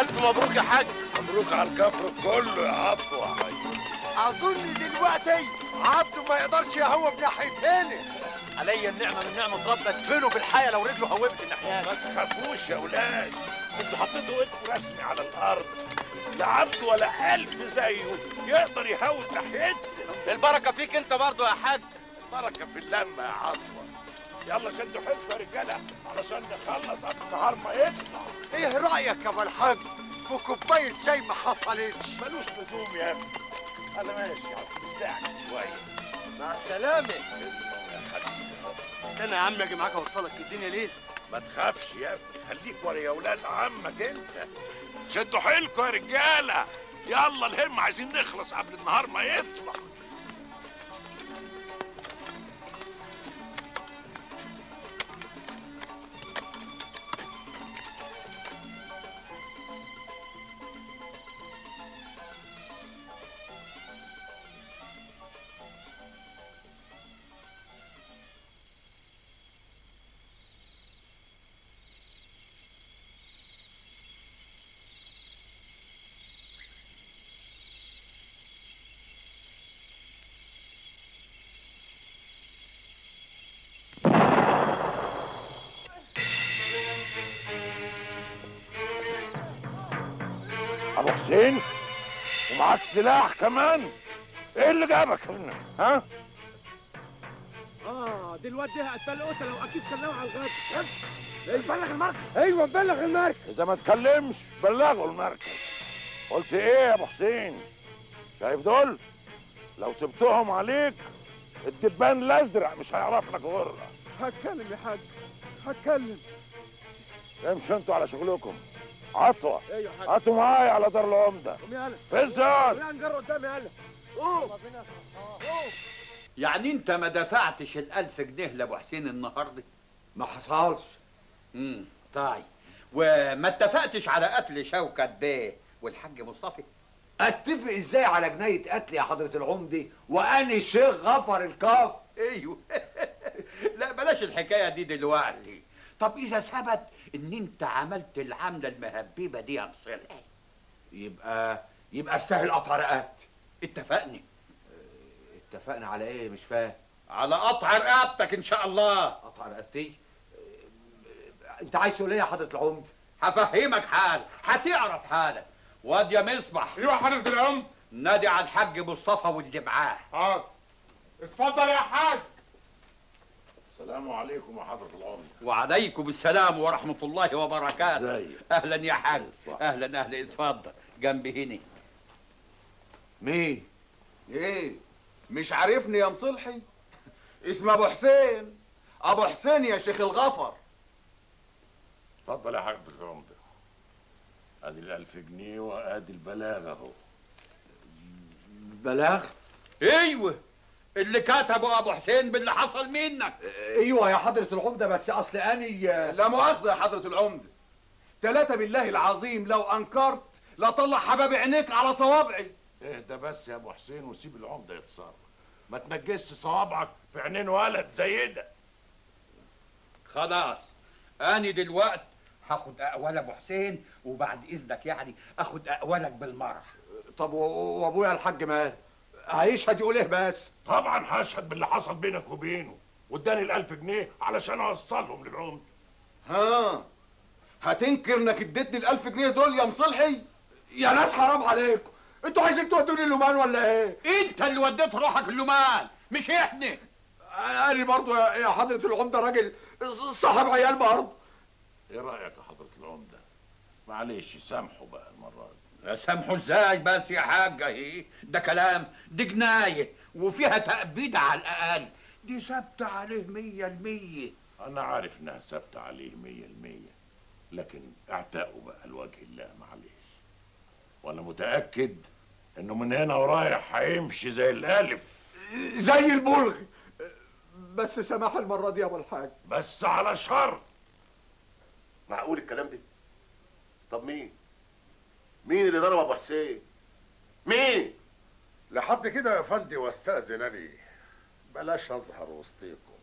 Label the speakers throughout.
Speaker 1: الف مبروك يا حاج
Speaker 2: مبروك على الكفر كله يا عطوة
Speaker 3: اظن دلوقتي عبده ما يقدرش يهوب ناحيه هنا
Speaker 4: عليا النعمه من نعمه ربنا ادفنه في الحياه لو رجله هوبت الناحيه
Speaker 2: ما تخافوش يا ولاد انتوا حطيتوا ايدكم رسمي على الارض لا عبد ولا الف زيه يقدر يهوب ناحيتنا
Speaker 1: البركه فيك انت برضه يا حاج
Speaker 2: البركه في اللمه يا عطوة يلا شدوا حيلكم يا رجاله علشان نخلص قبل النهار ما يطلع
Speaker 3: ايه رايك يا ابو الحاج في كوبايه شاي ما حصلتش
Speaker 2: ملوش لزوم يا ابني انا ماشي اصل مستعجل شويه
Speaker 3: مع السلامه
Speaker 2: يا حبيبي
Speaker 3: استنى يا عم اجي معاك اوصلك الدنيا ليل
Speaker 2: ما تخافش يا ابني خليك ورا يا ولاد عمك انت شدوا حيلكم يا رجاله يلا الهم عايزين نخلص قبل النهار ما يطلع ابو حسين ومعاك سلاح كمان ايه اللي جابك هنا ها
Speaker 5: اه دلوقتي دي هقتل قتله واكيد كلموا على الغد
Speaker 2: بلغ المركز
Speaker 5: ايوه بلغ المركز
Speaker 2: اذا ما تكلمش بلغوا المركز قلت ايه يا ابو حسين شايف دول لو سبتهم عليك الدبان الازرق مش هيعرف لك غره
Speaker 5: هتكلم يا حاج هتكلم
Speaker 2: امشوا انتوا على شغلكم عطوه
Speaker 5: ايوه يا حاج
Speaker 2: هاتوا معايا على دار العمده
Speaker 5: قوم يلا
Speaker 2: في الزاد
Speaker 5: قوم نجر قدامي يلا قوم
Speaker 6: يعني انت ما دفعتش الألف جنيه لأبو حسين النهارده؟
Speaker 3: ما حصلش
Speaker 6: امم طيب وما اتفقتش على قتل شوكت بيه والحاج مصطفى؟
Speaker 3: اتفق ازاي على جنايه قتل يا حضره العمدي واني الشيخ غفر الكاف
Speaker 6: ايوه لا بلاش الحكايه دي دلوقتي طب اذا ثبت ان انت عملت العمله المهببه دي يا مصلحي
Speaker 3: يبقى يبقى استاهل قطع رقبتي
Speaker 6: اتفقنا
Speaker 3: اتفقنا على ايه مش فاهم
Speaker 6: على قطع رقبتك ان شاء الله
Speaker 3: قطع رقبتي انت عايز تقول ايه يا حضره العمده
Speaker 6: هفهمك حال هتعرف حالك واد يا مصبح
Speaker 7: ايوه حضرة العمد
Speaker 6: نادي على الحاج مصطفى واللي معاه
Speaker 7: حاضر اتفضل يا حاج
Speaker 2: السلام عليكم يا حضره العمده
Speaker 6: وعليكم السلام ورحمه الله وبركاته
Speaker 2: ازيك
Speaker 6: اهلا يا حاج
Speaker 2: صح.
Speaker 6: اهلا اهلا اتفضل جنبي هنا
Speaker 3: مين
Speaker 8: ايه مش عارفني يا مصلحي اسم ابو حسين ابو حسين يا شيخ الغفر
Speaker 2: اتفضل يا حضره العمده ادي الالف جنيه وادي البلاغ اهو
Speaker 3: بلاغ
Speaker 6: ايوه اللي كتبه ابو حسين باللي حصل منك
Speaker 3: ايوه يا حضره العمده بس اصل اني
Speaker 8: لا مؤاخذه يا حضره العمده ثلاثة بالله العظيم لو انكرت لا طلع حباب عينيك على صوابعي
Speaker 2: اهدى بس يا ابو حسين وسيب العمده يتصرف ما تنجسش صوابعك في عينين ولد زي ده
Speaker 6: خلاص اني دلوقت هاخد اقوال ابو حسين وبعد اذنك يعني اخد اقوالك بالمره
Speaker 3: طب و- وابويا الحاج مال هيشهد يقول ايه بس
Speaker 2: طبعا هشهد باللي حصل بينك وبينه واداني الالف جنيه علشان اوصلهم للعمده
Speaker 8: ها هتنكر انك اديتني الالف جنيه دول يا مصلحي
Speaker 3: يا ناس حرام عليكم انتوا عايزين تودوني اللومان ولا ايه
Speaker 6: انت اللي وديت روحك اللومان مش احنا
Speaker 3: انا برضو يا يا حضره العمده راجل صاحب عيال برضه
Speaker 2: ايه رايك يا حضره العمده معلش سامحوا بقى المره دي
Speaker 6: سامحوا ازاي بس يا حاجه ايه ده كلام دي جنايه وفيها تأبيد على الاقل دي ثابته عليه مية المية
Speaker 2: انا عارف انها ثابته عليه مية المية لكن اعتقوا بقى لوجه الله معلش وانا متاكد انه من هنا ورايح هيمشي زي الالف
Speaker 3: زي البلغ بس سماح المره دي يا ابو الحاج
Speaker 2: بس على شرط
Speaker 9: معقول الكلام ده طب مين مين اللي ضرب ابو حسين مين
Speaker 10: لحد كده يا فندي واستأذن أنا بلاش أظهر وسطيكم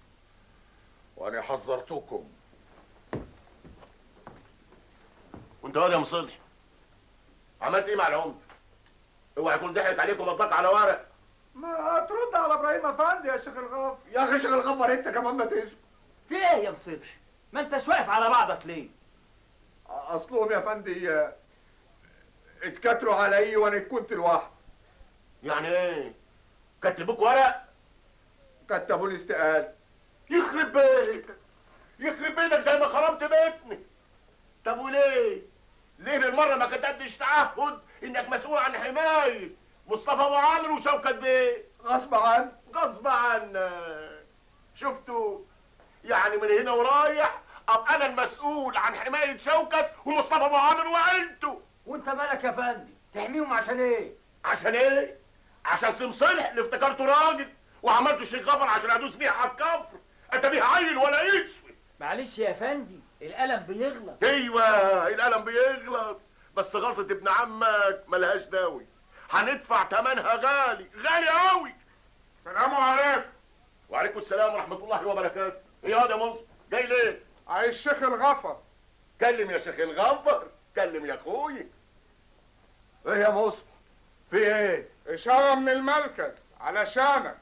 Speaker 10: وأنا حذرتكم
Speaker 9: وانت واد يا مصلح عملت ايه مع العمده اوعى يكون ضحك عليك ومضاك على ورق
Speaker 5: ما ترد على ابراهيم افندي يا شيخ الغافر
Speaker 3: يا اخي شيخ الغفر انت كمان ما تسمع
Speaker 4: في ايه يا مصلح ما انتش واقف على بعضك ليه
Speaker 5: اصلهم يا فندي آه، اتكتروا علي وانا كنت لوحدي
Speaker 9: يعني ايه كتبوك ورق
Speaker 5: كتبوا لي استقال
Speaker 9: يخرب بيتك يخرب بيتك زي ما خربت بيتنا طب وليه ليه بالمره ما كتبتش تعهد انك مسؤول عن حمايه مصطفى وعامر وشوكت بيه
Speaker 5: غصب عني
Speaker 9: غصب عنك شفتوا يعني من هنا ورايح ابقى انا المسؤول عن حمايه شوكت ومصطفى ابو عامر وعيلته
Speaker 4: وانت مالك يا فندي تحميهم عشان ايه
Speaker 9: عشان ايه عشان سم صلح اللي افتكرته راجل وعملته شيخ غفر عشان ادوس بيه على الكفر انت بيه عيل ولا اسود
Speaker 4: معلش يا فندي القلم بيغلط
Speaker 9: ايوه القلم بيغلط بس غلطه ابن عمك ملهاش داوي هندفع ثمنها غالي غالي قوي
Speaker 7: السلام عليكم
Speaker 9: وعليكم السلام ورحمه الله وبركاته ايه يا مصر جاي ليه
Speaker 7: عايز شيخ الغفر
Speaker 9: كلم يا شيخ الغفر كلم يا اخوي
Speaker 5: ايه يا مصبح في ايه
Speaker 7: اشاره من المركز علشانك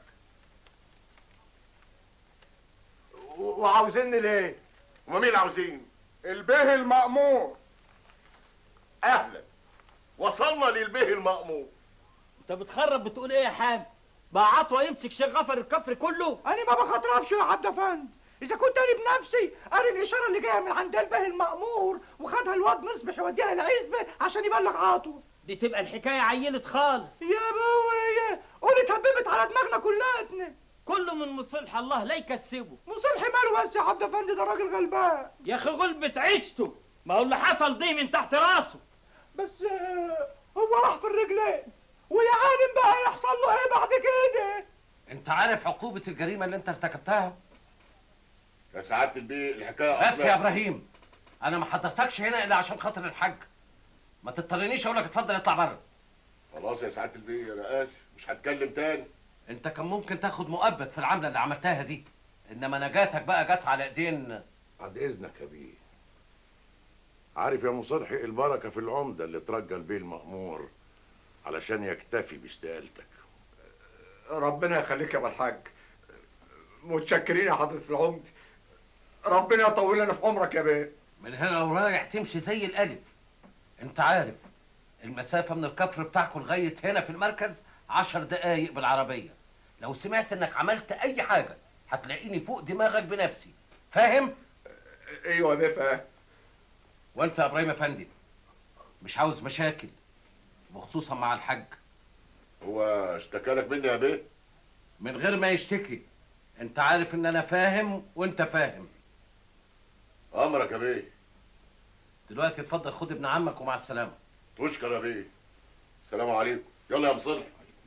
Speaker 5: و- وعاوزيني ليه
Speaker 9: وما مين اللي عاوزين
Speaker 7: البه المأمور
Speaker 9: اهلا وصلنا للبه المأمور
Speaker 4: انت بتخرب بتقول ايه يا حاج بقى عطوه يمسك شيخ غفر الكفر كله
Speaker 5: انا ما بخاطرفش يا عبد افندي اذا كنت انا بنفسي قاري الاشاره اللي جايه من عند البه المأمور وخدها الواد مصبح يوديها العزبه عشان يبلغ عاطف
Speaker 4: دي تبقى الحكايه عيلت خالص
Speaker 5: يا بوي قولي اتهببت على دماغنا كلاتنا
Speaker 4: كله من مصلح الله لا يكسبه
Speaker 5: مصلحي ماله بس يا عبد افندي ده راجل غلبان
Speaker 4: يا اخي غلبة عيشته ما هو اللي حصل دي من تحت راسه
Speaker 5: بس آه، هو راح في الرجلين ويا عالم بقى يحصل له ايه بعد كده
Speaker 11: انت عارف عقوبة الجريمة اللي انت ارتكبتها؟
Speaker 9: يا سعاده البيه الحكايه
Speaker 11: بس
Speaker 9: أصلاً-
Speaker 11: يا ابراهيم انا ما حضرتكش هنا الا عشان خاطر الحاج ما تضطرنيش اقول لك اتفضل اطلع بره
Speaker 9: خلاص يا سعاده البيه انا اسف مش هتكلم تاني
Speaker 11: انت كان ممكن تاخد مؤبد في العملة اللي عملتها دي انما نجاتك بقى جت على ايدين
Speaker 2: بعد اذنك يا بيه عارف يا مصلحي البركه في العمده اللي ترجل بيه المأمور علشان يكتفي باستقالتك
Speaker 5: ربنا يخليك يا ابو الحاج متشكرين يا حضره العمد ربنا يطول لنا في عمرك يا بيه
Speaker 11: من هنا ورايح تمشي زي الالف انت عارف المسافة من الكفر بتاعكم لغاية هنا في المركز عشر دقايق بالعربية لو سمعت انك عملت اي حاجة هتلاقيني فوق دماغك بنفسي فاهم؟
Speaker 5: ايوه يا بيه فاهم
Speaker 11: وانت يا ابراهيم افندي مش عاوز مشاكل وخصوصا مع الحاج
Speaker 9: هو اشتكى لك مني يا بيه
Speaker 11: من غير ما يشتكي انت عارف ان انا فاهم وانت فاهم
Speaker 9: امرك يا بيه
Speaker 11: دلوقتي اتفضل خد ابن عمك ومع السلامة
Speaker 9: تشكر يا بيه السلام عليكم يلا يا مصلح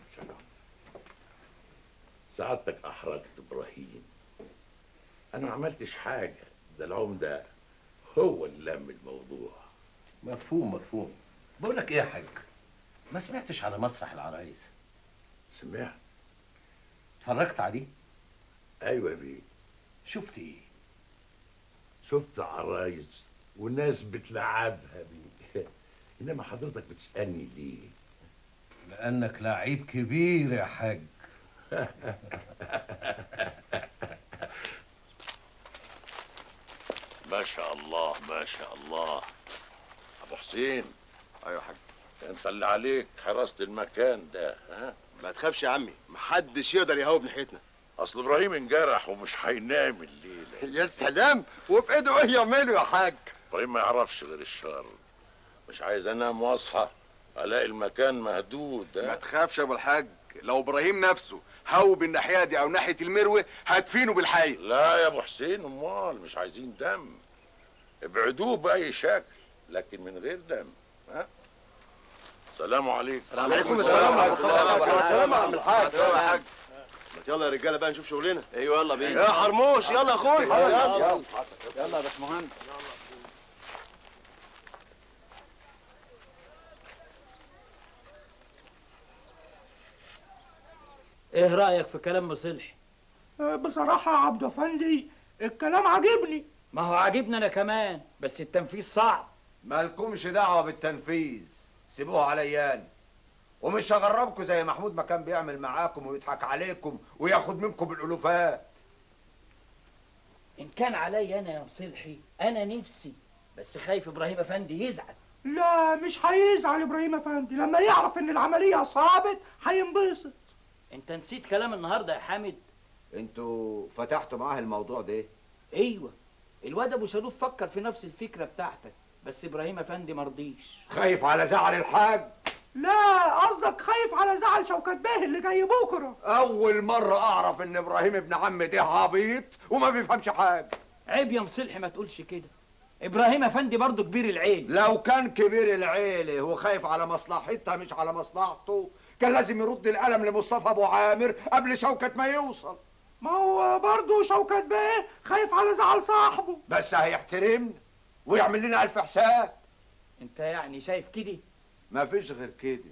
Speaker 2: سعادتك احرجت ابراهيم انا ما عملتش حاجه ده العمده هو اللي لم الموضوع
Speaker 11: مفهوم مفهوم بقول لك ايه يا حاج ما سمعتش على مسرح العرايس
Speaker 2: سمعت
Speaker 11: اتفرجت عليه
Speaker 2: ايوه يا بيه
Speaker 11: شفت ايه
Speaker 2: شفت عرايس وناس بتلعبها بيه انما حضرتك بتسالني ليه
Speaker 11: لانك لعيب كبير يا حاج
Speaker 2: ما شاء الله ما شاء الله ابو حسين
Speaker 8: ايوه يا حاج
Speaker 2: انت اللي عليك حراسه المكان ده ها
Speaker 9: ما تخافش يا عمي محدش يقدر يهوب ناحيتنا
Speaker 2: اصل ابراهيم انجرح ومش هينام الليله
Speaker 9: يا سلام وفي ايده ايه يعمله يا حاج
Speaker 2: ابراهيم ما يعرفش غير الشر مش عايز انام واصحى الاقي المكان مهدود
Speaker 8: ما
Speaker 2: ها
Speaker 8: تخافش يا ابو الحاج لو ابراهيم نفسه هوب الناحيه دي او ناحيه المروه هدفينه بالحي
Speaker 2: لا يا ابو حسين امال مش عايزين دم ابعدوه باي شكل لكن من غير دم ها سلام عليكم
Speaker 9: عليكم السلام ورحمه الله وبركاته السلام يا عم الحاج
Speaker 8: سلام يا حاج
Speaker 9: يلا يا رجاله بقى نشوف شغلنا
Speaker 8: ايوه يلا بينا
Speaker 9: يا حرموش يلا يا اخوي يلا
Speaker 8: يلا يلا يا باشمهندس
Speaker 4: ايه رايك في كلام مصلحي
Speaker 5: بصراحه يا عبد افندي الكلام عاجبني
Speaker 4: ما هو عاجبني انا كمان بس التنفيذ صعب
Speaker 3: مالكمش دعوه بالتنفيذ سيبوها عليا ومش هغربكم زي محمود ما كان بيعمل معاكم ويضحك عليكم وياخد منكم الالوفات
Speaker 4: ان كان عليا انا يا مصلحي انا نفسي بس خايف ابراهيم افندي يزعل
Speaker 5: لا مش هيزعل ابراهيم افندي لما يعرف ان العمليه صابت هينبسط
Speaker 4: انت نسيت كلام النهارده يا حامد
Speaker 3: انتوا فتحتوا معاه الموضوع ده
Speaker 4: ايوه الواد ابو شالوف فكر في نفس الفكره بتاعتك بس ابراهيم افندي مرضيش
Speaker 3: خايف على زعل الحاج
Speaker 5: لا قصدك خايف على زعل شوكت بيه اللي جاي بكره
Speaker 3: اول مره اعرف ان ابراهيم ابن عم ده عبيط وما بيفهمش حاجه
Speaker 4: عيب يا مصلحي ما تقولش كده ابراهيم افندي برضه كبير العيل
Speaker 3: لو كان كبير العيله هو خايف على مصلحتها مش على مصلحته كان لازم يرد القلم لمصطفى ابو عامر قبل شوكت ما يوصل
Speaker 5: ما هو برضه شوكت بيه خايف على زعل صاحبه
Speaker 3: بس هيحترمنا ويعمل لنا الف حساب
Speaker 4: انت يعني شايف كده
Speaker 3: ما فيش غير كده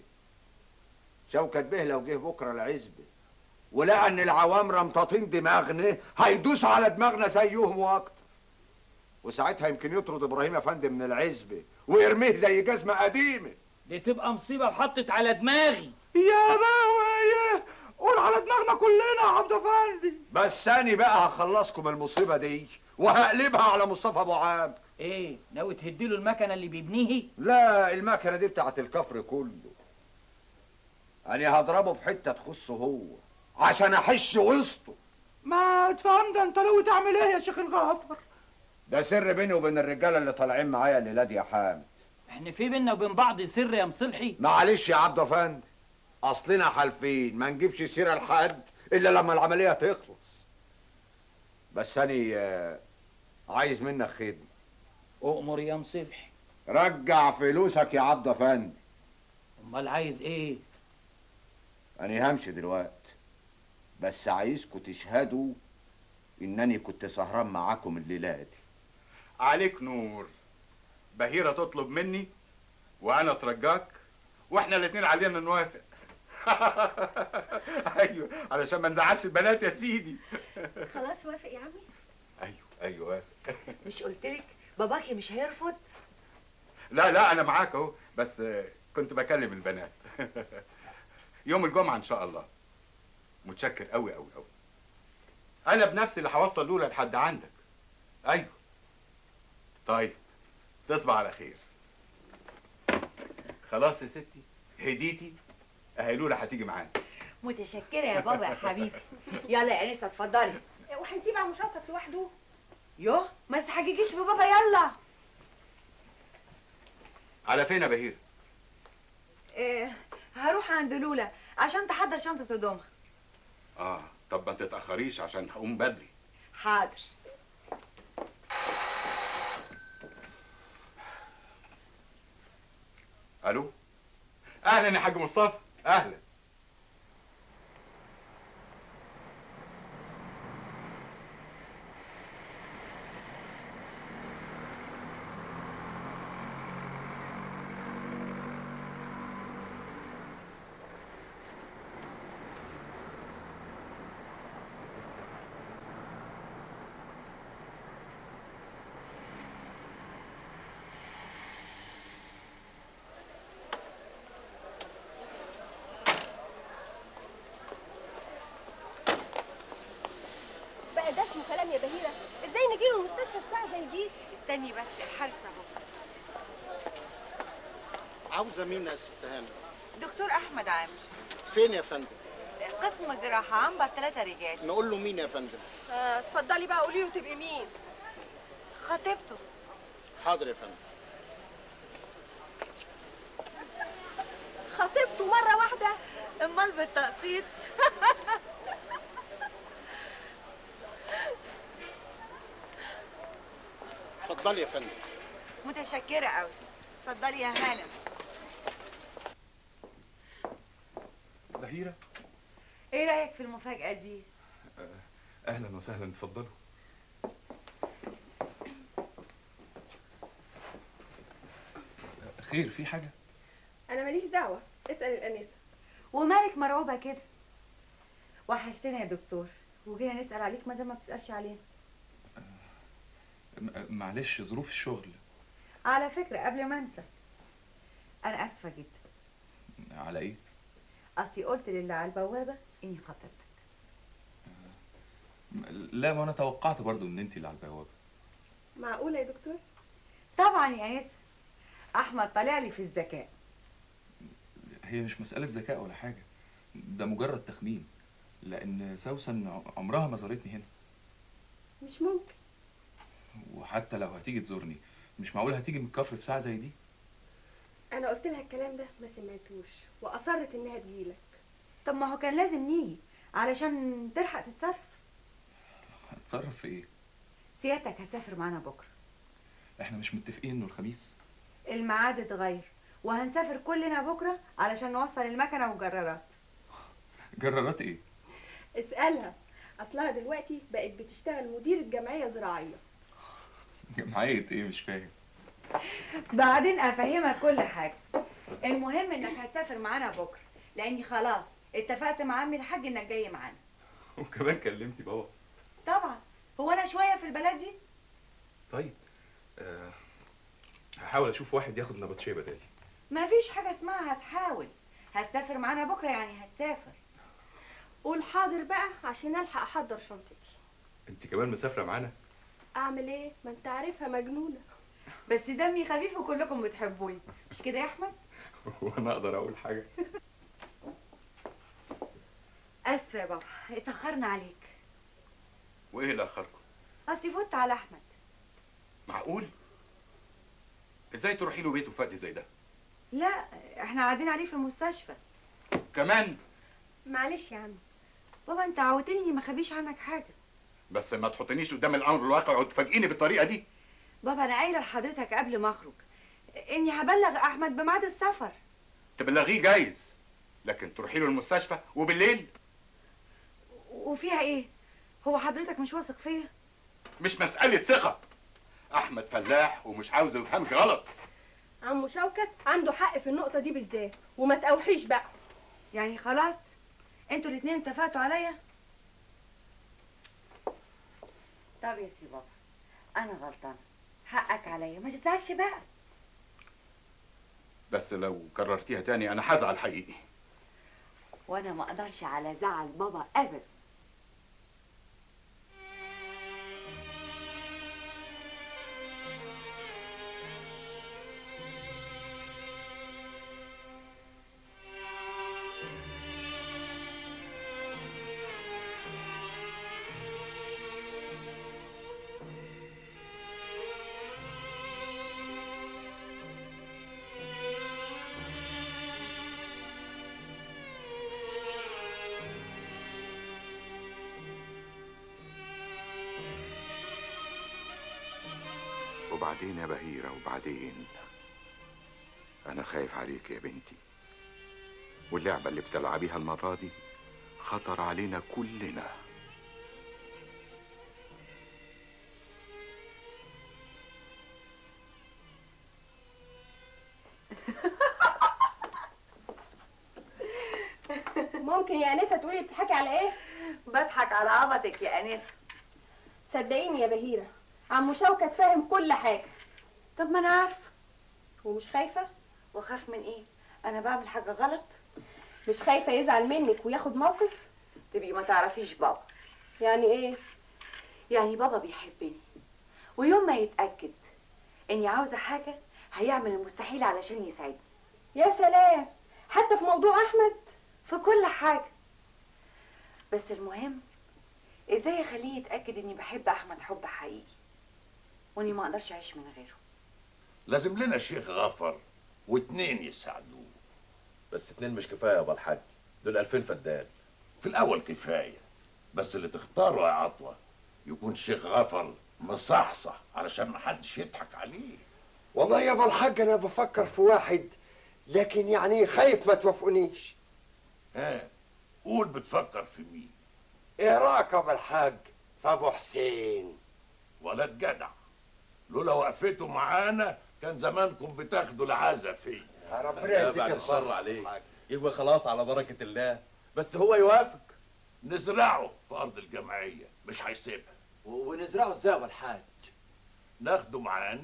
Speaker 3: شوكت بيه لو جه بكره العزبه ولقى ان العوام رمطاطين دماغنا هيدوس على دماغنا زيهم واكتر وساعتها يمكن يطرد ابراهيم افندي من العزبه ويرميه زي جزمه قديمه
Speaker 4: دي تبقى مصيبه وحطت على دماغي
Speaker 5: يا باوي قول على دماغنا كلنا يا عبد افندي
Speaker 3: بس انا بقى هخلصكم المصيبه دي وهقلبها على مصطفى ابو عامر
Speaker 4: ايه ناوي تهديله المكنه اللي بيبنيه
Speaker 3: لا المكنه دي بتاعت الكفر كله انا هضربه في حته تخصه هو عشان احش وسطه
Speaker 5: ما تفهم ده انت لو تعمل ايه يا شيخ الغفر
Speaker 3: ده سر بيني وبين الرجاله اللي طالعين معايا الليله دي يا حامد
Speaker 4: احنا في بينا وبين بعض سر يا مصلحي
Speaker 3: معلش يا عبد افندي اصلنا حالفين ما نجيبش سيره لحد الا لما العمليه تخلص بس انا آه، عايز منك خدمه
Speaker 4: اؤمر يا مصلحي
Speaker 3: رجع فلوسك يا عبد افندي
Speaker 4: امال عايز ايه
Speaker 3: انا همشي دلوقتي بس عايزكم تشهدوا انني كنت سهران معاكم الليله دي
Speaker 12: عليك نور بهيرة تطلب مني وانا اترجاك واحنا الاتنين علينا نوافق ايوه علشان ما نزعلش البنات يا سيدي
Speaker 13: خلاص وافق يا عمي
Speaker 12: ايوه ايوه وافق
Speaker 13: مش قلتلك باباكي مش هيرفض
Speaker 12: لا لا انا معاك اهو بس آه، كنت بكلم البنات يوم الجمعه ان شاء الله متشكر قوي قوي قوي انا بنفسي اللي هوصل لولا لحد عندك ايوه طيب تصبح على خير خلاص يا ستي هديتي اهي لولا هتيجي معانا
Speaker 13: متشكرة يا بابا يا حبيبي يلا يا انسة اتفضلي
Speaker 14: وهنسيب عم شوكت لوحده
Speaker 13: يوه ما تتحججيش ببابا يلا
Speaker 12: على فين يا بهير
Speaker 13: إيه هروح عند لولا عشان تحضر شنطة هدومها
Speaker 12: اه طب ما تتاخريش عشان هقوم بدري
Speaker 13: حاضر
Speaker 12: الو اهلا يا حاج مصطفى اهلا
Speaker 14: بقى ده اسمه كلام يا بهيرة ازاي نجيله المستشفى في ساعة زي دي
Speaker 13: استني بس الحارس اهو
Speaker 9: عاوزة مين يا ست هانم؟
Speaker 13: دكتور احمد عامر
Speaker 9: فين يا فندم؟
Speaker 13: قسم جراحة عنبر ثلاثة رجال
Speaker 9: نقول له مين يا فندم؟
Speaker 14: آه، اتفضلي بقى قولي له تبقي مين
Speaker 13: خطيبته
Speaker 9: حاضر يا فندم
Speaker 14: خطيبته مرة واحدة
Speaker 13: امال بالتقسيط
Speaker 9: اتفضلي يا فندم
Speaker 13: متشكرة قوي اتفضلي يا هانم
Speaker 12: بهيرة
Speaker 13: ايه رأيك في المفاجأة دي
Speaker 12: اهلا وسهلا اتفضلوا خير في حاجه
Speaker 14: انا ماليش دعوة اسأل الانسة
Speaker 13: ومالك مرعوبة كده وحشتنا يا دكتور وجينا نسأل عليك ما دام ما بتسألش علينا
Speaker 12: معلش ظروف الشغل
Speaker 13: على فكرة قبل ما انسى انا اسفة جدا
Speaker 15: على ايه
Speaker 13: اصلي قلت للي على البوابة اني خطبتك
Speaker 15: لا ما انا توقعت برضو ان انت اللي على البوابه
Speaker 14: معقولة يا دكتور؟
Speaker 13: طبعا يا نسا احمد طالع لي في الذكاء
Speaker 15: هي مش مساله ذكاء ولا حاجه ده مجرد تخمين لان سوسن عمرها ما زارتني هنا
Speaker 14: مش ممكن
Speaker 15: وحتى لو هتيجي تزورني مش معقول هتيجي من الكفر في ساعه زي دي
Speaker 14: أنا قلت لها الكلام ده ما سمعتوش وأصرت إنها تجيلك
Speaker 13: طب ما هو كان لازم نيجي علشان تلحق تتصرف
Speaker 15: هتصرف في ايه
Speaker 13: سيادتك هتسافر معانا بكرة
Speaker 15: احنا مش متفقين انه الخميس
Speaker 13: الميعاد اتغير وهنسافر كلنا بكرة علشان نوصل المكنة والجرارات
Speaker 15: جرارات ايه
Speaker 14: اسألها أصلها دلوقتي بقت بتشتغل مديرة جمعية زراعية
Speaker 15: جمعيه ايه مش فاهم
Speaker 13: بعدين افهمك كل حاجة المهم انك هتسافر معانا بكرة لاني خلاص اتفقت مع عمي الحاج انك جاي معانا
Speaker 15: وكمان كلمتي بابا
Speaker 13: طبعا هو انا شوية في البلد دي
Speaker 15: طيب أه هحاول اشوف واحد ياخد نبطشيه بدالي
Speaker 13: مفيش حاجة اسمها هتحاول هتسافر معانا بكرة يعني هتسافر
Speaker 14: قول حاضر بقى عشان ألحق أحضر شنطتي
Speaker 15: انت كمان مسافره معانا
Speaker 14: أعمل إيه؟ ما أنت عارفها مجنونة
Speaker 13: بس دمي خفيف وكلكم بتحبوني مش كده يا احمد
Speaker 15: وانا اقدر اقول حاجه
Speaker 13: اسفة يا بابا اتأخرنا عليك
Speaker 12: وايه اللي اخركم
Speaker 13: اصلي فوت على احمد
Speaker 12: معقول ازاي تروحي له بيته فاتي زي ده
Speaker 13: لا احنا قاعدين عليه في المستشفى
Speaker 12: كمان
Speaker 14: معلش يا عم
Speaker 13: بابا انت عودتني اني ما اخبيش عنك حاجة
Speaker 12: بس ما تحطنيش قدام الامر الواقع وتفاجئيني بالطريقه دي
Speaker 13: بابا انا قايله لحضرتك قبل ما اخرج اني هبلغ احمد بميعاد السفر
Speaker 12: تبلغيه جايز لكن تروحي له المستشفى وبالليل
Speaker 13: وفيها ايه هو حضرتك مش واثق فيا
Speaker 12: مش مساله ثقه احمد فلاح ومش عاوز يفهمك غلط
Speaker 14: عمو شوكت عنده حق في النقطة دي بالذات وما تقوحيش بقى
Speaker 13: يعني خلاص انتوا الاتنين اتفقتوا عليا طب يا سي بابا انا غلطانه حقك عليا ما تزعلش بقى
Speaker 12: بس لو كررتيها تاني انا هزعل حقيقي
Speaker 13: وانا ما اقدرش على زعل بابا ابدا
Speaker 8: وبعدين يا بهيرة وبعدين أنا خايف عليك يا بنتي واللعبة اللي بتلعبيها المرة دي خطر علينا كلنا
Speaker 14: ممكن يا أنسة تقولي بتضحكي على إيه؟
Speaker 13: بضحك على عبطك يا أنسة
Speaker 14: صدقيني يا بهيرة عمو شوكت فاهم كل حاجة
Speaker 13: طب ما أنا عارفة
Speaker 14: ومش خايفة؟
Speaker 13: واخاف من ايه انا بعمل حاجه غلط
Speaker 14: مش خايفة يزعل منك وياخد موقف؟
Speaker 13: تبقي ما تعرفيش بابا
Speaker 14: يعني إيه؟
Speaker 13: يعني بابا بيحبني ويوم ما يتاكد اني عاوزه حاجه هيعمل المستحيل علشان يساعدني
Speaker 14: يا سلام حتى في موضوع أحمد
Speaker 13: في كل حاجه بس المهم ازاي اخليه يتاكد اني بحب احمد حب حقيقي واني ما اقدرش اعيش من غيره
Speaker 2: لازم لنا شيخ غفر واتنين يساعدوه
Speaker 16: بس اتنين مش كفايه يا ابو الحاج دول 2000 فدان
Speaker 2: في الاول كفايه بس اللي تختاره يا عطوه يكون شيخ غفر مصحصح علشان ما حدش يضحك عليه
Speaker 17: والله يا ابو الحاج انا بفكر في واحد لكن يعني خايف ما توافقونيش
Speaker 2: ها قول بتفكر في مين
Speaker 17: ايه رايك يا ابو الحاج في ابو حسين
Speaker 2: ولد جدع لولا وقفته معانا كان زمانكم بتاخدوا العزا فيه
Speaker 17: يا ربنا
Speaker 16: يا
Speaker 17: يديك
Speaker 16: بعد
Speaker 17: الصبر
Speaker 16: الشر عليك يبقى خلاص على بركه الله بس هو يوافق
Speaker 2: نزرعه في ارض الجمعيه مش هيسيبها
Speaker 18: ونزرعه ازاي يا ابو الحاج
Speaker 2: ناخده معانا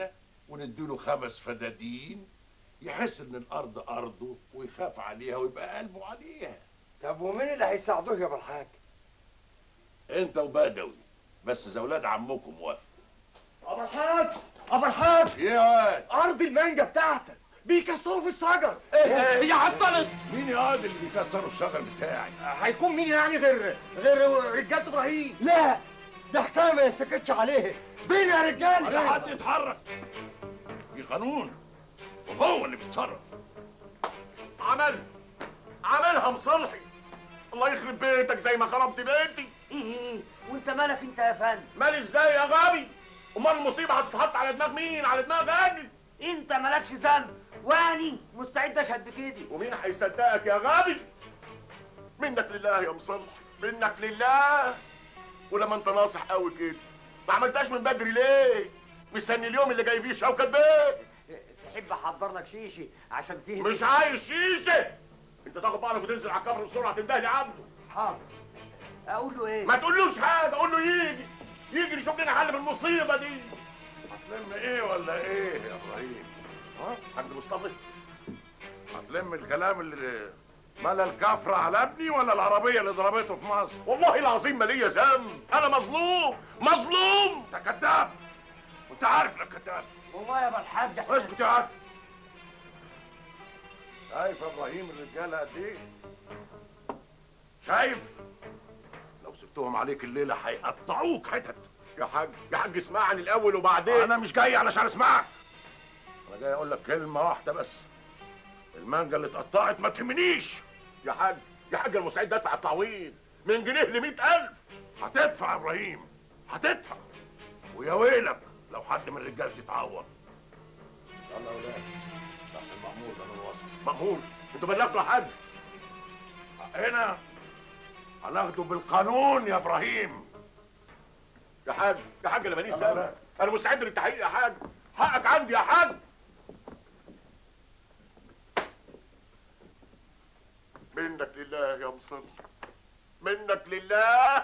Speaker 2: ونديله خمس فدادين يحس ان الارض ارضه ويخاف عليها ويبقى قلبه عليها
Speaker 17: طب ومين اللي هيساعدوه يا ابو الحاج
Speaker 2: انت وبدوي بس اذا ولاد عمكم وافقوا
Speaker 5: ابو الحاج ابو الحاج
Speaker 2: يا واد
Speaker 5: ارض المانجا بتاعتك بيكسروا في الشجر
Speaker 2: إيه؟
Speaker 5: هي حصلت
Speaker 2: مين يا واد اللي بيكسروا الشجر بتاعي
Speaker 5: هيكون مين يعني غير غير رجاله ابراهيم
Speaker 17: لا ده حكايه ما يتسكتش عليه بينا يا رجال
Speaker 2: ولا حد يتحرك في قانون وهو اللي بيتصرف
Speaker 9: عمل عملها مصلحي الله يخرب بيتك زي ما خربت بيتي
Speaker 5: ايه وانت مالك انت يا فندم
Speaker 9: مال ازاي يا غبي امال المصيبه هتتحط على دماغ مين على دماغ انا
Speaker 5: انت مالكش ذنب واني مستعد اشهد بكده
Speaker 9: ومين هيصدقك يا غبي منك لله يا مصلحي منك لله ولما انت ناصح قوي كده ما عملتهاش من بدري ليه مستني اليوم اللي جاي فيه شوكت بيه
Speaker 5: تحب احضر لك شيشه عشان تهدي
Speaker 9: مش عايز شيشه انت تاخد بعضك وتنزل على الكفر بسرعه تندهلي عبده
Speaker 5: حاضر اقول له ايه
Speaker 9: ما تقولوش حاجه قول له يجي يجي نشوف لنا حل في المصيبه دي
Speaker 2: هتلم ايه ولا ايه يا ابراهيم
Speaker 9: ها حاج مصطفى
Speaker 2: هتلم الكلام اللي ملا الكفر على ابني ولا العربيه اللي ضربته في مصر
Speaker 9: والله العظيم ما ليا ذنب انا مظلوم مظلوم
Speaker 2: انت كذاب وانت عارف انك كذاب
Speaker 5: والله يا ابو الحاج
Speaker 2: اسكت يا عم شايف يا ابراهيم الرجاله قد ايه شايف لو سبتهم عليك الليله هيقطعوك حتت
Speaker 9: يا حاج يا حاج اسمعني الاول وبعدين
Speaker 2: انا مش جاي علشان اسمعك انا جاي اقول لك كلمه واحده بس المانجا اللي اتقطعت ما تهمنيش
Speaker 9: يا حاج يا حاج المساعد دفع التعويض من جنيه ل 100000
Speaker 2: هتدفع يا ابراهيم هتدفع ويا ويلك لو حد من الرجال تتعور يلا يا ولاد تحت المأمور انا الوسط
Speaker 9: مأمور انتوا بلغتوا يا حاج
Speaker 2: هنا هناخده بالقانون يا ابراهيم
Speaker 9: يا حاج يا حاج انا ماليش
Speaker 2: يلا
Speaker 9: ذنب انا مستعد للتحقيق يا حاج حقك عندي يا حاج منك لله يا مصر منك لله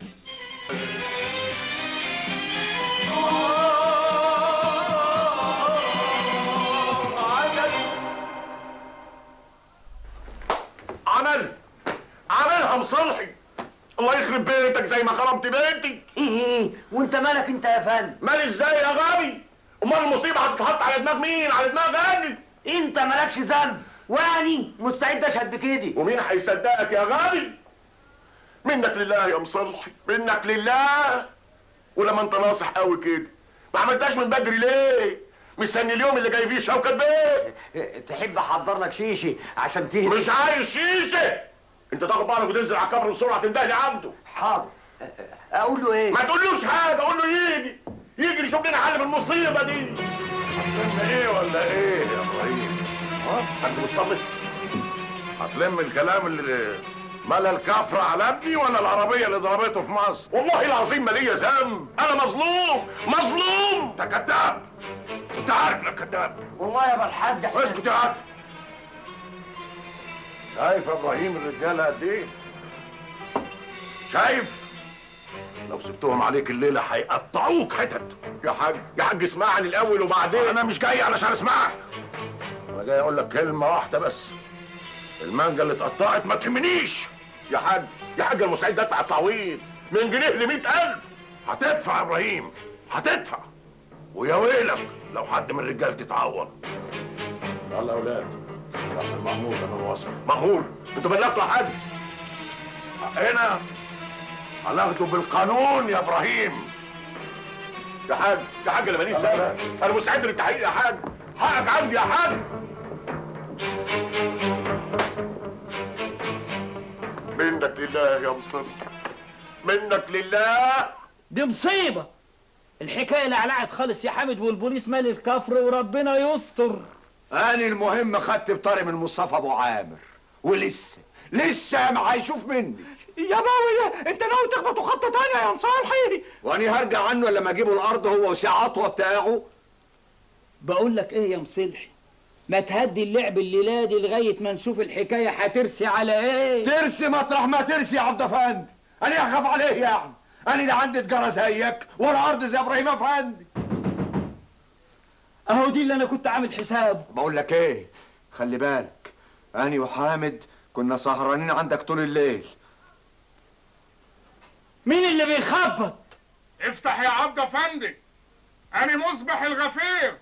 Speaker 9: عمل عملها مصلحي الله يخرب بيتك زي ما خربت بيتي
Speaker 5: ايه وانت مالك انت يا فندم
Speaker 9: مال ازاي يا غبي امال المصيبه هتتحط على دماغ مين على دماغ انا
Speaker 5: انت مالكش ذنب واني مستعد اشهد بكده
Speaker 9: ومين هيصدقك يا غبي منك لله يا مصلحي منك لله ولما انت ناصح قوي كده ما عملتهاش من بدري ليه مستني اليوم اللي جاي فيه شوكت بيه
Speaker 5: تحب احضر لك شيشه عشان تهدي
Speaker 9: مش عايز شيشه انت تاخد بعضك وتنزل على الكفر بسرعه تندهلي عبده
Speaker 5: حاضر اقول له ايه
Speaker 9: ما تقولوش حاجه قول له يجي يجي نشوف لنا حل في المصيبه دي
Speaker 2: هتلم ايه ولا ايه يا ابراهيم
Speaker 9: ها حاج مصطفى
Speaker 2: هتلم الكلام اللي ملا الكفر على ابني ولا العربيه اللي ضربته في مصر
Speaker 9: والله العظيم ما ليا ذنب انا مظلوم مظلوم
Speaker 2: انت كذاب انت عارف انك كذاب
Speaker 5: والله يا ابو الحاج
Speaker 2: اسكت يا عبد شايف يا ابراهيم الرجاله قد ايه شايف لو سبتهم عليك الليله هيقطعوك حتت
Speaker 9: يا حاج يا حاج اسمعني الاول وبعدين
Speaker 2: انا مش جاي علشان اسمعك انا جاي اقول لك كلمه واحده بس المانجا اللي اتقطعت ما تهمنيش
Speaker 9: يا حاج يا حاج المساعد دفع التعويض من جنيه ل 100000
Speaker 2: هتدفع يا ابراهيم هتدفع ويا ويلك لو حد من الرجال تتعور يلا يا ولاد راح المأمور انا الوسط
Speaker 9: مأمور انتوا بلغتوا يا حاج
Speaker 2: هنا هناخده بالقانون يا ابراهيم
Speaker 9: يا حاج يا حاج انا ماليش ذنب انا مستعد للتحقيق يا حاج حقك عندي يا حاج منك لله يا مصر منك لله
Speaker 4: دي مصيبة الحكاية لعلعت خالص يا حامد والبوليس مال الكفر وربنا يستر
Speaker 3: انا المهم خدت بطاري من مصطفى ابو عامر ولسه لسه ما هيشوف مني
Speaker 5: يا باوي انت ناوي تخبطه خطه تانية يا مصالحي
Speaker 3: وانا هرجع عنه لما اجيبه الارض هو وساعته بتاعه
Speaker 4: بقول لك ايه يا مصلحي ما تهدي اللعب الليلة دي لغاية ما نشوف الحكاية هترسي على ايه
Speaker 3: ترسي مطرح ما ترسي يا عبد افندي انا اخاف عليه يعني انا لا عندي تجاره زيك ولا ارض زي ابراهيم افندي
Speaker 4: اهو دي اللي انا كنت عامل حسابه
Speaker 3: بقول لك ايه خلي بالك اني وحامد كنا سهرانين عندك طول الليل
Speaker 4: مين اللي بيخبط
Speaker 7: افتح يا عبد افندي انا مصبح الغفير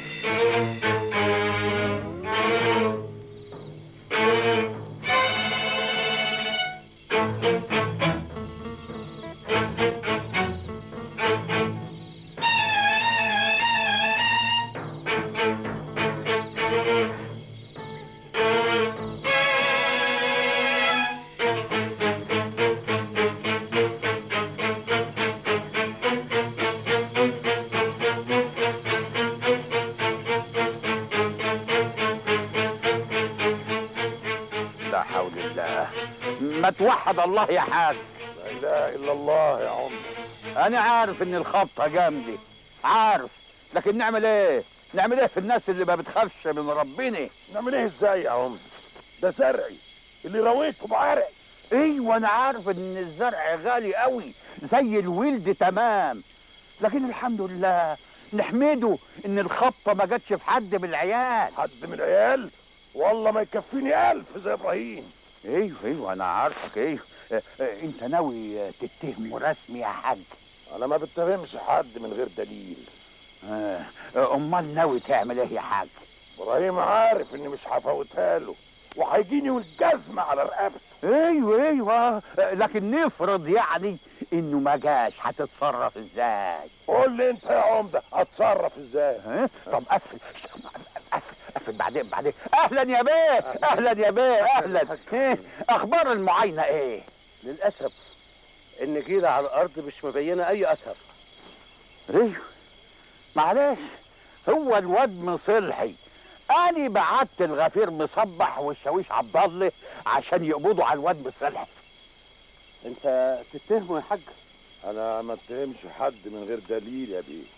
Speaker 6: لا حول الله ما توحد الله يا حاج
Speaker 10: لا اله الا الله يا عم
Speaker 6: انا عارف ان الخبطه جامده عارف لكن نعمل ايه نعمل ايه في الناس اللي ما بتخافش من ربنا
Speaker 10: نعمل ايه ازاي يا عم ده زرعي اللي رويته بعرق
Speaker 6: ايوه انا عارف ان الزرع غالي قوي زي الولد تمام لكن الحمد لله نحمده ان الخبطه ما جاتش في حد من العيال
Speaker 10: حد من العيال والله ما يكفيني ألف زي ابراهيم
Speaker 6: ايوه ايوه انا عارفك ايوه اه، اه، انت ناوي اه، تتهمه رسمي يا حاج
Speaker 10: انا ما بتهمش حد من غير دليل
Speaker 6: اه، اه، امال ناوي تعمل ايه يا حاج
Speaker 10: ابراهيم عارف اني مش هفوتها له وهيجيني والجزمه على رقبته
Speaker 6: ايوه ايوه اه، لكن نفرض يعني انه ما جاش هتتصرف ازاي
Speaker 10: قول لي انت يا عمده اتصرف ازاي
Speaker 6: ها؟ طب قفل قفل قفل بعدين بعدين اهلا يا بيه اهلا يا بيه اهلا ايه اخبار المعاينه ايه
Speaker 11: للأسف النجيلة على الأرض مش مبينة أي أثر
Speaker 6: ايوه معلش هو الواد مصلحي انا بعت الغفير مصبح والشاويش عبد الله عشان يقبضوا على الواد مصلحي
Speaker 11: أنت تتهمه يا حاج
Speaker 10: انا ما اتهمش حد من غير دليل يا بيه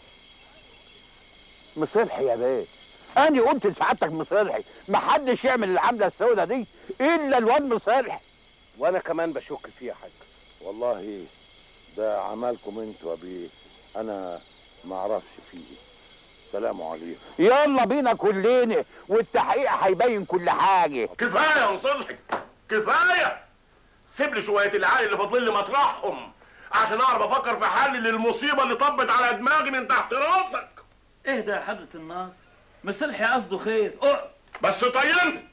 Speaker 6: مصلحي يا بيه انا قلت لسعادتك مصلحي ما حدش يعمل العمله السوداء دي الا الواد مصلحي
Speaker 11: وأنا كمان بشك فيه يا حاج
Speaker 10: والله ده عملكم انتوا يا بيه انا ما اعرفش فيه سلام عليكم
Speaker 6: يلا بينا كلنا والتحقيق هيبين كل حاجه
Speaker 9: كفايه يا صلحي كفايه سيب لي شويه العيال اللي فاضلين لي مطرحهم عشان اعرف افكر في حل للمصيبه اللي طبت على دماغي من تحت راسك
Speaker 4: اهدى يا حضرة الناصر مصلحي قصده خير اقعد
Speaker 9: بس طيني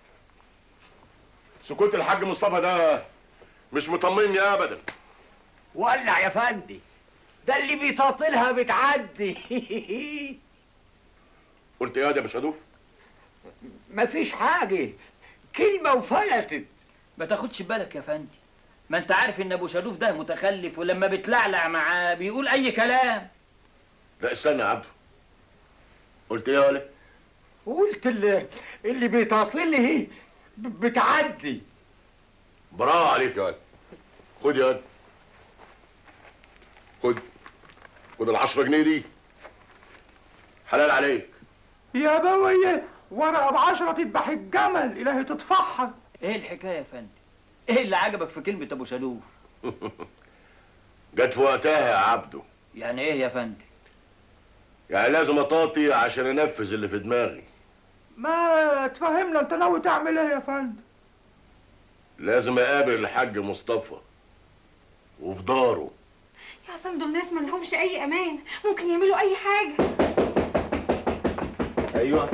Speaker 9: سكوت الحاج مصطفى ده مش مطمني ابدا
Speaker 5: ولع يا فندي ده اللي بيطاطلها بتعدي
Speaker 9: قلت ايه يا ابو شادوف
Speaker 5: مفيش حاجة كلمة وفلتت
Speaker 4: ما تاخدش بالك يا فندي ما انت عارف ان ابو شادوف ده متخلف ولما بتلعلع معاه بيقول اي كلام
Speaker 9: لا استنى يا عبده قلت ايه يا ولد
Speaker 5: قلت اللي اللي بيطاطلها ب- بتعدي
Speaker 9: برافو عليك يا ولد خد يا ولد خد خد العشرة جنيه دي حلال عليك
Speaker 5: يا بوية ورقة بعشرة تذبح الجمل إلهي تطفحها
Speaker 4: ايه الحكايه يا فندي ايه اللي عجبك في كلمه ابو شادوف
Speaker 9: جت في وقتها يا عبده
Speaker 4: يعني ايه يا فندي
Speaker 9: يعني لازم اطاطي عشان انفذ اللي في دماغي
Speaker 5: ما تفهمنا انت ناوي تعمل ايه يا فندم
Speaker 9: لازم اقابل الحاج مصطفى وفي داره
Speaker 18: يا عصام دول ناس ملهمش اي امان ممكن يعملوا اي حاجه
Speaker 19: ايوه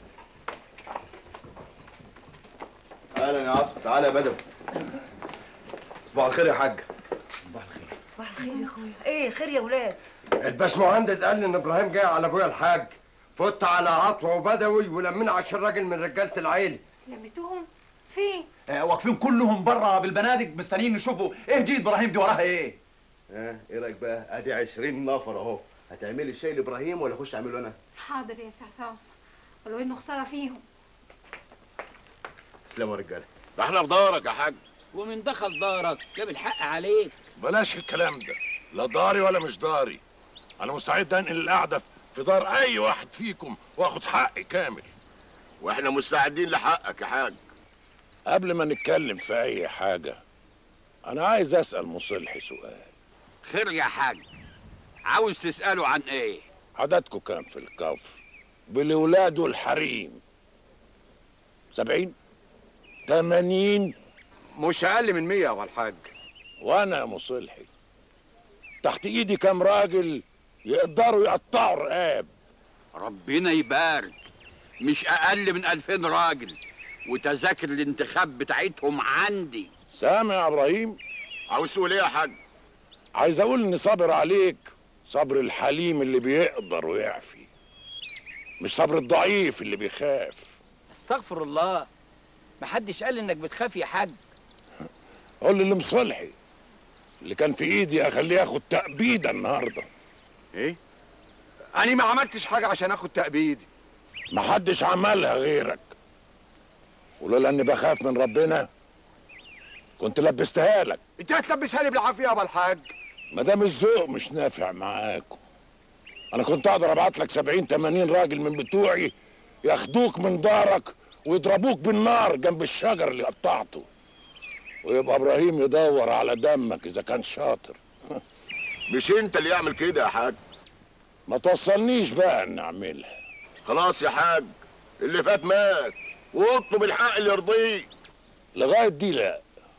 Speaker 19: اهلا يا عطف تعالى يا بدوي صباح الخير يا حاج
Speaker 17: صباح الخير يا اخويا ايه خير يا ولاد
Speaker 3: الباشمهندس قال لي ان ابراهيم جاي على ابويا الحاج فت على عطوه وبدوي ولمينا عشر راجل من رجاله العيله
Speaker 18: لميتوهم فين
Speaker 16: آه، واقفين كلهم بره بالبنادق مستنيين نشوفوا ايه جيد ابراهيم دي وراها ايه
Speaker 19: ها ايه رايك بقى ادي 20 نفر اهو هتعملي الشاي لابراهيم ولا اخش اعمله انا
Speaker 18: حاضر يا سي عصام ولو انه خساره فيهم
Speaker 19: تسلموا يا رجاله
Speaker 9: ده احنا في دارك يا حاج
Speaker 4: ومن دخل دارك جاب الحق عليك
Speaker 10: بلاش الكلام ده لا داري ولا مش داري انا مستعد انقل القعده في دار اي واحد فيكم واخد حقي كامل
Speaker 9: واحنا مستعدين لحقك يا حاج
Speaker 10: قبل ما نتكلم في اي حاجه انا عايز اسال مصلحي سؤال
Speaker 6: خير يا حاج عاوز تسأله عن ايه
Speaker 10: عددكم كام في الكفر بالولاد والحريم سبعين تمانين
Speaker 3: مش اقل من مية يا الحاج
Speaker 10: وانا يا مصلحي تحت ايدي كام راجل يقدروا يقطعوا رقاب
Speaker 6: ربنا يبارك مش اقل من 2000 راجل وتذاكر الانتخاب بتاعتهم عندي
Speaker 10: سامع يا ابراهيم
Speaker 2: عاوز تقول ايه يا حاج
Speaker 10: عايز اقول اني صابر عليك صبر الحليم اللي بيقدر ويعفي مش صبر الضعيف اللي بيخاف
Speaker 4: استغفر الله محدش قال انك بتخاف يا حاج
Speaker 10: قول لي مصلحي اللي كان في ايدي اخليه ياخد تأبيدة النهارده
Speaker 3: ايه انا ما عملتش حاجه عشان اخد تأبيدي
Speaker 10: ما حدش عملها غيرك ولولا اني بخاف من ربنا كنت لبستها لك
Speaker 3: انت هتلبسها لي بالعافيه يا ابو الحاج
Speaker 10: ما دام الذوق مش نافع معاكم انا كنت اقدر ابعت لك 70 80 راجل من بتوعي ياخدوك من دارك ويضربوك بالنار جنب الشجر اللي قطعته ويبقى ابراهيم يدور على دمك اذا كان شاطر
Speaker 2: مش انت اللي يعمل كده يا حاج
Speaker 10: ما توصلنيش بقى ان اعملها
Speaker 2: خلاص يا حاج اللي فات مات واطلب الحق اللي يرضيه
Speaker 10: لغايه دي لا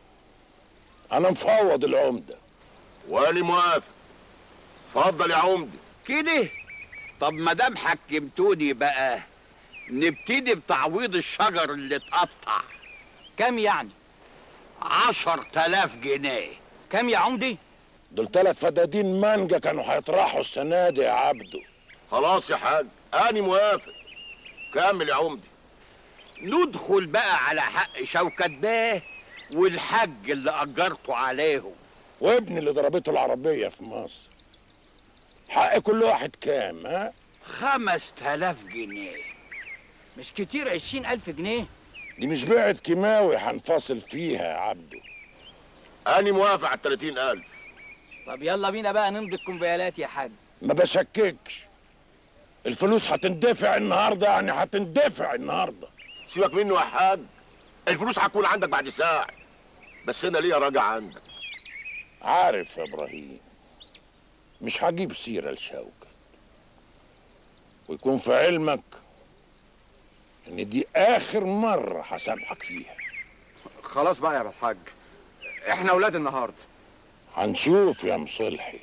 Speaker 10: انا مفوض العمده
Speaker 2: وانا موافق اتفضل يا عمدي
Speaker 6: كده طب ما دام حكمتوني بقى نبتدي بتعويض الشجر اللي اتقطع
Speaker 4: كام يعني
Speaker 6: عشر تلاف جنيه
Speaker 4: كام يا عمدي
Speaker 10: دول ثلاث فدادين مانجا كانوا هيطرحوا السنه دي يا عبده
Speaker 2: خلاص يا حاج انا موافق كمل يا عمدي
Speaker 6: ندخل بقى على حق شوكة باه والحج اللي أجرته عليهم
Speaker 10: وابني اللي ضربته العربيه في مصر حق كل واحد كام ها
Speaker 6: خمس تلاف جنيه
Speaker 4: مش كتير عشرين ألف جنيه
Speaker 10: دي مش بيعة كيماوي هنفاصل فيها يا عبده
Speaker 2: انا موافق على 30000
Speaker 4: طب يلا بينا بقى نمضي الكمبيالات يا حاج
Speaker 10: ما بشككش الفلوس هتندفع النهارده يعني هتندفع النهارده
Speaker 2: سيبك منه يا حاج الفلوس هتكون عندك بعد ساعه بس انا ليا راجع عندك
Speaker 10: عارف يا ابراهيم مش هجيب سيره لشوكة ويكون في علمك ان دي اخر مره هسامحك فيها
Speaker 3: خلاص بقى يا ابو الحاج احنا اولاد النهارده
Speaker 10: هنشوف يا مصلحي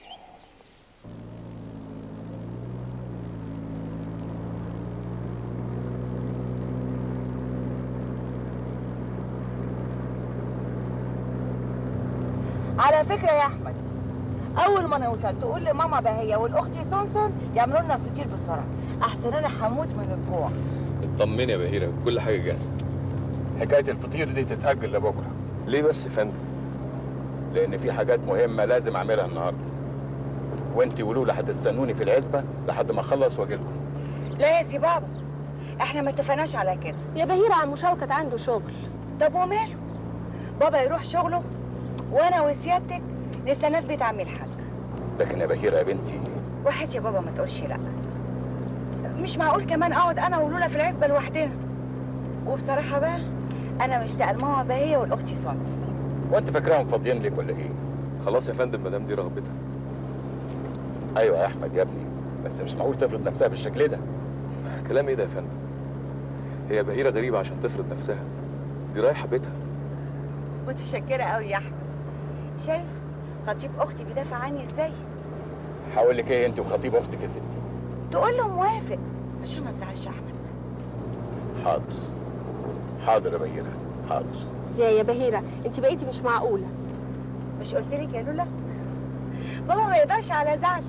Speaker 20: على فكرة يا أحمد أول ما نوصل تقول لماما بهية والأختي سونسون يعملوا لنا الفطير بسرعة أحسن أنا هموت من الجوع
Speaker 15: اطمني يا بهيرة كل حاجة جاهزة
Speaker 12: حكاية الفطير دي تتأجل لبكرة
Speaker 15: ليه بس يا فندم؟
Speaker 12: لأن في حاجات مهمة لازم أعملها النهاردة وأنت ولولا هتستنوني في العزبة لحد ما أخلص وأجي لكم
Speaker 20: لا يا سي بابا احنا ما اتفقناش على كده
Speaker 14: يا بهيرة عم شوكت عنده شغل
Speaker 20: طب وماله بابا يروح شغله وانا وسيادتك نستناه في بيت عمي الحاج
Speaker 12: لكن يا بهيرة يا بنتي
Speaker 20: وحيد يا بابا ما تقولش لا مش معقول كمان اقعد انا ولولا في العزبه لوحدنا وبصراحه بقى انا مشتاقه لماما بهيه والاختي سونسون
Speaker 12: وأنت فاكراهم فاضيين لك ولا إيه؟
Speaker 15: خلاص يا فندم ما دام دي رغبتها
Speaker 12: أيوة يا أحمد يا ابني بس مش معقول تفرض نفسها بالشكل ده
Speaker 15: كلام إيه ده يا فندم؟ هي بهيرة غريبة عشان تفرض نفسها دي رايحة بيتها
Speaker 20: متشكره قوي يا احمد شايف خطيب اختي بيدافع عني ازاي
Speaker 12: هقول لك إيه أنت وخطيب أختك يا ستي
Speaker 20: تقول له موافق عشان ما تزعلش احمد
Speaker 12: حاضر حاضر يا بهيرة حاضر
Speaker 14: يا يا بهيرة انت بقيتي مش معقولة
Speaker 20: مش قلت لك يا لولا بابا ما يقدرش على زعلي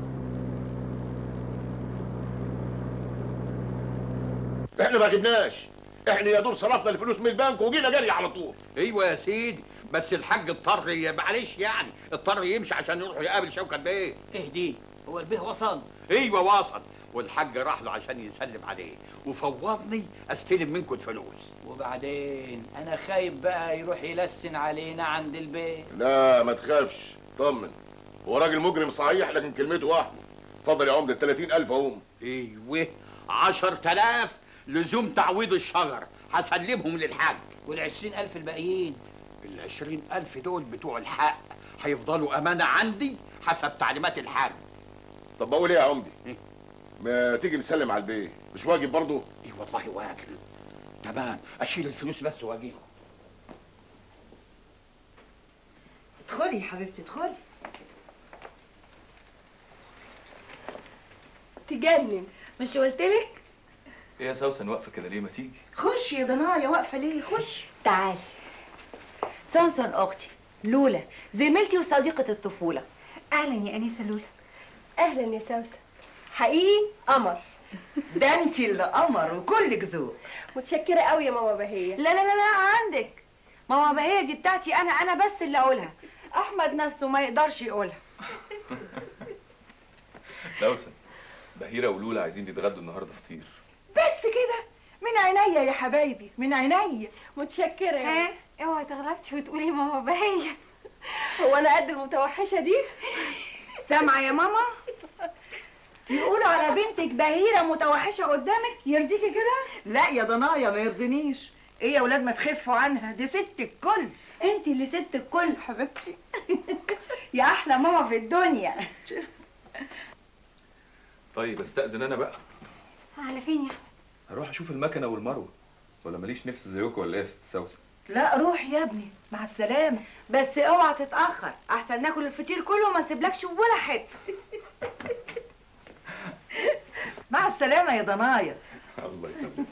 Speaker 2: احنا ما جبناش احنا يا دور صرفنا الفلوس من البنك وجينا جري على طول
Speaker 6: ايوه يا سيدي بس الحاج اضطر ي- معلش يعني اضطر يمشي عشان يروح يقابل شوكة بيه
Speaker 4: اهدي هو البيه وصل
Speaker 6: ايوه وصل والحاج راح له عشان يسلم عليه وفوضني استلم منكم الفلوس
Speaker 4: وبعدين انا خايف بقى يروح يلسن علينا عند البيت
Speaker 2: لا ما تخافش طمن هو راجل مجرم صحيح لكن كلمته واحده اتفضل يا عمده 30000 اهم
Speaker 6: ايوه 10000 لزوم تعويض الشجر هسلمهم للحاج
Speaker 4: والعشرين ألف الباقيين
Speaker 6: العشرين ألف دول بتوع الحق هيفضلوا أمانة عندي حسب تعليمات الحاج
Speaker 2: طب بقول ايه يا عمدي
Speaker 9: ما تيجي نسلم على البيت مش واجب برضه
Speaker 6: اي والله واجب تمام اشيل الفلوس بس واجيلكم
Speaker 21: ادخلي يا حبيبتي ادخلي
Speaker 20: تجنن مش قلتلك
Speaker 15: ايه يا سوسن واقفه كده ليه ما تيجي
Speaker 21: خش يا ضنايا واقفه ليه خش
Speaker 20: تعالي سونسون اختي لولا زميلتي وصديقة الطفولة
Speaker 18: اهلا يا انسه لولا
Speaker 14: اهلا يا سوسن حقيقي قمر
Speaker 21: ده انت اللي قمر وكلك ذوق
Speaker 14: متشكره قوي يا ماما بهيه
Speaker 20: لا لا لا لا عندك ماما بهية دي بتاعتي انا انا بس اللي اقولها احمد نفسه ما يقدرش يقولها
Speaker 15: سوسن بهيره ولولا عايزين يتغدوا النهارده فطير
Speaker 21: بس كده من عينيا يا حبايبي من عينيا
Speaker 14: متشكره
Speaker 18: ها اوعي تغلطي وتقولي ماما بهية
Speaker 14: هو انا قد المتوحشه دي
Speaker 20: سامعة يا ماما يقولوا على بنتك بهيرة متوحشة قدامك يرضيكي كده
Speaker 21: لا يا ضنايا ما يرضينيش ايه يا ولاد ما تخفوا عنها دي ست الكل
Speaker 20: انت اللي ست الكل
Speaker 21: حبيبتي
Speaker 20: يا احلى ماما في الدنيا
Speaker 15: طيب استاذن انا بقى
Speaker 18: على فين يا احمد
Speaker 15: هروح اشوف المكنه والمروه ولا ماليش نفس زيكم ولا ايه يا ست سوسن
Speaker 21: لا روح يا ابني مع السلامه
Speaker 20: بس اوعى تتأخر احسن ناكل الفطير كله وما نسيبلكش ولا حتة
Speaker 21: مع السلامه يا ضنايا
Speaker 15: الله يسلمك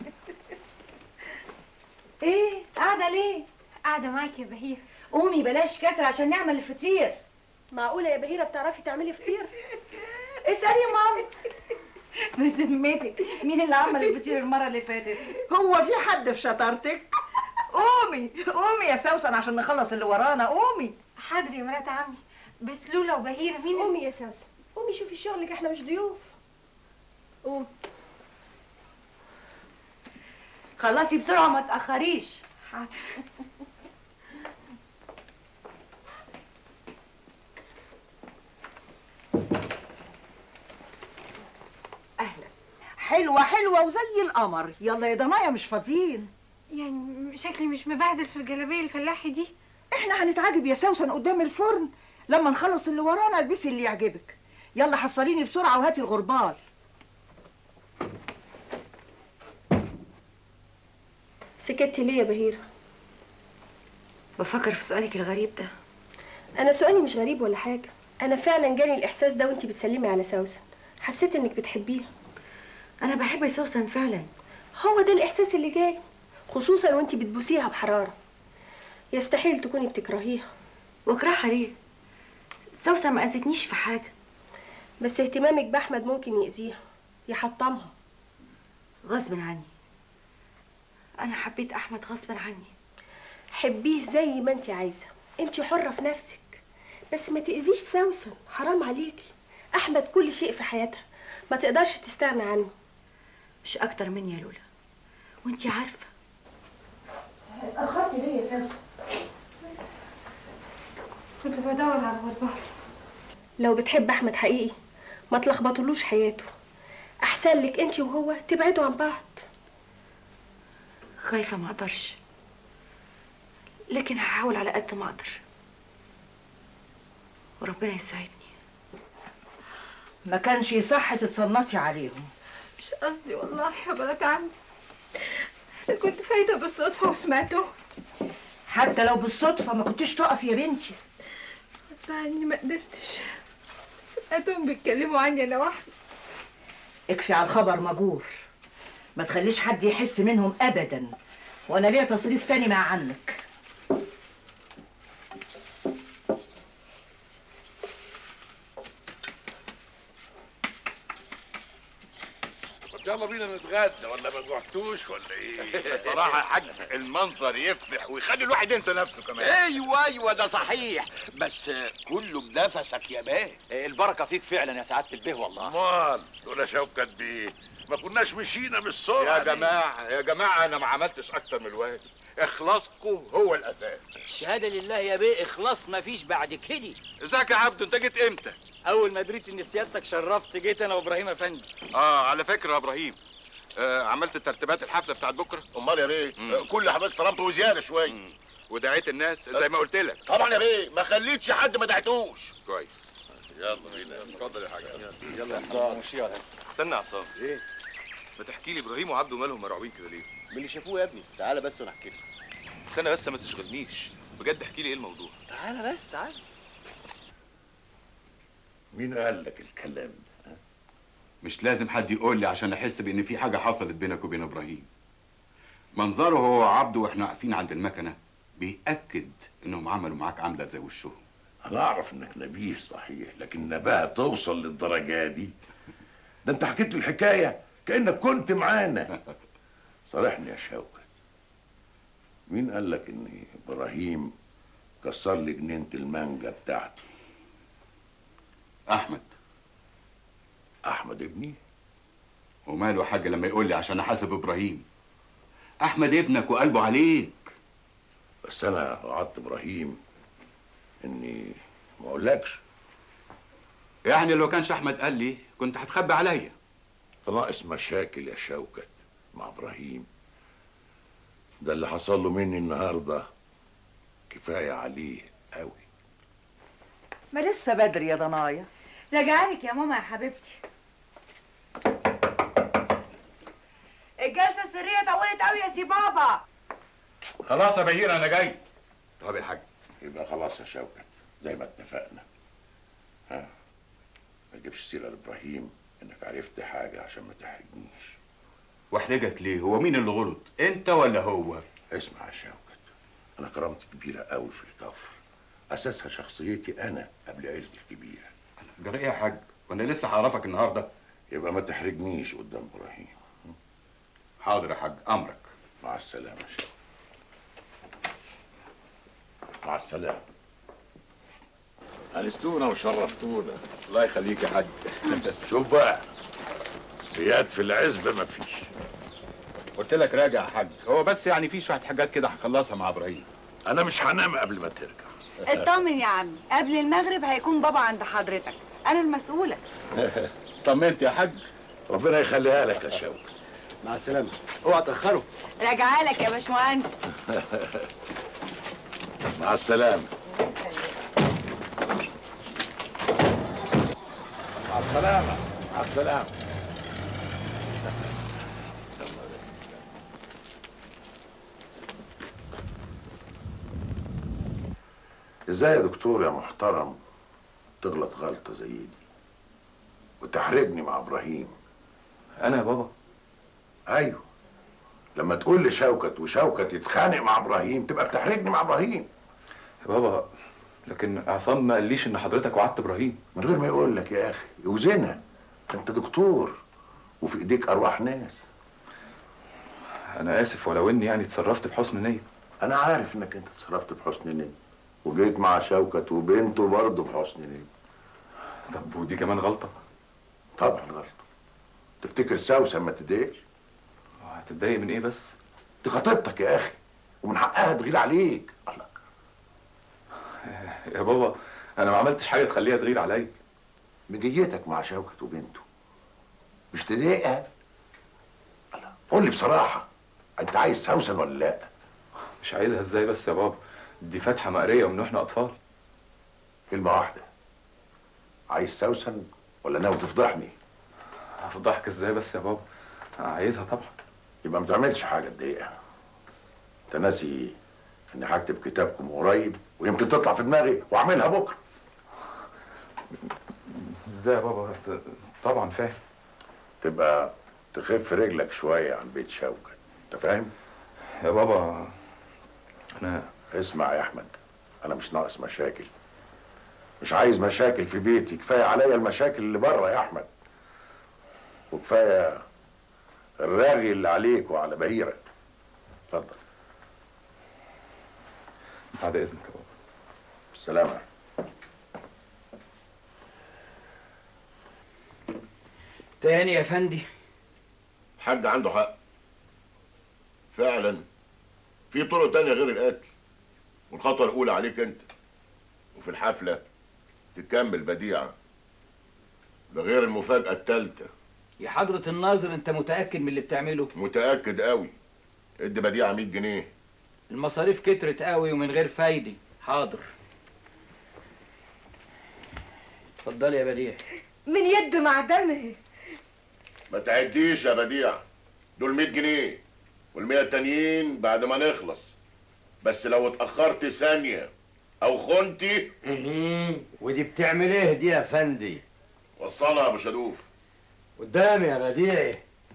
Speaker 20: ايه قاعدة ليه
Speaker 18: قاعده معاكي يا بهير
Speaker 20: قومي بلاش كسر عشان نعمل الفطير
Speaker 14: معقوله يا بهيره بتعرفي تعملي فطير
Speaker 20: اسألي ماما بذمتك مين اللي عمل الفطير المرة اللي فاتت
Speaker 21: هو في حد في شطارتك قومي قومي يا سوسن عشان نخلص اللي ورانا قومي
Speaker 18: حاضر يا مرات عمي بس لولا وبهيرة مين
Speaker 14: قومي يا سوسن قومي شوفي شغلك احنا مش ضيوف قومي
Speaker 20: خلصي بسرعة ما تأخريش حاضر
Speaker 21: اهلا حلوه حلوه وزي القمر يلا يا ضنايا مش فاضيين
Speaker 18: يعني شكلي مش مبهدل في الجلابيه الفلاحي دي
Speaker 21: احنا هنتعجب يا سوسن قدام الفرن لما نخلص اللي ورانا البسي اللي يعجبك يلا حصليني بسرعه وهاتي الغربال
Speaker 14: سكتي ليه يا بهيره
Speaker 20: بفكر في سؤالك الغريب ده
Speaker 14: انا سؤالي مش غريب ولا حاجه انا فعلا جالي الاحساس ده وانتي بتسلمي على سوسن حسيت انك بتحبيها
Speaker 20: انا بحب سوسن فعلا
Speaker 14: هو ده الاحساس اللي جاي خصوصا وانتي بتبوسيها بحراره يستحيل تكوني بتكرهيها
Speaker 20: واكرهها ليه سوسن ما اذتنيش في حاجه
Speaker 14: بس اهتمامك باحمد ممكن يأذيها يحطمها
Speaker 20: غصب عني انا حبيت احمد غصب عني
Speaker 14: حبيه زي ما انت عايزه انت حره في نفسك بس ما تاذيش سوسن حرام عليكي احمد كل شيء في حياتها ما تقدرش تستغنى عنه
Speaker 20: مش اكتر مني يا لولا وانتي عارفه
Speaker 21: اتاخرتي ليه يا سوسن
Speaker 18: كنت بدور على الغربال
Speaker 14: لو بتحب احمد حقيقي ما تلخبطولوش حياته احسن لك انت وهو تبعدوا عن بعض
Speaker 20: خايفه ما اقدرش لكن هحاول على قد ما اقدر وربنا يساعدني
Speaker 21: ما كانش يصح تتصنطي عليهم
Speaker 18: مش قصدي والله يا بنات عمي أنا كنت فايته بالصدفه وسمعته
Speaker 21: حتى لو بالصدفه ما كنتش تقف يا بنتي
Speaker 18: غصب عني ما قدرتش سمعتهم بيتكلموا عني انا واحده
Speaker 21: اكفي على الخبر مجور ما تخليش حد يحس منهم ابدا وانا ليا تصريف تاني مع عنك
Speaker 2: طب يلا بينا نتغدى ولا ما جوعتوش ولا ايه؟
Speaker 9: بصراحة يا حاج المنظر يفرح ويخلي الواحد ينسى نفسه كمان
Speaker 6: ايوه ايوه ده صحيح بس كله بنفسك يا بيه
Speaker 16: البركه فيك فعلا يا سعاده البيه والله
Speaker 2: امال لولا شوكت بيه ما كناش مشينا بالسرعه
Speaker 9: يا جماعة يا جماعة أنا ما عملتش أكتر من الواجب إخلاصكم هو الأساس
Speaker 4: الشهاده لله يا بيه اخلاص مفيش بعد كده
Speaker 9: ازيك يا عبدو أنت جيت إمتى؟
Speaker 4: اول ما دريت ان سيادتك شرفت جيت انا وابراهيم افندي
Speaker 9: آه على فكرة يا إبراهيم آه عملت ترتيبات الحفلة بتاعت بكرة؟ أمال يا بيه كل حضرتك طلبت وزيادة شوية ودعيت الناس زي ما قلت لك
Speaker 19: طبعا يا بيه ما خليتش حد ما دعتوش
Speaker 9: كويس
Speaker 1: يلا بينا اتفضل يا حاج
Speaker 19: يلا يا حبيبي ماشي يلا
Speaker 1: استنى يا عصام ايه ما تحكي لي ابراهيم وعبده مالهم مرعوبين كده ليه
Speaker 19: من اللي شافوه يا ابني تعالى بس وانا احكي لك
Speaker 1: استنى بس ما تشغلنيش بجد احكي لي ايه الموضوع
Speaker 19: تعالى بس تعالى
Speaker 2: مين قال لك الكلام ده
Speaker 8: مش لازم حد يقول لي عشان احس بان في حاجه حصلت بينك وبين ابراهيم منظره هو وعبده واحنا واقفين عند المكنه بيأكد انهم عملوا معاك عمله زي وشهم
Speaker 2: انا اعرف انك نبيه صحيح لكن نباهه توصل للدرجه دي ده انت حكيت لي الحكايه كانك كنت معانا صارحني يا شوكت مين قال لك ان ابراهيم كسر لي جنينه المانجا بتاعتي
Speaker 8: احمد
Speaker 2: احمد ابني
Speaker 8: وماله يا حاج لما يقول لي عشان احاسب ابراهيم احمد ابنك وقلبه عليك
Speaker 2: بس انا وعدت ابراهيم اني ما اقولكش
Speaker 8: يعني لو كانش احمد قال لي كنت هتخبي عليا
Speaker 2: ناقص مشاكل يا شوكت مع ابراهيم ده اللي حصل له مني النهارده كفايه عليه قوي
Speaker 21: ما لسه بدري يا ضنايا
Speaker 20: رجعلك يا ماما يا حبيبتي الجلسة السرية طولت قوي يا سي بابا
Speaker 8: خلاص يا بهير انا جاي طب يا حاج
Speaker 2: يبقى خلاص يا شوكت زي ما اتفقنا ها ما تجيبش سيره لابراهيم انك عرفت حاجه عشان ما تحرجنيش
Speaker 8: واحرجك ليه هو مين اللي غلط انت ولا هو
Speaker 2: اسمع يا شوكت انا كرامتي كبيره قوي في الكفر اساسها شخصيتي انا قبل عيلتي الكبيره
Speaker 8: جرى ايه يا حاج وانا لسه هعرفك النهارده
Speaker 2: يبقى ما تحرجنيش قدام ابراهيم
Speaker 8: حاضر يا حاج امرك
Speaker 2: مع السلامه يا شوكت مع السلامه انستونا وشرفتونا
Speaker 8: الله يخليك يا حاج
Speaker 2: شوف بقى بياد في العزبه مفيش
Speaker 8: قلت لك راجع يا حاج هو بس يعني في شويه حاجات كده هخلصها مع ابراهيم
Speaker 2: انا مش هنام قبل ما ترجع
Speaker 20: اطمن يا عمي قبل المغرب هيكون بابا عند حضرتك انا المسؤولة
Speaker 8: طمنت يا حاج
Speaker 2: ربنا يخليها لك يا شوكت
Speaker 19: مع السلامه اوعى تاخره
Speaker 20: راجعالك يا باشمهندس
Speaker 2: مع السلامه مع السلامه مع السلامه ازاي يا دكتور يا محترم تغلط غلطه زي دي وتحرجني مع ابراهيم
Speaker 15: انا يا بابا
Speaker 2: ايوه لما تقول لي شوكت وشوكت يتخانق مع ابراهيم تبقى بتحرجني مع ابراهيم
Speaker 15: يا بابا لكن عصام ما قاليش ان حضرتك وعدت ابراهيم
Speaker 2: من غير ما يقول لك يا اخي يوزنها انت دكتور وفي ايديك ارواح ناس
Speaker 15: انا اسف ولو اني يعني اتصرفت بحسن نيه
Speaker 2: انا عارف انك انت اتصرفت بحسن نيه وجيت مع شوكت وبنته برضه بحسن نيه
Speaker 15: طب ودي كمان غلطه
Speaker 2: طبعا غلطه تفتكر سوسن ما تضايقش
Speaker 15: هتتضايق من ايه بس
Speaker 2: دي خطيبتك يا اخي ومن حقها تغير عليك الله
Speaker 15: يا بابا انا ما عملتش حاجه تخليها تغير عليا
Speaker 2: مجيتك مع شوكت وبنته مش تضايقها الله قول لي بصراحه انت عايز سوسن ولا لا
Speaker 15: مش عايزها ازاي بس يا بابا دي فاتحه مقريه ومن واحنا اطفال
Speaker 2: كلمه واحده عايز سوسن ولا ناوي تفضحني
Speaker 15: هفضحك ازاي بس يا بابا عايزها طبعا
Speaker 2: يبقى ما تعملش حاجه تضايقها انت ناسي اني هكتب كتابكم قريب ويمكن تطلع في دماغي واعملها بكره
Speaker 15: ازاي يا بابا طبعا فاهم
Speaker 2: تبقى تخف رجلك شويه عن بيت شوكت انت فاهم
Speaker 15: يا بابا انا
Speaker 2: اسمع يا احمد انا مش ناقص مشاكل مش عايز مشاكل في بيتي كفايه عليا المشاكل اللي بره يا احمد وكفايه الراغي اللي عليك وعلى بهيرك اتفضل
Speaker 15: بعد اذنك يا بابا
Speaker 2: بالسلامه
Speaker 4: تاني يا فندي
Speaker 9: الحاج عنده حق فعلا في طرق تانية غير القتل والخطوة الأولى عليك أنت وفي الحفلة تكمل بديعة ده غير المفاجأة التالتة
Speaker 4: يا حضرة الناظر انت متأكد من اللي بتعمله
Speaker 9: متأكد قوي ادي بديعة 100 جنيه
Speaker 4: المصاريف كترت قوي ومن غير فايدة حاضر اتفضلي يا بديع
Speaker 18: من يد معدمه
Speaker 9: ما تعديش يا بديع دول 100 جنيه وال100 التانيين بعد ما نخلص بس لو اتأخرت ثانية أو خنتي
Speaker 13: ودي بتعمل ايه دي يا فندي
Speaker 9: وصلها يا أبو شدوف
Speaker 13: قدامي يا بديعي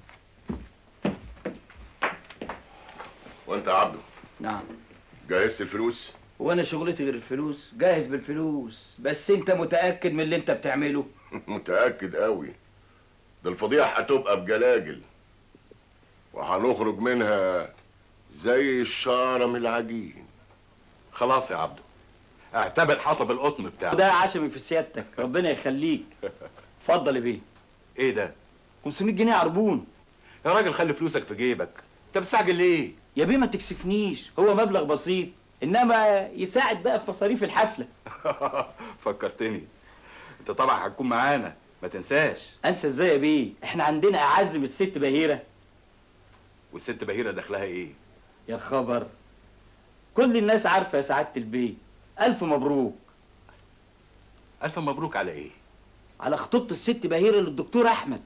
Speaker 9: وأنت يا عبده
Speaker 4: نعم
Speaker 9: جهزت الفلوس؟
Speaker 4: وانا شغلتي غير الفلوس جاهز بالفلوس بس انت متاكد من اللي انت بتعمله
Speaker 9: متأكد قوي ده الفضيحة هتبقى بجلاجل وهنخرج منها زي الشعرة من العجين
Speaker 8: خلاص يا عبده اعتبر حطب القطن بتاعك
Speaker 4: ده عشمي في سيادتك ربنا يخليك اتفضل يا بيه
Speaker 8: ايه ده
Speaker 4: 500 جنيه عربون
Speaker 8: يا راجل خلي فلوسك في جيبك انت مستعجل ليه
Speaker 4: يا بيه ما تكسفنيش هو مبلغ بسيط انما يساعد بقى في مصاريف الحفله
Speaker 8: فكرتني انت طبعا هتكون معانا ما تنساش
Speaker 4: انسى ازاي يا بيه احنا عندنا اعز من الست بهيره
Speaker 8: والست بهيره دخلها ايه
Speaker 4: يا خبر كل الناس عارفه يا سعاده البيه الف مبروك
Speaker 8: الف مبروك على ايه
Speaker 4: على خطوبه الست بهيره للدكتور احمد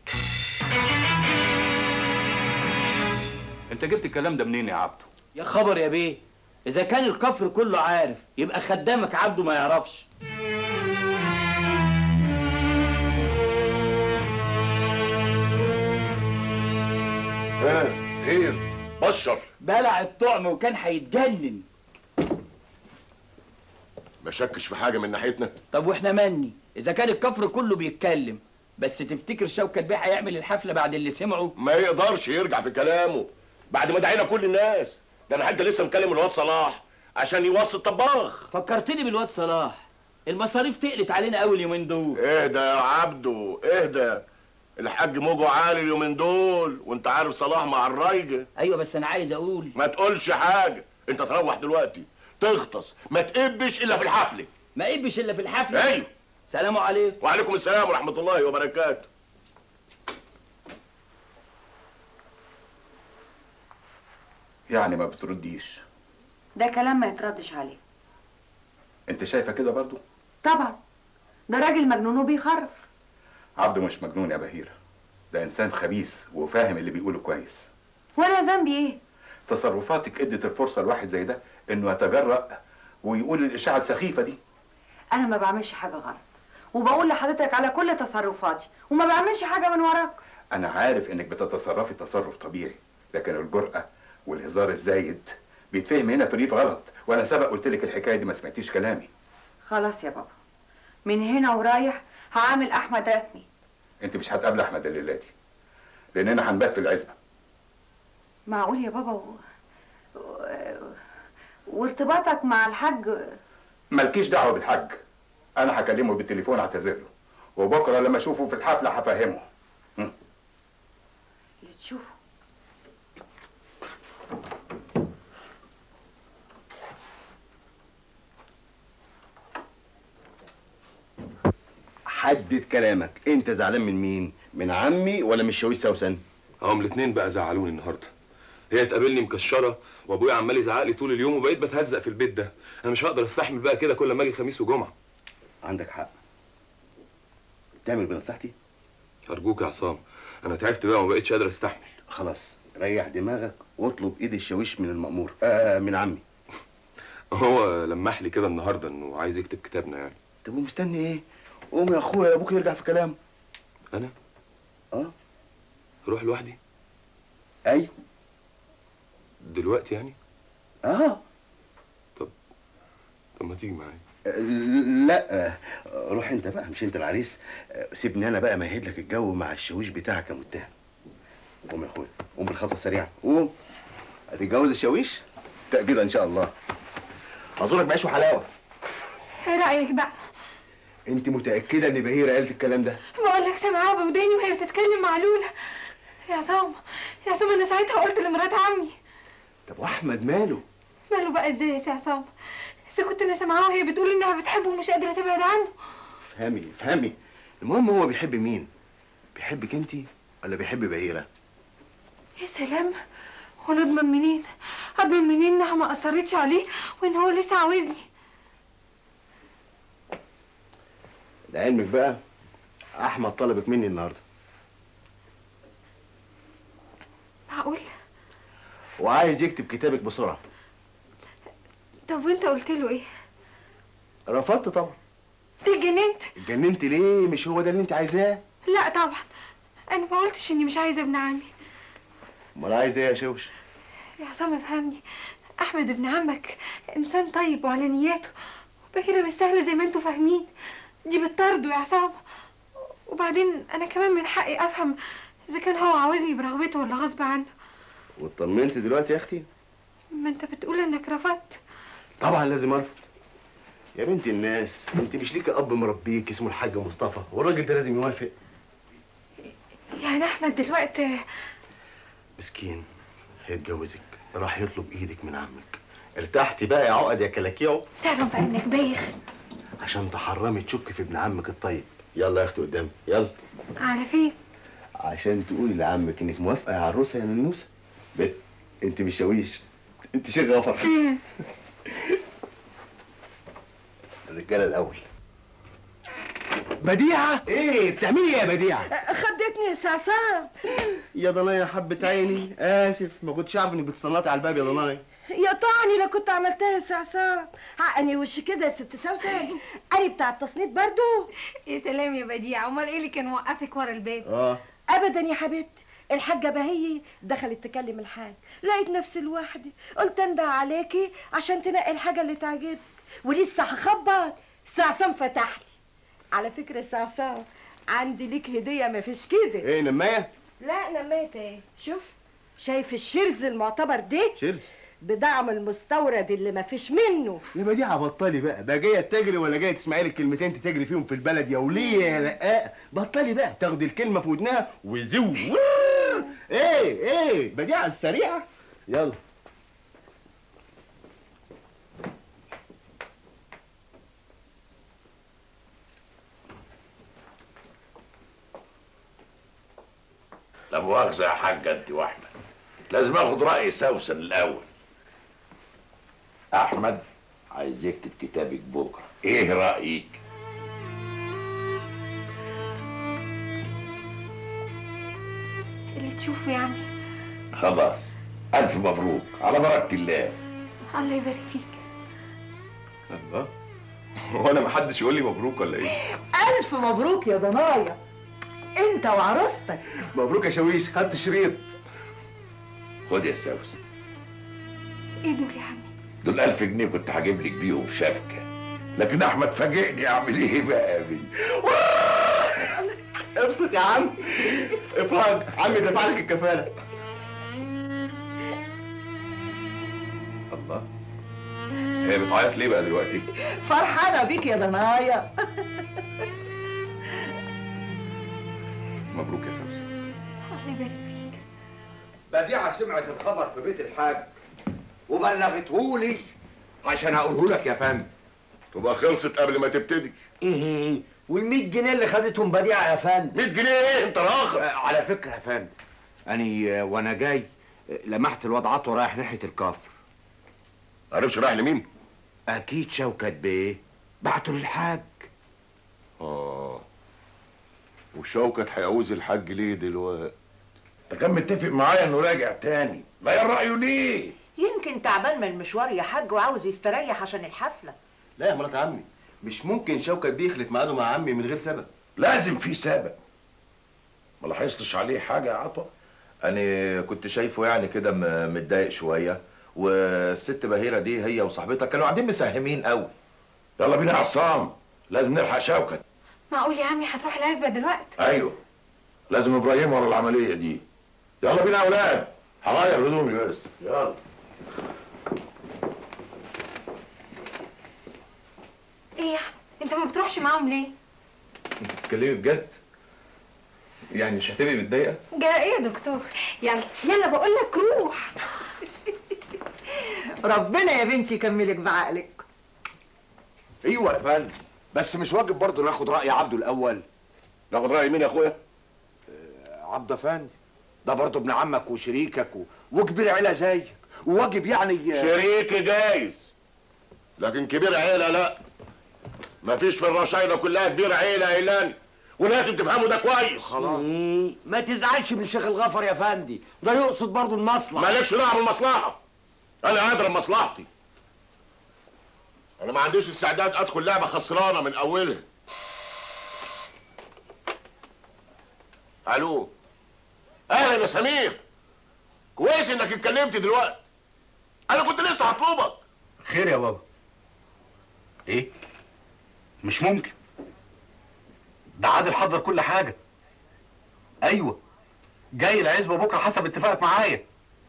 Speaker 8: انت جبت الكلام ده منين يا عبده
Speaker 4: يا خبر يا بيه اذا كان الكفر كله عارف يبقى خدامك عبده ما يعرفش
Speaker 9: ها خير بشر
Speaker 4: بلع الطعم وكان هيتجنن
Speaker 9: ما شكش في حاجة من ناحيتنا
Speaker 4: طب واحنا مني اذا كان الكفر كله بيتكلم بس تفتكر شوكت بيه هيعمل الحفله بعد اللي سمعه
Speaker 9: ما يقدرش يرجع في كلامه بعد ما دعينا كل الناس ده انا حتى لسه مكلم الواد صلاح عشان يوصي الطباخ
Speaker 4: فكرتني بالواد صلاح المصاريف تقلت علينا اول اليومين دول
Speaker 9: اهدى يا عبده اهدى الحاج موجه عالي اليومين دول وانت عارف صلاح مع الرايجه
Speaker 4: ايوه بس انا عايز اقول
Speaker 9: ما تقولش حاجه انت تروح دلوقتي تغطس ما تقبش الا في الحفله
Speaker 4: ما قبش الا في الحفله
Speaker 9: ايوه
Speaker 4: سلام عليكم
Speaker 9: وعليكم السلام ورحمه الله وبركاته
Speaker 8: يعني ما بترديش
Speaker 20: ده كلام ما يتردش عليه
Speaker 8: انت شايفه كده برضو
Speaker 20: طبعا ده راجل مجنون وبيخرف
Speaker 8: عبده مش مجنون يا بهيره ده انسان خبيث وفاهم اللي بيقوله كويس
Speaker 20: وانا ذنبي ايه
Speaker 8: تصرفاتك ادت الفرصه لواحد زي ده انه يتجرأ ويقول الاشاعه السخيفه دي
Speaker 20: انا ما بعملش حاجه غلط وبقول لحضرتك على كل تصرفاتي وما بعملش حاجه من وراك
Speaker 8: انا عارف انك بتتصرفي تصرف طبيعي لكن الجرأة والهزار الزايد بيتفهم هنا في الريف غلط وانا سبق قلت لك الحكايه دي ما سمعتيش كلامي
Speaker 20: خلاص يا بابا من هنا ورايح هعامل احمد رسمي
Speaker 8: انت مش هتقابل احمد الليله دي لاننا هنبات في العزبه
Speaker 20: معقول يا بابا و... و... وارتباطك مع الحاج
Speaker 8: مالكيش دعوه بالحاج انا هكلمه بالتليفون اعتذر له وبكره لما اشوفه في الحفله هفهمه
Speaker 20: اللي تشوفه
Speaker 19: حدد كلامك انت زعلان من مين من عمي ولا من الشاويش سوسن
Speaker 1: هم الاتنين بقى زعلوني النهارده هي تقابلني مكشره وابويا عمال يزعق لي طول اليوم وبقيت بتهزق في البيت ده انا مش هقدر استحمل بقى كده كل ما اجي خميس وجمعه
Speaker 19: عندك حق تعمل بنصيحتي
Speaker 1: ارجوك يا عصام انا تعبت بقى وما بقتش قادر استحمل
Speaker 19: خلاص ريح دماغك واطلب ايد الشاويش من المأمور آه من عمي
Speaker 1: هو لمح لي كده النهارده انه عايز يكتب كتابنا يعني
Speaker 19: طب ومستني ايه قوم يا اخويا ابوك يرجع في كلامه
Speaker 1: انا
Speaker 19: اه
Speaker 1: اروح لوحدي
Speaker 19: ايوه
Speaker 1: دلوقتي يعني
Speaker 19: اه
Speaker 1: طب ما تيجي معايا
Speaker 19: آه، لا آه، روح انت بقى مش انت العريس آه، سيبني انا بقى مهد لك الجو مع الشاويش بتاعك يا متهم قوم يا اخويا قوم بالخطوه السريعه قوم هتتجوز الشاويش تأكيد ان شاء الله اظنك معيش وحلاوه
Speaker 18: ايه رايك بقى
Speaker 19: انت متاكده ان بهيره قالت الكلام ده
Speaker 18: بقول لك سامعاها بوداني وهي بتتكلم مع لولا يا عصام يا عصام انا ساعتها قلت لمرات عمي
Speaker 19: طب واحمد ماله
Speaker 18: ماله بقى ازاي يا سي عصام اذا كنت انا سامعاها وهي بتقول انها بتحبه ومش قادره تبعد عنه
Speaker 19: فهمي فهمي المهم هو بيحب مين بيحبك انت ولا بيحب بهيره
Speaker 18: يا سلام وانا اضمن منين اضمن منين انها ما اثرتش عليه وان هو لسه عاوزني
Speaker 19: لعلمك بقى احمد طلبك مني النهارده
Speaker 18: معقول
Speaker 19: وعايز يكتب كتابك بسرعه
Speaker 18: طب وانت قلت له ايه
Speaker 19: رفضت طبعا
Speaker 18: اتجننت
Speaker 19: اتجننت ليه مش هو ده اللي انت عايزاه
Speaker 18: لا طبعا انا ما قلتش اني مش عايزه ابن عمي
Speaker 19: امال عايز ايه يا شوش
Speaker 18: يا عصام افهمني احمد ابن عمك انسان طيب وعلى نياته بهيرة مش سهله زي ما انتوا فاهمين دي بتطرده يا عصام وبعدين انا كمان من حقي افهم اذا كان هو عاوزني برغبته ولا غصب عنه
Speaker 19: واطمنت دلوقتي يا اختي
Speaker 18: ما انت بتقول انك رفضت
Speaker 19: طبعا لازم ارفض يا بنت الناس انت مش ليك اب مربيك اسمه الحاج مصطفى والراجل ده لازم يوافق
Speaker 18: يعني احمد دلوقتي
Speaker 19: مسكين هيتجوزك راح يطلب ايدك من عمك ارتحتي بقى يا عقد يا كلاكيعو
Speaker 18: تعرف بقى انك بايخ
Speaker 19: عشان تحرمي تشك في ابن عمك الطيب يلا يا اختي قدامي يلا
Speaker 18: على فين
Speaker 19: عشان تقولي لعمك انك موافقه يا عروسه يا ننوسه بت انت مش شاويش انت شيخ غفر الرجاله الاول بديعه ايه بتعملي ايه يا بديعه
Speaker 21: خدتني يا سعسعة
Speaker 19: يا ضنايا حبة عيني اسف ما كنتش عارف انك بتصنطي على الباب يا ضنايا
Speaker 21: يا طعني لو كنت عملتها يا سعسعة عقني وش كده يا ست سوسن أنا بتاع التصنيط برضو
Speaker 18: يا سلام يا بديع امال ايه اللي كان موقفك ورا الباب
Speaker 19: اه
Speaker 21: ابدا يا حبيبتي الحاجة بهية دخلت تكلم الحاج لقيت نفسي لوحدي قلت انده عليكي عشان تنقي الحاجة اللي تعجبك ولسه هخبط سعسان فتح لي على فكرة سعسان عندي ليك هدية مفيش كده
Speaker 19: ايه نمايه
Speaker 21: لا نميت ايه شوف شايف الشرز المعتبر ده
Speaker 19: شيرز
Speaker 21: بدعم المستورد اللي مفيش منه
Speaker 19: يا بديعه بطلي بقى ده جايه تجري ولا جايه تسمعي لك كلمتين تجري فيهم في البلد يا وليه يا رقاق بطلي بقى تاخدي الكلمه في ودنها وزو ايه ايه بديعه السريعه يلا
Speaker 2: لا مؤاخذة يا حاجة انت واحمد لازم اخد رأي سوسن الاول احمد عايز يكتب كتابك بكرة ايه رأيك
Speaker 18: اللي تشوفه يا عمي
Speaker 2: خلاص الف مبروك على بركة الله
Speaker 18: الله يبارك فيك
Speaker 1: الله هو انا محدش يقول لي مبروك ولا ايه
Speaker 21: ألف مبروك يا ضنايا أنت وعروستك
Speaker 19: مبروك يا شاويش خدت شريط
Speaker 2: خد يا سوسن
Speaker 18: ايه دول يا عمي
Speaker 2: دول ألف جنيه كنت هجيب لك بيهم شبكة لكن احمد فاجئني اعمل ايه بقى يا بني
Speaker 19: ابسط يا عم افرج عمي دفع لك الكفاله
Speaker 1: الله هي بتعيط ليه بقى دلوقتي
Speaker 21: فرحانة بيك يا ضنايا
Speaker 1: مبروك يا سوسن
Speaker 18: الله يبارك فيك
Speaker 3: بديعة سمعت الخبر في بيت الحاج وبلغتهولي عشان اقوله لك يا فندم
Speaker 2: تبقى خلصت قبل ما تبتدي
Speaker 13: ايه وال100 جنيه اللي خدتهم بديعه يا فندم
Speaker 2: 100 جنيه ايه انت راخر
Speaker 3: آه، على فكرة يا فندم أني آه، وأنا جاي آه، لمحت الواد عطوة رايح ناحية الكفر
Speaker 2: عرفش رايح لمين؟
Speaker 3: أكيد شوكت بيه بعته للحاج
Speaker 2: اه وشوكت هيعوز الحاج ليه دلوقتي؟ ده كان متفق معايا انه راجع تاني غير رايه ليه؟
Speaker 21: يمكن تعبان من المشوار يا حاج وعاوز يستريح عشان الحفلة
Speaker 19: لا يا مرات عمي مش ممكن شوكت بيخلف ميعاده مع عمي من غير سبب
Speaker 2: لازم في سبب ما لاحظتش عليه حاجه يا عطوه
Speaker 7: انا كنت شايفه يعني كده م- متضايق شويه والست بهيره دي هي وصاحبتها كانوا قاعدين مساهمين قوي
Speaker 2: يلا بينا يا عصام لازم نلحق شوكت
Speaker 18: معقول يا عمي هتروح العزبة دلوقتي
Speaker 2: ايوه لازم ابراهيم ورا العمليه دي يلا بينا يا اولاد هغير هدومي بس يلا
Speaker 18: ايه يا احمد انت ما بتروحش معاهم ليه
Speaker 15: بتتكلمي بجد يعني مش هتبقي متضايقه
Speaker 18: جرى ايه يا دكتور يلا يلا بقول لك روح
Speaker 21: ربنا يا بنتي يكملك بعقلك
Speaker 3: ايوه يا فندم بس مش واجب برضه ناخد راي عبده الاول
Speaker 2: ناخد راي مين يا اخويا
Speaker 3: عبده فندم ده برضه ابن عمك وشريكك و... وكبير عيله زيك وواجب يعني
Speaker 2: شريكي جايز لكن كبير عيله لا
Speaker 9: مفيش في الرشايده كلها كبيره عيله قايلاني ولازم تفهموا ده كويس
Speaker 13: خلاص ما تزعلش من الشيخ الغفر يا فندي ده يقصد برضه المصلحه
Speaker 9: مالكش دعوه بالمصلحه انا ادرى بمصلحتي انا ما عنديش استعداد ادخل لعبه خسرانه من اولها الو اهلا يا سمير كويس انك اتكلمت دلوقتي انا كنت لسه هطلبك
Speaker 11: خير يا بابا ايه مش ممكن ده عادل حضر كل حاجه ايوه جاي العزبه بكره حسب اتفاقك معايا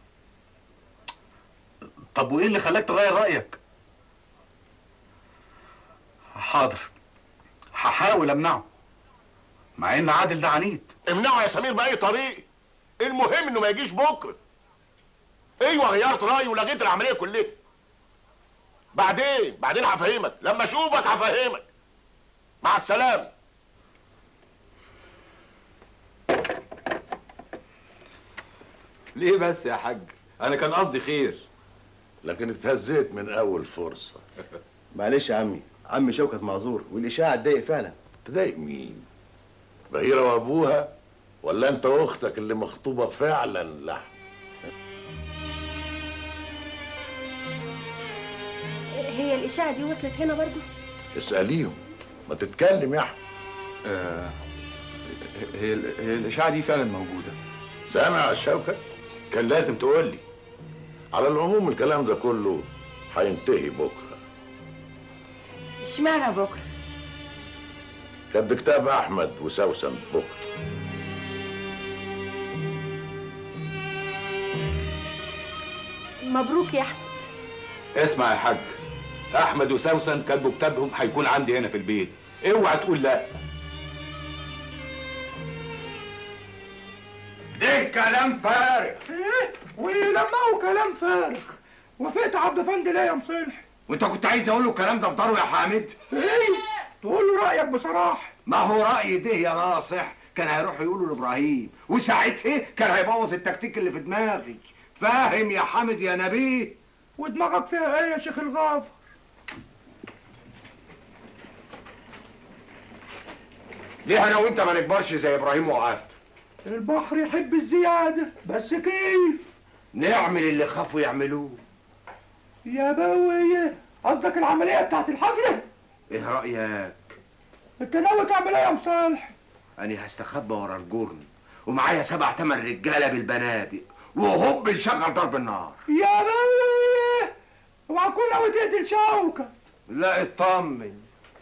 Speaker 11: طب وايه اللي خلاك تغير رايك حاضر هحاول امنعه مع ان عادل ده عنيد
Speaker 9: امنعه يا سمير باي طريقه المهم انه ما يجيش بكره ايوه غيرت رايي ولغيت العمليه كلها بعدين بعدين هفهمك لما اشوفك هفهمك مع السلامه
Speaker 12: ليه بس يا حاج انا كان قصدي خير
Speaker 2: لكن اتهزيت من اول فرصه
Speaker 19: معلش يا عمي عمي شوكت معذور والاشاعه اتضايق فعلا
Speaker 2: تضايق مين بهيرة وابوها ولا انت واختك اللي مخطوبه فعلا لحم
Speaker 14: هي الإشاعة دي وصلت هنا برضو
Speaker 2: اساليهم ما تتكلم يا احمد
Speaker 15: آه هي هي الاشاعه دي فعلا موجوده
Speaker 2: سامع يا شوكت كان لازم تقول لي على العموم الكلام ده كله هينتهي بكره
Speaker 20: اشمعنى بكره
Speaker 2: كان كتاب احمد وسوسن بكره
Speaker 14: مبروك يا أحمد
Speaker 8: اسمع يا حاج احمد وسوسن كاتبوا كتابهم هيكون عندي هنا في البيت اوعى تقول لا
Speaker 5: ده كلام فارغ ايه ولمعوا كلام فارغ وافقت عبد افندي ليه يا مصلح
Speaker 3: وانت كنت عايزني اقول له الكلام ده في داره يا حامد
Speaker 5: ايه تقول له رايك بصراحه
Speaker 3: ما هو رايي ده يا ناصح كان هيروح يقوله لابراهيم وساعتها كان هيبوظ التكتيك اللي في دماغي فاهم يا حامد يا نبيه
Speaker 5: ودماغك فيها ايه يا شيخ الغافر
Speaker 3: ليه انا وانت ما نكبرش زي ابراهيم وعاد
Speaker 5: البحر يحب الزياده بس كيف
Speaker 3: نعمل اللي خافوا يعملوه
Speaker 5: يا بويه قصدك العمليه بتاعت الحفله
Speaker 3: ايه رايك
Speaker 5: انت ناوي تعمل ايه يا مصالح
Speaker 3: انا هستخبى ورا الجرن ومعايا سبع تمن رجاله بالبنادق وهوب نشغل ضرب النار
Speaker 5: يا بويه اوعى تكون ناوي تقتل شوكه
Speaker 3: لا اطمن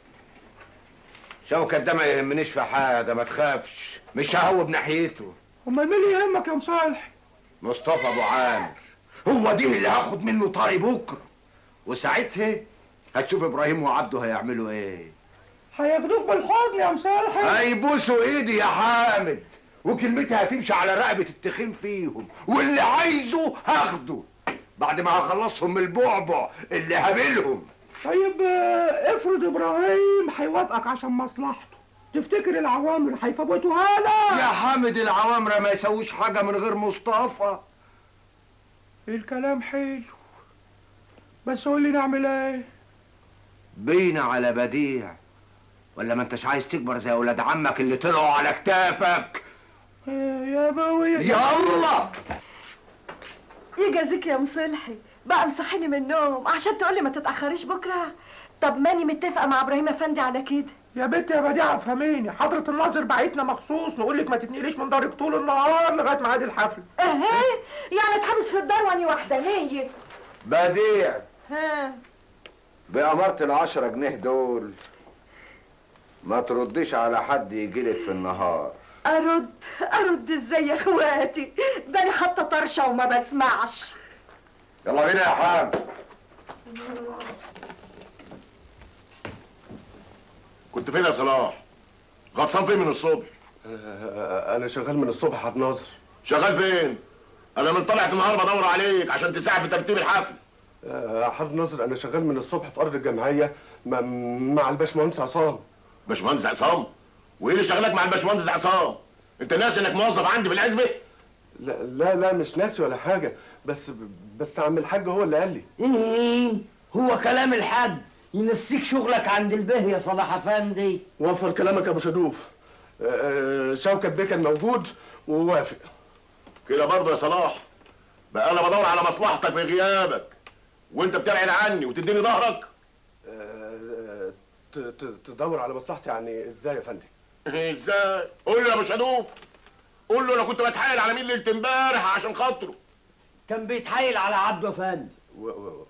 Speaker 3: شوكت ده ما يهمنيش في حاجه ما تخافش مش ههوب ناحيته
Speaker 5: امال مين اللي يهمك يا مصالح
Speaker 3: مصطفى ابو عامر هو دي اللي هاخد منه طاري بكره وساعتها هتشوف ابراهيم وعبده هيعملوا ايه
Speaker 5: هياخدوك بالحضن يا مصالح
Speaker 3: هيبوسوا ايدي يا حامد وكلمتي هتمشي على رقبه التخين فيهم واللي عايزه هاخده بعد ما هخلصهم من البعبع اللي هابلهم
Speaker 5: طيب آه، افرض ابراهيم هيوافقك عشان مصلحته تفتكر العوامل هيفوتوها لك
Speaker 3: يا حامد العوامرة ما يسويش حاجة من غير مصطفى
Speaker 5: الكلام حلو بس قول لي نعمل ايه
Speaker 3: بينا على بديع ولا ما انتش عايز تكبر زي اولاد عمك اللي طلعوا على كتافك
Speaker 5: آه، يا بوي
Speaker 3: يلا
Speaker 21: يجازيك يا مصلحي بقى مصحيني من النوم عشان تقولي ما تتأخريش بكرة طب ماني متفقة مع إبراهيم أفندي على كده
Speaker 5: يا بنت يا بديعة افهميني حضرة الناظر بعتنا مخصوص نقول لك ما تتنقليش من دارك طول النهار لغاية ميعاد الحفل
Speaker 21: اهي يعني اتحبس في الدار واني وحدانية
Speaker 3: بديع
Speaker 21: ها
Speaker 3: بأمارة العشرة جنيه دول ما ترديش على حد يجيلك في النهار
Speaker 21: أرد أرد ازاي يا اخواتي ده أنا حاطة طرشة وما بسمعش
Speaker 3: يلا بينا يا حام
Speaker 9: كنت فين يا صلاح غطسان فين من الصبح
Speaker 22: انا شغال من الصبح يا ناظر
Speaker 9: شغال فين انا من طلعت النهار بدور عليك عشان تساعد في ترتيب الحفل
Speaker 22: يا حاج ناظر انا شغال من الصبح في ارض الجمعيه مع, مع الباشمهندس عصام
Speaker 9: باشمهندس عصام وايه اللي شغلك مع الباشمهندس عصام انت ناسي انك موظف عندي في العزبه
Speaker 22: لا لا لا مش ناسي ولا حاجه بس بس عم الحاج هو اللي قال لي
Speaker 4: ايه هو كلام الحاج
Speaker 13: ينسيك شغلك عند البه يا صلاح افندي
Speaker 22: وفر كلامك يا ابو شدوف آه، آه، شوكت بيه كان موجود ووافق
Speaker 9: كده برضه يا صلاح بقى انا بدور على مصلحتك في غيابك وانت بتبعد عني وتديني ظهرك
Speaker 22: آه، ت- ت- تدور على مصلحتي يعني ازاي يا فندم
Speaker 9: ازاي قول له يا ابو شدوف قول له انا كنت بتحايل على مين ليله امبارح عشان خاطره
Speaker 13: كان بيتحايل على عبده افندي
Speaker 22: و... و...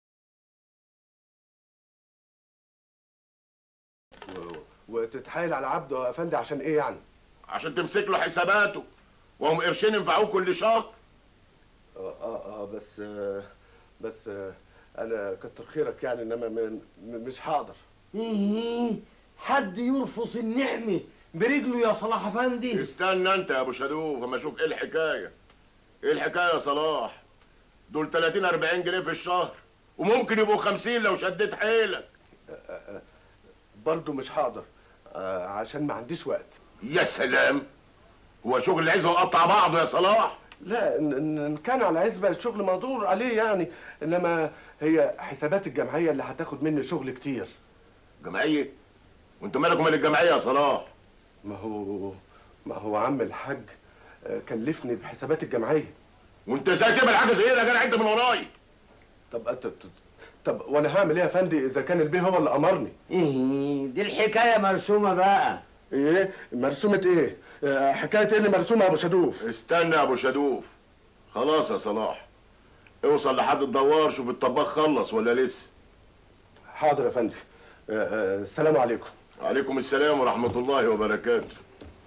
Speaker 22: و... وتتحايل على عبده يا فندم عشان ايه يعني
Speaker 9: عشان تمسك له حساباته وهم قرشين ينفعوه كل شهر
Speaker 22: اه اه, آه بس آه بس آه انا كتر خيرك يعني انما م- م- مش هقدر
Speaker 13: إيه، حد يرفض النعمة برجله يا صلاح افندي
Speaker 9: استنى انت يا ابو شدوف اما اشوف ايه الحكايه ايه الحكايه يا صلاح دول 30 40 جنيه في الشهر وممكن يبقوا 50 لو شديت حيلك
Speaker 22: برضه مش هقدر آه عشان ما عنديش وقت
Speaker 9: يا سلام هو شغل العزة وقطع بعضه يا صلاح
Speaker 22: لا ان, إن إن كان على عزبه الشغل مقدور عليه يعني انما هي حسابات الجمعيه اللي هتاخد مني شغل كتير
Speaker 9: جمعيه وانت مالك ومال الجمعيه يا صلاح
Speaker 22: ما هو ما هو عم الحاج آه، كلفني بحسابات الجمعيه
Speaker 9: وانت ازاي تعمل حاجه زي كده يا جدع انت من وراي
Speaker 22: طب طب طب, طب وانا هعمل ايه يا فندي اذا كان البيه هو اللي امرني
Speaker 13: إيه دي الحكايه مرسومه بقى
Speaker 22: ايه مرسومه ايه آه، حكايه ايه اللي مرسومه يا ابو شدوف
Speaker 9: استنى يا ابو شدوف خلاص يا صلاح اوصل لحد الدوار شوف الطباخ خلص ولا لسه
Speaker 22: حاضر يا فندم آه، آه، السلام عليكم
Speaker 9: عليكم السلام ورحمه الله وبركاته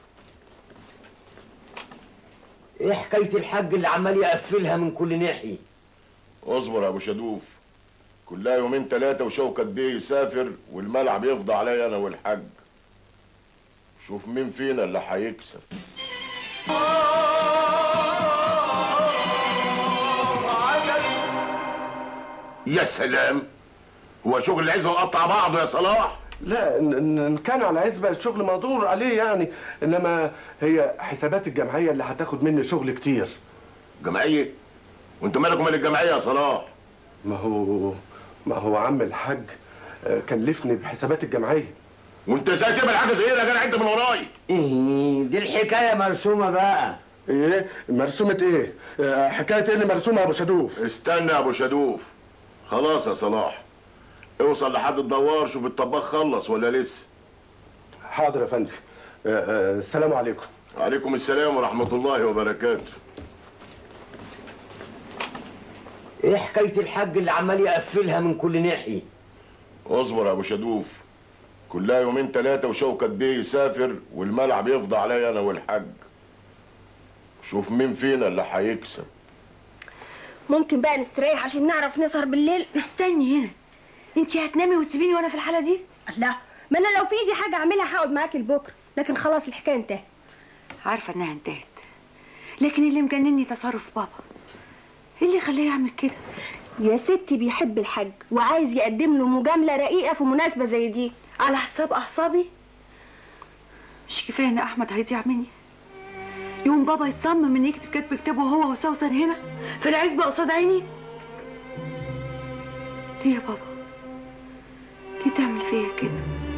Speaker 13: ايه حكايه الحاج اللي عمال يقفلها من كل ناحيه
Speaker 9: اصبر يا ابو شدوف كلها يومين ثلاثة وشوكت بيه يسافر والملعب يفضى عليا انا والحاج شوف مين فينا اللي هيكسب يا سلام هو شغل العزة وقطع بعضه يا صلاح
Speaker 22: لا ان, إن إن كان على عزبه الشغل مقدور عليه يعني انما هي حسابات الجمعيه اللي هتاخد مني شغل كتير
Speaker 9: جمعيه وانت مالك ومال الجمعيه يا صلاح
Speaker 22: ما هو ما هو عم الحاج آه، كلفني بحسابات الجمعيه
Speaker 9: وانت ازاي تعمل حاجه زي كده يا جدع انت من وراي
Speaker 13: إيه دي الحكايه مرسومه بقى
Speaker 22: ايه مرسومه ايه آه، حكايه ايه اللي مرسومه يا ابو شدوف
Speaker 9: استنى يا ابو شدوف خلاص يا صلاح اوصل لحد الدوار شوف الطباخ خلص ولا لسه
Speaker 22: حاضر يا فندم آه، آه، السلام عليكم
Speaker 9: عليكم السلام ورحمه الله وبركاته
Speaker 13: ايه حكايه الحاج اللي عمال يقفلها من كل ناحيه
Speaker 9: اصبر يا ابو شدوف كلها يومين ثلاثة وشوكت بيه يسافر والملعب يفضى عليا انا والحاج شوف مين فينا اللي هيكسب
Speaker 14: ممكن بقى نستريح عشان نعرف نسهر بالليل
Speaker 20: استني هنا انت هتنامي وتسيبيني وانا في الحاله دي
Speaker 14: لا ما انا لو في ايدي حاجه اعملها هقعد معاكي لبكره لكن خلاص الحكايه انتهت
Speaker 20: عارفه انها انتهت لكن اللي مجنني تصرف بابا ايه اللي خلاه يعمل كده
Speaker 14: يا ستي بيحب الحاج وعايز يقدم له مجامله رقيقه في مناسبه زي دي
Speaker 20: على حساب اعصابي مش كفايه ان احمد هيضيع مني يوم بابا يصمم ان يكتب كتب كتابه هو وسوسن هنا في العزبه قصاد عيني ليه يا بابا ليه تعمل فيا كده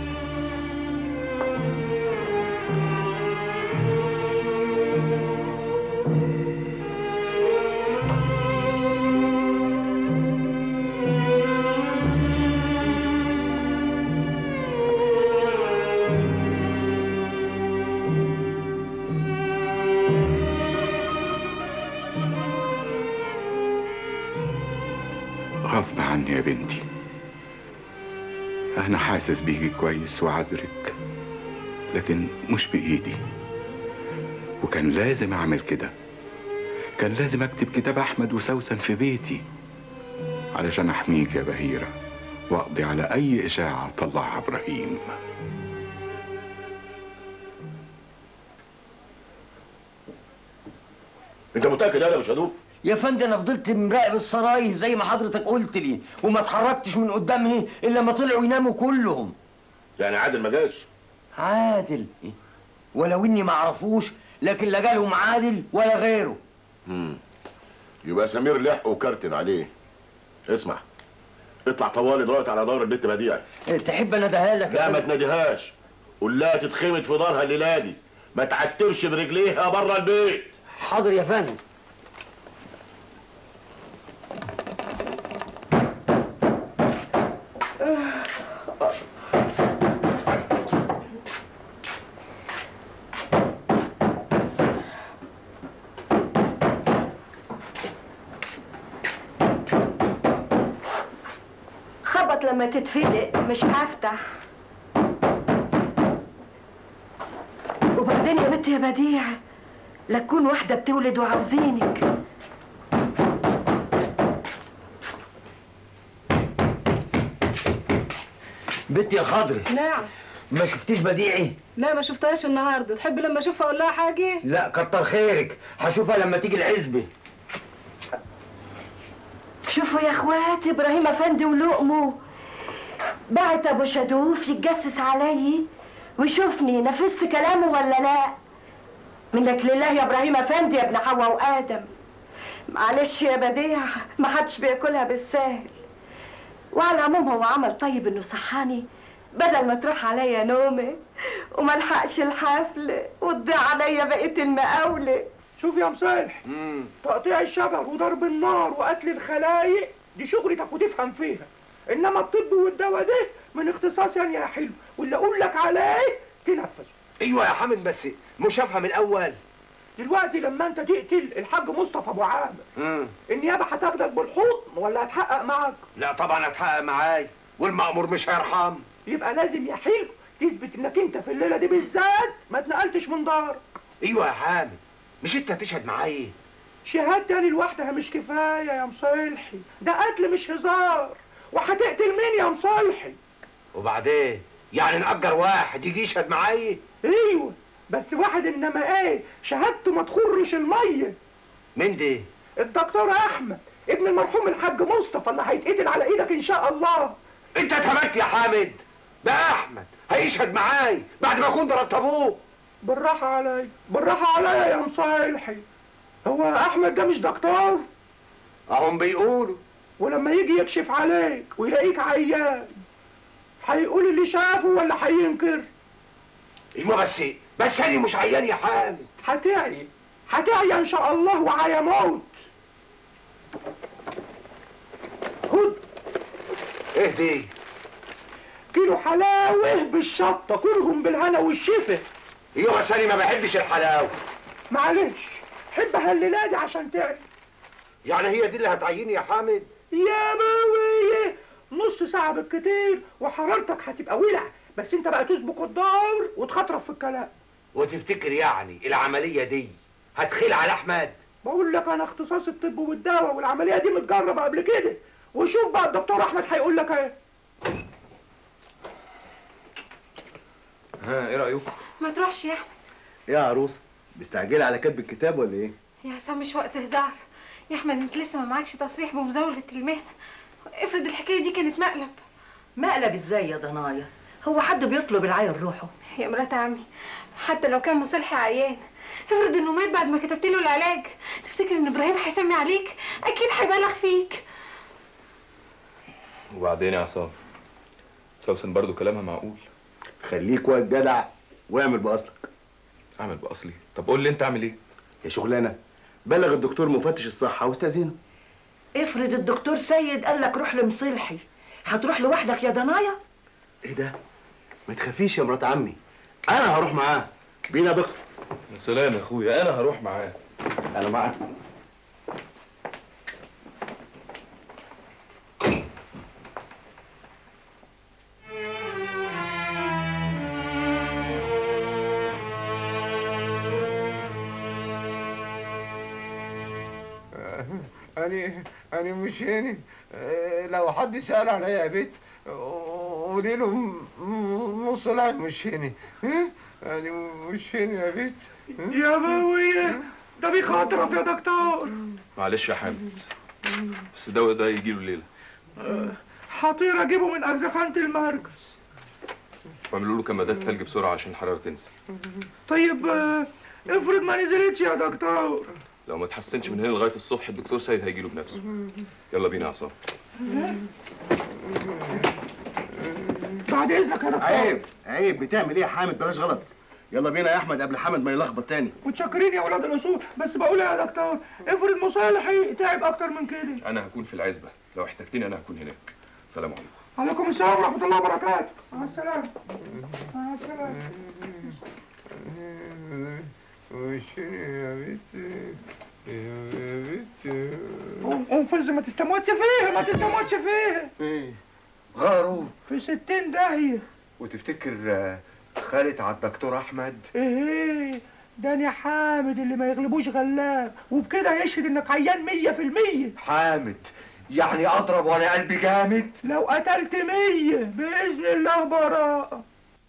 Speaker 8: غصب عني يا بنتي أنا حاسس بيكي كويس وعذرك لكن مش بإيدي وكان لازم أعمل كده كان لازم أكتب كتاب أحمد وسوسن في بيتي علشان أحميك يا بهيرة وأقضي على أي إشاعة طلعها إبراهيم
Speaker 9: انت متاكد يا ابو شدوف
Speaker 13: يا فندم انا فضلت مراقب السراي زي ما حضرتك قلت لي وما اتحركتش من قدامي الا لما طلعوا يناموا كلهم
Speaker 9: يعني عادل ما جاش
Speaker 13: عادل ولو اني ما اعرفوش لكن لا جالهم عادل ولا غيره
Speaker 9: امم يبقى سمير لحق وكرتن عليه اسمع اطلع طوالي دلوقتي على دار البت بديع
Speaker 13: تحب انا اديها لك
Speaker 9: لا ما تناديهاش قول لها تتخمد في دارها الليله دي ما تعتبش برجليها بره البيت
Speaker 13: حاضر يا فندم
Speaker 21: خبط لما تتفلق مش هفتح وبعدين يا بنت يا بديعة لا تكون واحدة بتولد وعاوزينك
Speaker 13: بنت يا خضري
Speaker 10: نعم
Speaker 13: ما شفتيش بديعي
Speaker 10: لا ما شفتهاش النهارده تحب لما اشوفها اقول لها حاجه
Speaker 13: لا كتر خيرك هشوفها لما تيجي العزبه
Speaker 21: شوفوا يا اخواتي ابراهيم افندي ولقمه بعت ابو شدوف يتجسس علي ويشوفني نفذت كلامه ولا لا منك لله يا ابراهيم افندي يا ابن حواء وادم معلش يا بديع ما حدش بياكلها بالسهل وعلى العموم هو عمل طيب انه صحاني بدل ما تروح عليا نومه وما الحقش الحفل وتضيع عليا بقيه المقاوله
Speaker 5: شوف يا مصالح تقطيع الشجر وضرب النار وقتل الخلايق دي شغلتك وتفهم فيها انما الطب والدواء ده من اختصاصي انا يا حلو واللي اقول لك عليه تنفذه
Speaker 3: ايوه يا حامد بس مش هفهم الاول
Speaker 5: دلوقتي لما انت تقتل الحاج مصطفى ابو عامر
Speaker 3: مم.
Speaker 5: النيابه هتاخدك بالحضن ولا هتحقق معاك
Speaker 3: لا طبعا هتحقق معاي والمأمور مش هيرحم
Speaker 5: يبقى لازم يا حلو تثبت انك انت في الليله دي بالذات ما اتنقلتش من دارك
Speaker 3: ايوه يا حامد مش انت هتشهد معايا
Speaker 5: شهادتي انا لوحدها مش كفايه يا مصالحي ده قتل مش هزار وهتقتل مين يا مصالحي
Speaker 3: وبعدين يعني نأجر واحد يجي يشهد معايا
Speaker 5: ايوه بس واحد انما ايه شهادته ما تخرش الميه
Speaker 3: مين دي
Speaker 5: الدكتور احمد ابن المرحوم الحاج مصطفى اللي هيتقتل على ايدك ان شاء الله
Speaker 3: انت اتهمت يا حامد ده احمد هيشهد معاي بعد ما اكون ضربت ابوه
Speaker 5: بالراحه عليا بالراحه عليا يا مصالحي هو احمد ده مش دكتور
Speaker 3: اهم بيقولوا
Speaker 5: ولما يجي يكشف عليك ويلاقيك عيان هيقول اللي شافه ولا هينكر
Speaker 3: ايوه بس بس انا مش عيان يا حامد
Speaker 5: هتعي هتعي ان شاء الله وعيا موت خد
Speaker 3: ايه دي
Speaker 5: كيلو حلاوه بالشطه كلهم بالهنا والشفا
Speaker 3: ايوه بس انا ما بحبش الحلاوه
Speaker 5: معلش حبها الليله دي عشان تعي
Speaker 3: يعني هي دي اللي هتعيني يا حامد
Speaker 5: يا باوية نص ساعة بالكتير وحرارتك هتبقى ولع بس انت بقى تسبق الدار وتخطرف في الكلام
Speaker 3: وتفتكر يعني العمليه دي هتخيل على احمد
Speaker 5: بقول لك انا اختصاص الطب والدواء والعملية دي متجربة قبل كده وشوف بقى الدكتور احمد هيقول لك ايه
Speaker 15: ها ايه رايكم
Speaker 18: ما تروحش يا احمد
Speaker 19: ايه يا عروسه مستعجله على كتب الكتاب ولا ايه
Speaker 18: يا حسام مش وقت هزار يا احمد انت لسه ما معكش تصريح بمزاوله المهنه افرض الحكايه دي كانت مقلب
Speaker 21: مقلب ازاي يا ضنايا هو حد بيطلب العيل روحه
Speaker 18: يا مرات عمي حتى لو كان مصالحي عيان افرض انه مات بعد ما كتبت له العلاج تفتكر ان ابراهيم هيسمي عليك اكيد هيبلغ فيك
Speaker 15: وبعدين يا عصام سوسن برضو كلامها معقول
Speaker 19: خليك واد جدع واعمل باصلك
Speaker 15: اعمل باصلي طب قول لي انت اعمل ايه
Speaker 19: يا شغلانه بلغ الدكتور مفتش الصحه واستاذنه
Speaker 21: افرض الدكتور سيد قال لك روح لمصلحي هتروح لوحدك يا ضنايا
Speaker 19: ايه ده ما تخافيش يا مرات عمي انا هروح معاه بينا يا دكتور
Speaker 15: سلام يا اخويا انا هروح معاه
Speaker 19: انا معاك
Speaker 3: أنا أنا مش هنا آه، لو حد سأل عليا يا بيت قولي له م- م- مصطلح مش هنا ها؟ أنا مش هنا يا بيت
Speaker 5: يا باوية ده بيخاطرف يا دكتور
Speaker 15: معلش يا حامد بس الدواء ده يجي له ليله
Speaker 5: هطير اجيبه من ارزخانة المركز
Speaker 15: واعملوا له كمادات تلج بسرعه عشان الحراره تنزل
Speaker 5: طيب آه، افرض ما نزلتش يا دكتور
Speaker 15: لو ما تحسنش من هنا لغايه الصبح الدكتور سيد هيجي له بنفسه يلا بينا يا عصام
Speaker 5: بعد اذنك يا دكتور
Speaker 19: عيب عيب بتعمل ايه يا حامد بلاش غلط يلا بينا يا احمد قبل حامد ما يلخبط تاني
Speaker 5: متشكرين يا ولاد الاصول بس بقول يا دكتور افرض مصالحي تعب اكتر من كده
Speaker 1: انا هكون في العزبه لو احتجتني انا هكون هناك سلام عليكم
Speaker 5: عليكم السلام ورحمه الله وبركاته مع السلامه مع السلامه قوم قوم فز ما تستموتش فيها ما تستموتش فيها
Speaker 19: ايه غاروا
Speaker 5: في ستين داهية
Speaker 19: وتفتكر آه، خالد على الدكتور احمد
Speaker 5: ايه ده انا حامد اللي ما يغلبوش غلاب وبكده يشهد انك عيان مية في المية
Speaker 19: حامد يعني اضرب وانا قلبي جامد
Speaker 5: لو قتلت مية بإذن الله براءة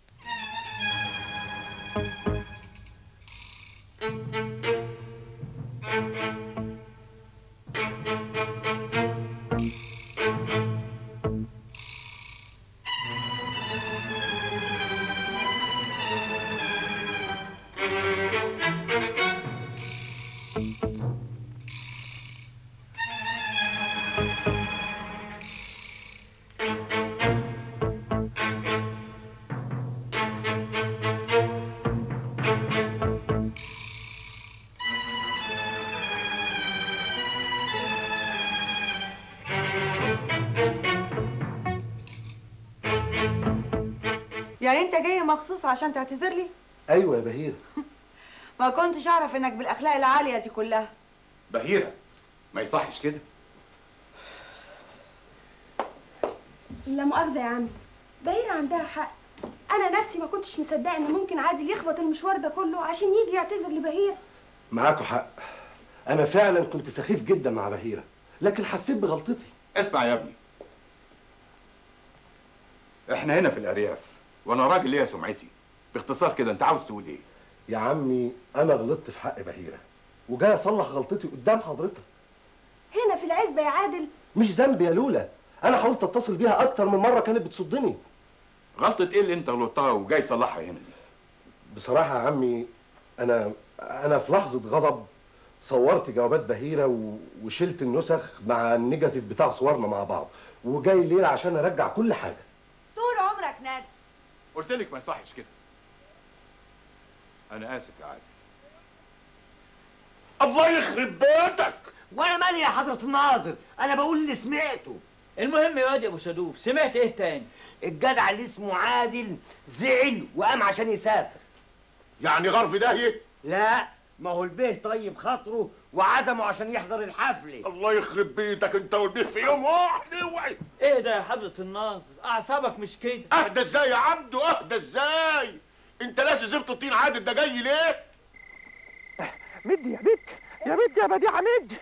Speaker 20: يعني انت جاي مخصوص عشان تعتذر لي
Speaker 22: ايوه يا بهير
Speaker 20: ما كنتش اعرف انك بالاخلاق العاليه دي كلها
Speaker 12: بهيرة ما يصحش كده
Speaker 14: لا مؤاخذة يا عمي بهيرة عندها حق أنا نفسي ما كنتش مصدقة إن ممكن عادل يخبط المشوار ده كله عشان يجي يعتذر لبهيرة
Speaker 22: معاكوا حق انا فعلا كنت سخيف جدا مع بهيره لكن حسيت بغلطتي
Speaker 12: اسمع يا ابني احنا هنا في الارياف وانا راجل ليا سمعتي باختصار كده انت عاوز تقول ايه
Speaker 22: يا عمي انا غلطت في حق بهيره وجاي اصلح غلطتي قدام حضرتك
Speaker 14: هنا في العزبة يا عادل
Speaker 22: مش ذنبي يا لولا انا حاولت اتصل بيها اكتر من مره كانت بتصدني
Speaker 12: غلطة ايه اللي انت غلطتها وجاي تصلحها هنا دي
Speaker 22: بصراحه يا عمي انا انا في لحظه غضب صورت جوابات بهيره و... وشلت النسخ مع النيجاتيف بتاع صورنا مع بعض وجاي الليله عشان ارجع كل حاجه
Speaker 20: طول عمرك نادي
Speaker 12: قلت لك ما يصحش كده انا اسف يا عادل
Speaker 9: الله يخرب بيتك
Speaker 13: وانا مالي يا حضرة الناظر انا بقول اللي سمعته
Speaker 4: المهم يا واد يا ابو شدوف سمعت ايه تاني
Speaker 13: الجدع اللي اسمه عادل زعل وقام عشان يسافر
Speaker 9: يعني غرف داهية
Speaker 13: لا ما هو البيه طيب خاطره وعزمه عشان يحضر الحفله
Speaker 9: الله يخرب بيتك انت والبيه في يوم واحد اوعي
Speaker 4: ايه ده يا حضرة الناظر اعصابك مش كده
Speaker 9: اهدى ازاي يا عبدو اهدى ازاي انت ناسي زفت الطين عادل ده جاي ليه
Speaker 5: مدي يا بنت يا بنت يا بديعة مدي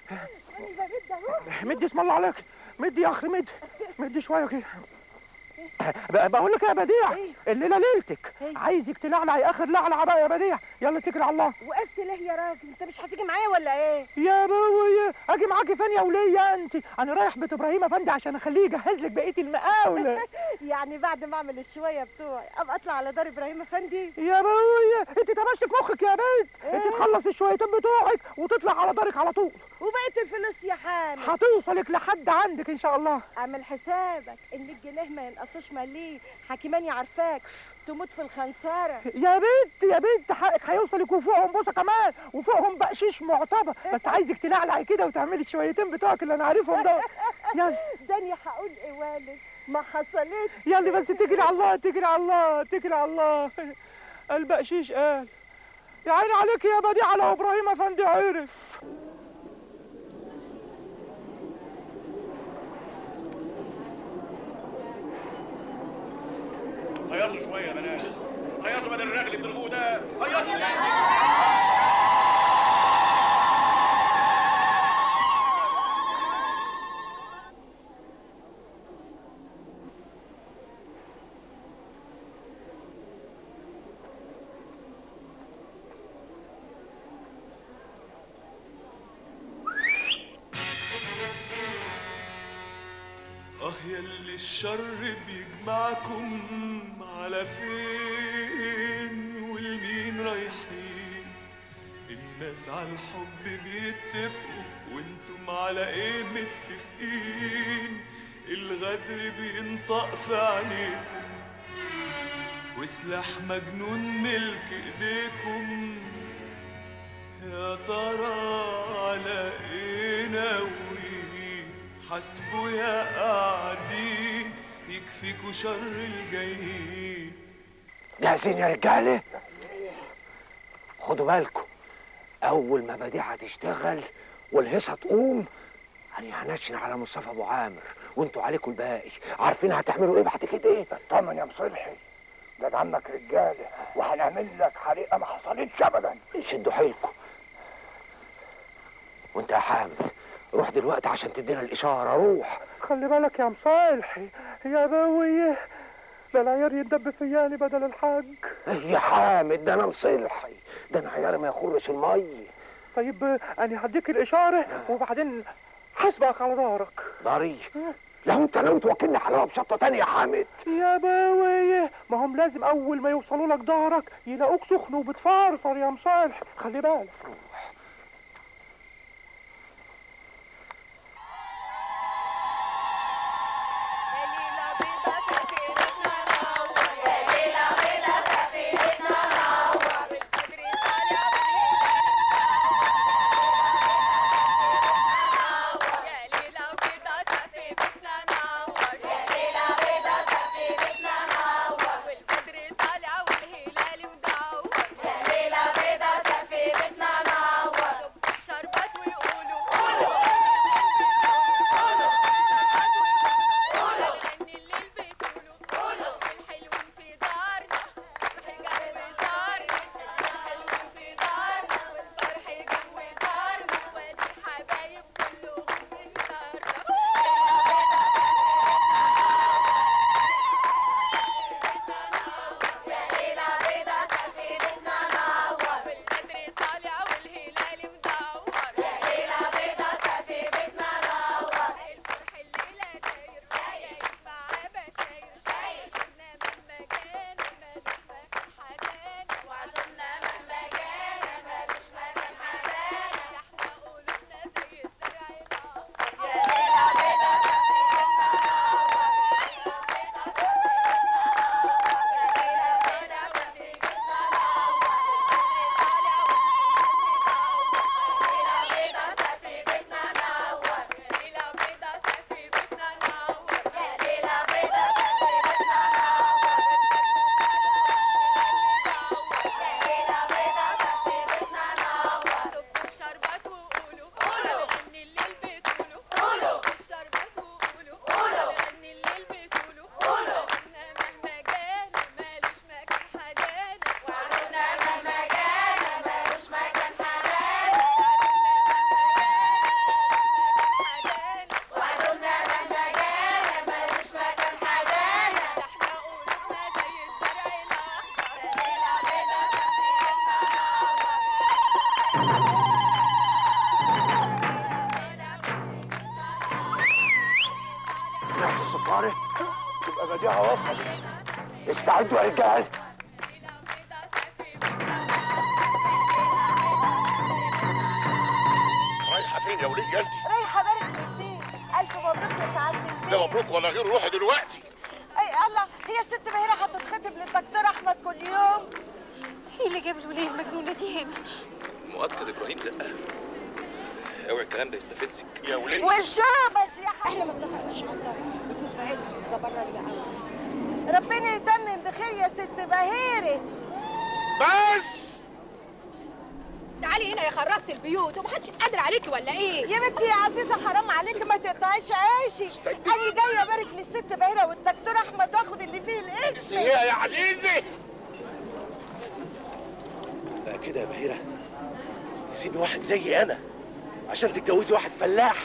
Speaker 5: مدي اسم الله عليك مدي يا اخي مدي مدي شويه كده ب- بقول لك يا بديع الليله ليلتك عايزك تلعلعي اخر لعلعه بقى يا بديع يلا اتكل على الله
Speaker 21: وقفت ليه يا راجل انت مش هتيجي معايا ولا ايه
Speaker 5: يا بوي اجي معاكي فين يا وليه انت انا رايح بيت ابراهيم افندي عشان اخليه يجهز لك بقيه المقاوله
Speaker 21: يعني بعد ما اعمل الشويه بتوعي ابقى اطلع على دار ابراهيم افندي
Speaker 5: يا بوي انت تمسك مخك يا بنت انت تخلص الشويتين بتوعك وتطلع على دارك على طول
Speaker 21: وبقيه الفلوس يا حامد
Speaker 5: هتوصلك لحد عندك ان شاء الله
Speaker 21: اعمل حسابك ان الجنيه ما ينقصوش مليه حكيماني عارفاك تموت في الخنصاره
Speaker 5: يا بنت يا بنت حقك هيوصلك وفوقهم بوسه كمان وفوقهم بقشيش معتبر بس عايزك تلعلعي كده وتعملي الشويتين بتوعك اللي انا عارفهم دول يلا
Speaker 21: داني هقول ايه والد ما حصلتش
Speaker 5: يلا بس تجري على الله تجري على الله تجري على الله البقشيش قال يا عيني عليك يا بديع لو ابراهيم افندي عرف
Speaker 9: هيصوا شويه يا بنات هيصوا بدل الرغل اللي بترموه ده هيصوا
Speaker 6: اه يلي الشر بيجمعكم على فين والمين رايحين الناس على الحب بيتفقوا وانتم على ايه متفقين الغدر بينطق في عينيكم وسلاح مجنون ملك ايديكم يا ترى على ايه ناويين حاسبوا يا قاعدين يكفيكوا شر الجايين
Speaker 5: جاهزين يا رجاله خدوا بالكم اول ما بديعه تشتغل والهيصه تقوم انا هنشن على مصطفى ابو عامر وانتوا عليكم الباقي عارفين هتعملوا ايه بعد كده ايه
Speaker 16: طمن يا مصلحي ده عمك رجاله وهنعمل لك حريقه ما حصلتش ابدا
Speaker 5: شدوا حيلكم وانت يا حامد روح دلوقتي عشان تدينا الاشاره روح خلي بالك يا مصالحي يا باوي ده العيار يندب فياني بدل الحاج يا حامد ده انا مصلحي ده انا عياري ما يخرش المي
Speaker 17: طيب انا هديك الاشاره وبعدين حاسبك على ظهرك
Speaker 5: ضري لو انت ناوي توكلني حلاوه بشطه تانية يا حامد
Speaker 17: يا باوي ما هم لازم اول ما يوصلوا لك ظهرك يلاقوك سخن وبتفرفر يا مصالح خلي بالك
Speaker 5: سمعت الصفارة؟ تبقى بديعة وصلت استعدوا يا رجال
Speaker 9: رايحه فين يا وليه انت
Speaker 21: رايحه ابارك للبيت الف مبروك يا سعاده البيت
Speaker 9: لا مبروك ولا غير روحي دلوقتي
Speaker 21: اي الله هي الست بهيره هتتخطب للدكتور احمد كل يوم
Speaker 18: ايه اللي جاب الوليه المجنونه دي هنا
Speaker 1: مؤكد ابراهيم لا اوعي الكلام ده يستفزك
Speaker 9: يا وليه
Speaker 21: والشابس يا ح- احنا ما اتفقناش على الضرب يكون في علم ده بره المقاومه ربنا يتمم بخير يا ست بهيره
Speaker 9: بس
Speaker 21: تعالي هنا يا خربت البيوت ومحدش قادر عليكي ولا ايه يا بنتي يا عزيزه حرام عليكي ما تقطعيش عيشي انا جايه ابارك للست بهيره والدكتور احمد واخد اللي فيه الاسم
Speaker 9: ايه يا عزيزي
Speaker 19: بقى كده يا بهيرة تسيبي واحد زي أنا عشان تتجوزي واحد فلاح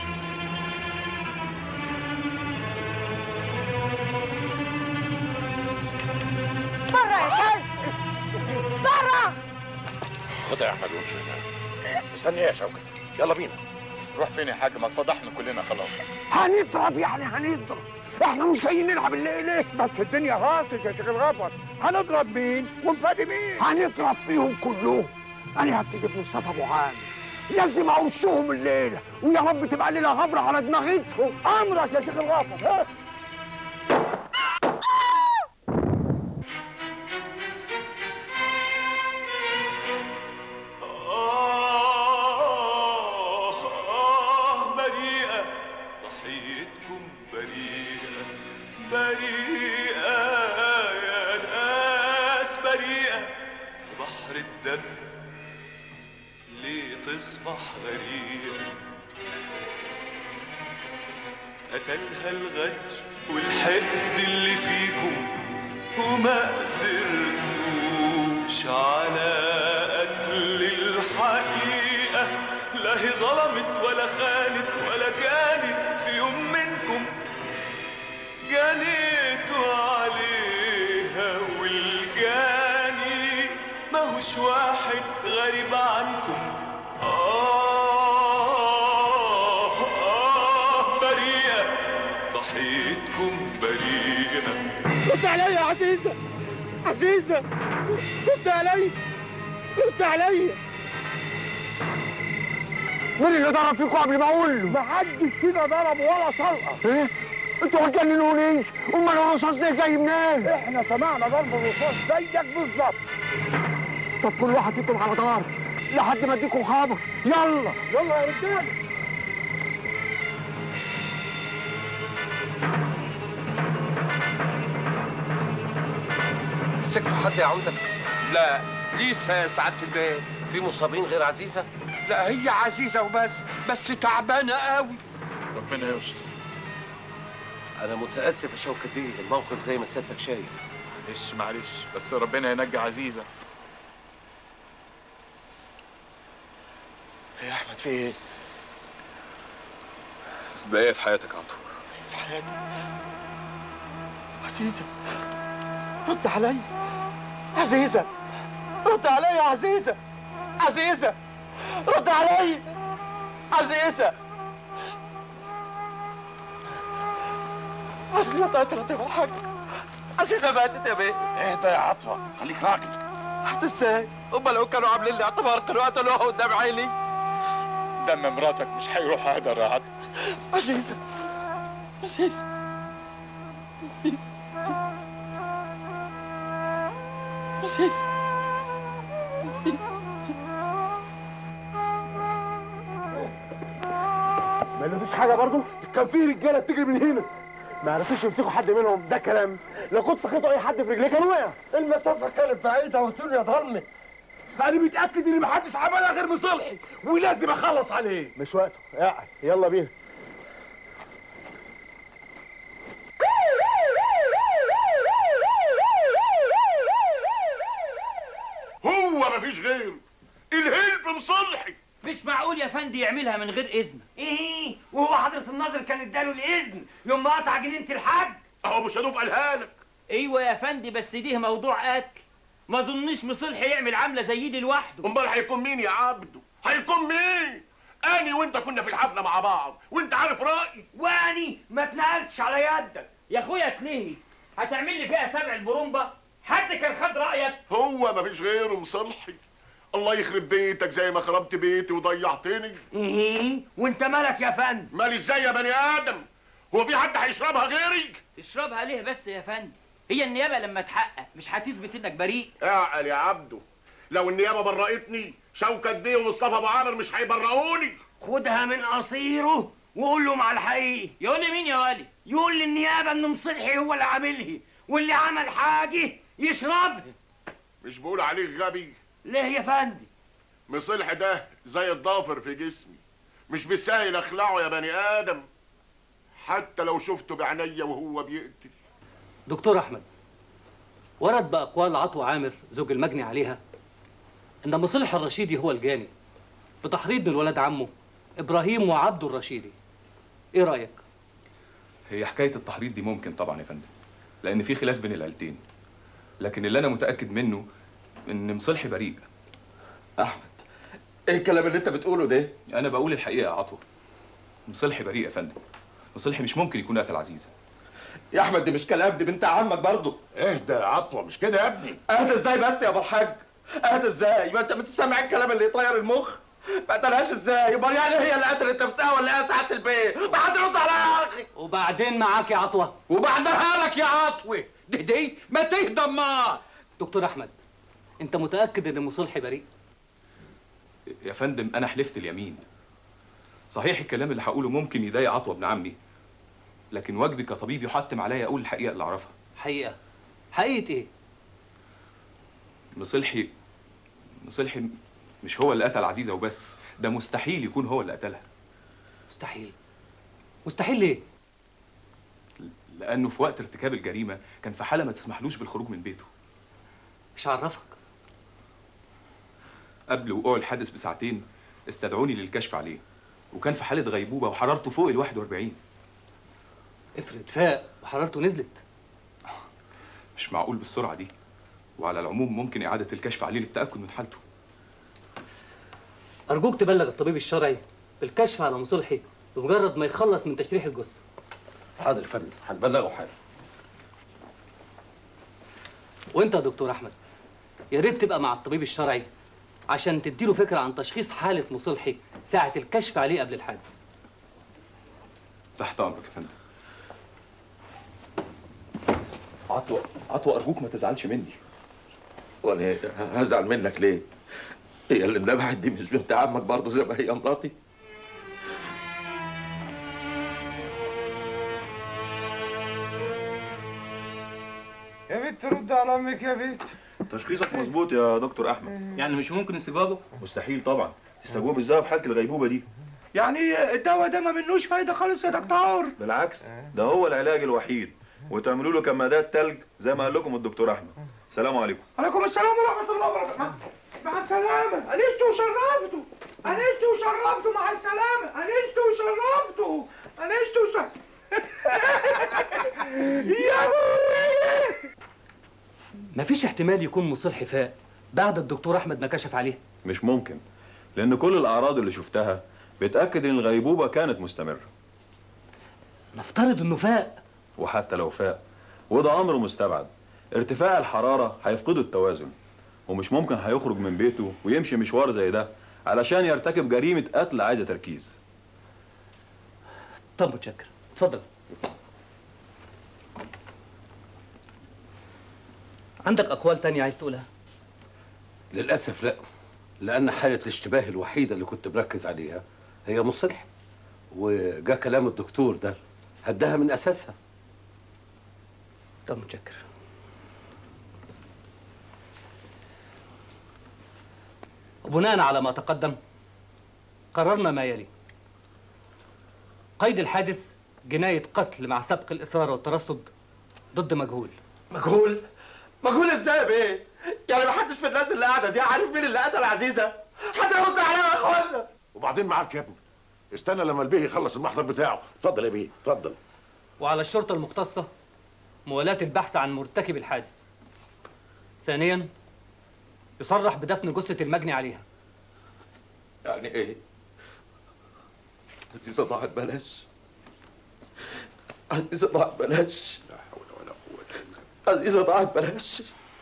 Speaker 21: بره يا كلب بره
Speaker 9: خدها يا احمد وامشي هناك مستني ايه يا شوكت يلا بينا
Speaker 12: روح فين يا حاج ما اتفضحنا كلنا خلاص
Speaker 5: هنضرب يعني هنضرب احنا مش جايين نلعب الليله بس الدنيا هاصت يا شيخ الغفر هنضرب مين ونفادي مين هنضرب فيهم كلهم انا هبتدي بمصطفى ابو عامر
Speaker 9: لازم اوشهم الليله ويا رب تبقى ليله غبره على دماغتهم امرك يا شيخ الغافر ها
Speaker 6: آه آه بريئة ضحيتكم بريئة بريئة يا ناس بريئة في بحر الدم ليه تصبح غريقة قتلها الغدر والحقد اللي فيكم وما قدرتوش على قتل الحقيقة لا هي ظلمت ولا خانت ولا كانت في يوم منكم جنيتوا عليها والجاني ماهوش واحد غريب عنكم آه آه بريئة ضحيتكم بريئة
Speaker 9: رد عليا يا عزيزه عزيزه رد عليا رد عليا مين اللي ضرب فيكم قبل ما اقول له؟ محدش فينا ضرب ولا طلقه ايه؟ انتوا ما تجننونيش امال الرصاص ده جاي منين؟ احنا سمعنا ضرب الرصاص زيك بالظبط طب كل واحد فيكم على دار لحد ما اديكم خبر يلا يلا يا رجاله
Speaker 7: مسكتوا حد يا عمدة؟ لا لسه يا سعادة البيه في مصابين غير عزيزة؟ لا هي عزيزة وبس بس تعبانة قوي ربنا يستر أنا متأسف يا شوكة بيه الموقف زي ما سيادتك شايف
Speaker 12: معلش معلش بس ربنا ينجي عزيزة
Speaker 7: يا أحمد في إيه؟
Speaker 15: بقية في حياتك على طول
Speaker 9: في حياتي عزيزة رد عليا عزيزة رد عليا يا عزيزة عزيزة رد عليا عزيزة عزيزة اتقتلت يا حاج عزيزة ماتت يا بيه
Speaker 2: اهدى يا عطوة خليك راجل
Speaker 9: حتى ازاي؟ هما لو كانوا عاملين لي اعتبار كانوا قتلوها قدام عيني
Speaker 12: دم مراتك مش هيروح هدر يا عطا
Speaker 9: عزيزة عزيزة عزيزة ما لقيتوش حاجة برضو؟ كان في رجالة بتجري من هنا ما عرفوش يمسكوا حد منهم ده كلام لو كنت خدوا اي حد في رجليه كان وقع المسافة كانت بعيدة والدنيا ضلمة
Speaker 2: انا متاكد ان محدش عملها غير مصلحي ولازم اخلص عليه
Speaker 9: مش وقته اقعد يلا بينا
Speaker 2: هو مفيش غيره الهلف مصلحي
Speaker 4: مش معقول يا فندي يعملها من غير اذن
Speaker 13: ايه وهو حضرة الناظر كان اداله الاذن يوم ما قطع جنينة الحاج
Speaker 2: اهو مش هدوب قالها لك
Speaker 4: ايوه يا فندي بس دي موضوع اكل ما اظنش مصلحي يعمل عامله زي دي لوحده
Speaker 2: امال هيكون مين يا عبده هيكون مين اني وانت كنا في الحفله مع بعض وانت عارف رايي
Speaker 13: واني ما اتنقلتش على يدك
Speaker 4: يا اخويا تلهي هتعمل لي فيها سبع البرومبا حد كان خد رايك
Speaker 2: هو مفيش غيره مصلحي الله يخرب بيتك زي ما خربت بيتي وضيعتني
Speaker 13: ايه وانت مالك يا فندم
Speaker 2: مالي ازاي يا بني ادم هو في حد هيشربها غيري
Speaker 4: اشربها ليه بس يا فندي هي النيابه لما تحقق مش هتثبت انك بريء
Speaker 2: اعقل يا عبده لو النيابه برأتني شوكت بيه ومصطفى ابو عامر مش هيبرئوني
Speaker 13: خدها من قصيره وقول له مع الحقيقي
Speaker 4: يقول لي مين يا ولي
Speaker 13: يقول للنيابه ان مصلحي هو اللي عاملها واللي عمل حاجه يشربها
Speaker 2: مش بقول عليك غبي
Speaker 13: ليه يا فندم
Speaker 2: مصلح ده زي الضافر في جسمي مش بالسهل اخلعه يا بني ادم حتى لو شفته بعينيا وهو بيقتل
Speaker 11: دكتور احمد ورد باقوال عطو عامر زوج المجني عليها ان مصلح الرشيدي هو الجاني بتحريض من ولاد عمه ابراهيم وعبده الرشيدي ايه رايك
Speaker 15: هي حكايه التحريض دي ممكن طبعا يا فندم لان في خلاف بين العيلتين لكن اللي انا متاكد منه ان مصلحي بريء
Speaker 19: احمد ايه الكلام اللي انت بتقوله ده
Speaker 15: انا بقول الحقيقه يا عطوه مصلحي بريء يا فندم مصلحي مش ممكن يكون قتل عزيزه
Speaker 19: يا احمد دي مش كلام دي بنت عمك برضه
Speaker 2: اهدى يا عطوه مش كده يا ابني
Speaker 19: اهدى ازاي بس يا ابو الحاج اهدى ازاي ما انت بتسمع الكلام اللي يطير المخ
Speaker 9: ما قتلهاش ازاي؟ امال يعني هي اللي قتلت نفسها ولا هي سعاده البيت؟ ما حد يرد عليا يا اخي
Speaker 11: وبعدين معاك يا عطوة
Speaker 7: وبعدها لك يا عطوة دي دي ما تهدى ما
Speaker 11: دكتور أحمد أنت متأكد إن مصلحي بريء؟
Speaker 15: يا فندم انا حلفت اليمين صحيح الكلام اللي هقوله ممكن يضايق عطوه ابن عمي لكن واجبي كطبيب يحتم عليا اقول الحقيقه اللي اعرفها
Speaker 11: حقيقة حقيقة إيه؟
Speaker 15: مصلحي مصلحي مش هو اللي قتل عزيزه وبس ده مستحيل يكون هو اللي قتلها
Speaker 11: مستحيل مستحيل ليه؟
Speaker 15: لانه في وقت ارتكاب الجريمه كان في حاله ما تسمحلوش بالخروج من بيته
Speaker 11: مش عرفك
Speaker 15: قبل وقوع الحادث بساعتين استدعوني للكشف عليه وكان في حاله غيبوبه وحرارته فوق ال 41
Speaker 11: افرض فاق وحرارته نزلت
Speaker 15: مش معقول بالسرعه دي وعلى العموم ممكن اعاده الكشف عليه للتاكد من حالته
Speaker 11: أرجوك تبلغ الطبيب الشرعي بالكشف على مصلحي بمجرد ما يخلص من تشريح الجثة
Speaker 9: حاضر يا فندم هنبلغه حالا
Speaker 11: وأنت يا دكتور أحمد يا ريت تبقى مع الطبيب الشرعي عشان تديله فكرة عن تشخيص حالة مصلحي ساعة الكشف عليه قبل الحادث
Speaker 15: تحت امرك يا فندم عطوة عطوة ارجوك ما تزعلش مني
Speaker 9: وانا هزعل منك ليه؟ هي اللي اندبحت دي مش بنت عمك برضه زي ما هي مراتي؟
Speaker 8: يا بنت رد على امك يا بنت
Speaker 10: تشخيصك مظبوط يا دكتور احمد
Speaker 11: يعني مش ممكن استجوابه
Speaker 10: مستحيل طبعا استجواب ازاي في حاله الغيبوبه دي
Speaker 5: يعني الدواء ده ما منوش فايده خالص يا دكتور
Speaker 10: بالعكس ده هو العلاج الوحيد وتعملوا له كمادات تلج زي ما قال لكم الدكتور احمد سلام عليكم
Speaker 5: عليكم السلام ورحمه الله وبركاته مع- مع السلامه انست وشرفته انست وشرفته مع السلامه انست وشرفته انست وشرفته يا ابوي
Speaker 11: مفيش احتمال يكون مصلحي فاق بعد الدكتور أحمد ما كشف عليه
Speaker 10: مش ممكن لان كل الاعراض اللي شفتها بتاكد ان الغيبوبه كانت مستمره
Speaker 11: نفترض انه فاق
Speaker 10: وحتى لو فاق وده امر مستبعد ارتفاع الحراره هيفقدوا التوازن ومش ممكن هيخرج من بيته ويمشي مشوار زي ده علشان يرتكب جريمه قتل عايزه تركيز
Speaker 11: طب متشكر اتفضل عندك أقوال تانية عايز تقولها؟
Speaker 23: للأسف لا لأن حالة الاشتباه الوحيدة اللي كنت مركز عليها هي مصلح وجا كلام الدكتور ده هدها من أساسها
Speaker 11: طب متشكر وبناء على ما تقدم قررنا ما يلي قيد الحادث جناية قتل مع سبق الإصرار والترصد ضد مجهول
Speaker 9: مجهول؟ مجهول ازاي يا بيه؟ يعني ما حدش في الناس اللي قاعده دي عارف مين اللي قتل عزيزه؟ حد يرد عليا يا اخوانا
Speaker 2: وبعدين معاك يا ابني استنى لما البيه يخلص المحضر بتاعه اتفضل يا بيه اتفضل
Speaker 11: وعلى الشرطة المختصة موالاة البحث عن مرتكب الحادث ثانيا يصرح بدفن جثة المجني عليها
Speaker 9: يعني ايه؟ عزيزه ضاعت بلاش عزيزه ضاعت بلاش لا حول ولا قوه عزيزه ضاعت بلاش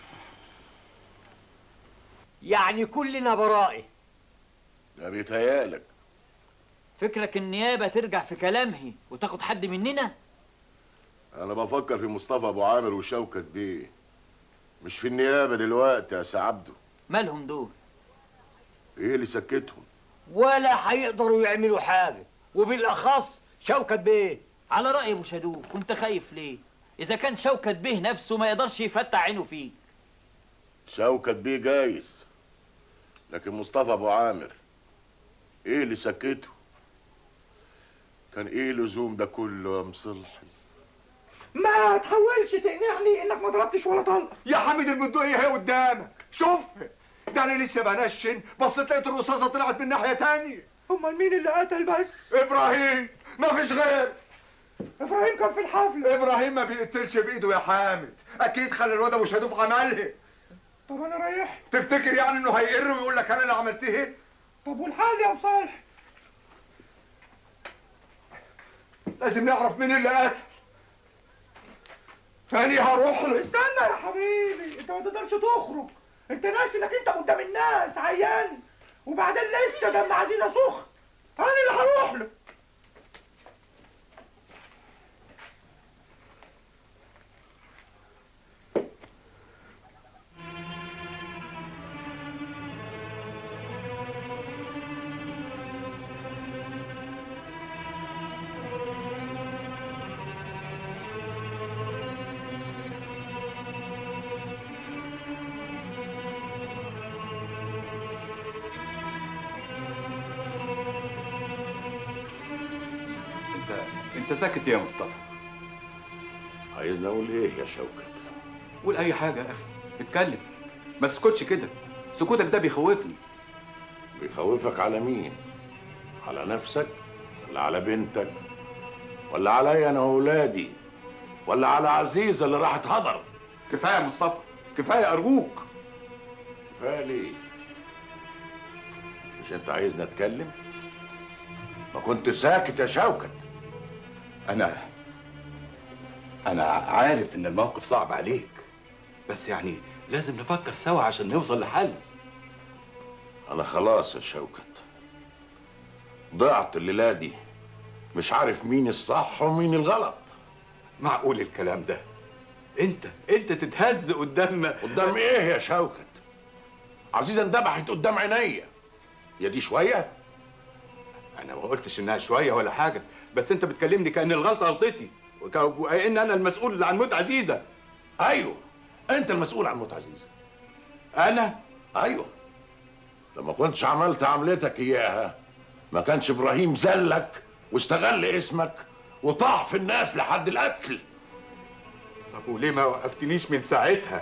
Speaker 13: يعني كلنا برائي
Speaker 2: ده بيتهيألك
Speaker 24: فكرك النيابة ترجع في كلامها وتاخد حد مننا؟
Speaker 2: انا بفكر في مصطفى ابو عامر وشوكت بيه مش في النيابه دلوقتي يا سي عبده
Speaker 24: مالهم دول؟
Speaker 2: ايه اللي سكتهم
Speaker 13: ولا هيقدروا يعملوا حاجة وبالأخص شوكت بيه
Speaker 24: على رأي ابو شادوك كنت خايف ليه؟ إذا كان شوكت به نفسه ما يقدرش يفتح عينه فيك
Speaker 2: شوكت بيه جايز لكن مصطفى ابو عامر ايه اللي سكته كان ايه لزوم ده كله يا مصلحي
Speaker 5: ما تحاولش تقنعني انك ما ضربتش ولا طلقه
Speaker 3: يا حميد البندقية هي قدامك شوف ده انا لسه بنشن بصيت لقيت الرصاصة طلعت من ناحية تانية
Speaker 5: امال مين اللي قتل بس
Speaker 3: ابراهيم ما فيش غير
Speaker 5: ابراهيم كان في الحفله
Speaker 3: ابراهيم ما بيقتلش بايده يا حامد اكيد خلى الواد ابو شادوف عملها
Speaker 5: طب انا رايح
Speaker 3: تفتكر يعني انه هيقر ويقول لك انا اللي عملتها
Speaker 5: طب والحال يا ابو صالح
Speaker 3: لازم نعرف مين اللي قتل ثاني هروح له
Speaker 5: استنى يا حبيبي انت ما تقدرش تخرج انت ناسي انك انت قدام الناس عيان وبعدين لسه دم عزيزه سخن انا اللي هروح له
Speaker 12: انت انت ساكت ليه يا مصطفى
Speaker 2: عايزني اقول ايه يا شوكت
Speaker 12: قول اي حاجه يا اخي اتكلم ما تسكتش كده سكوتك ده بيخوفني
Speaker 2: بيخوفك على مين على نفسك ولا على بنتك ولا عليا انا واولادي ولا على عزيزه اللي راحت هدر
Speaker 12: كفايه يا مصطفى كفايه ارجوك
Speaker 2: كفايه ليه مش انت عايزني اتكلم ما كنت ساكت يا شوكت
Speaker 12: انا انا عارف ان الموقف صعب عليك بس يعني لازم نفكر سوا عشان نوصل لحل
Speaker 2: انا خلاص يا شوكت ضعت الليله دي مش عارف مين الصح ومين الغلط
Speaker 12: معقول الكلام ده انت انت تتهز قدام
Speaker 2: قدام ايه يا شوكت عزيزه اندبحت قدام عينيا يا دي شويه
Speaker 12: انا ما قلتش انها شويه ولا حاجه بس انت بتكلمني كان الغلطه غلطتي وك- وكأن انا المسؤول عن موت عزيزه
Speaker 2: ايوه انت المسؤول عن موت عزيزه
Speaker 12: انا
Speaker 2: ايوه لما كنتش عملت عملتك اياها ما كانش ابراهيم زلك واستغل اسمك وطاح في الناس لحد القتل
Speaker 12: طب وليه ما وقفتنيش من ساعتها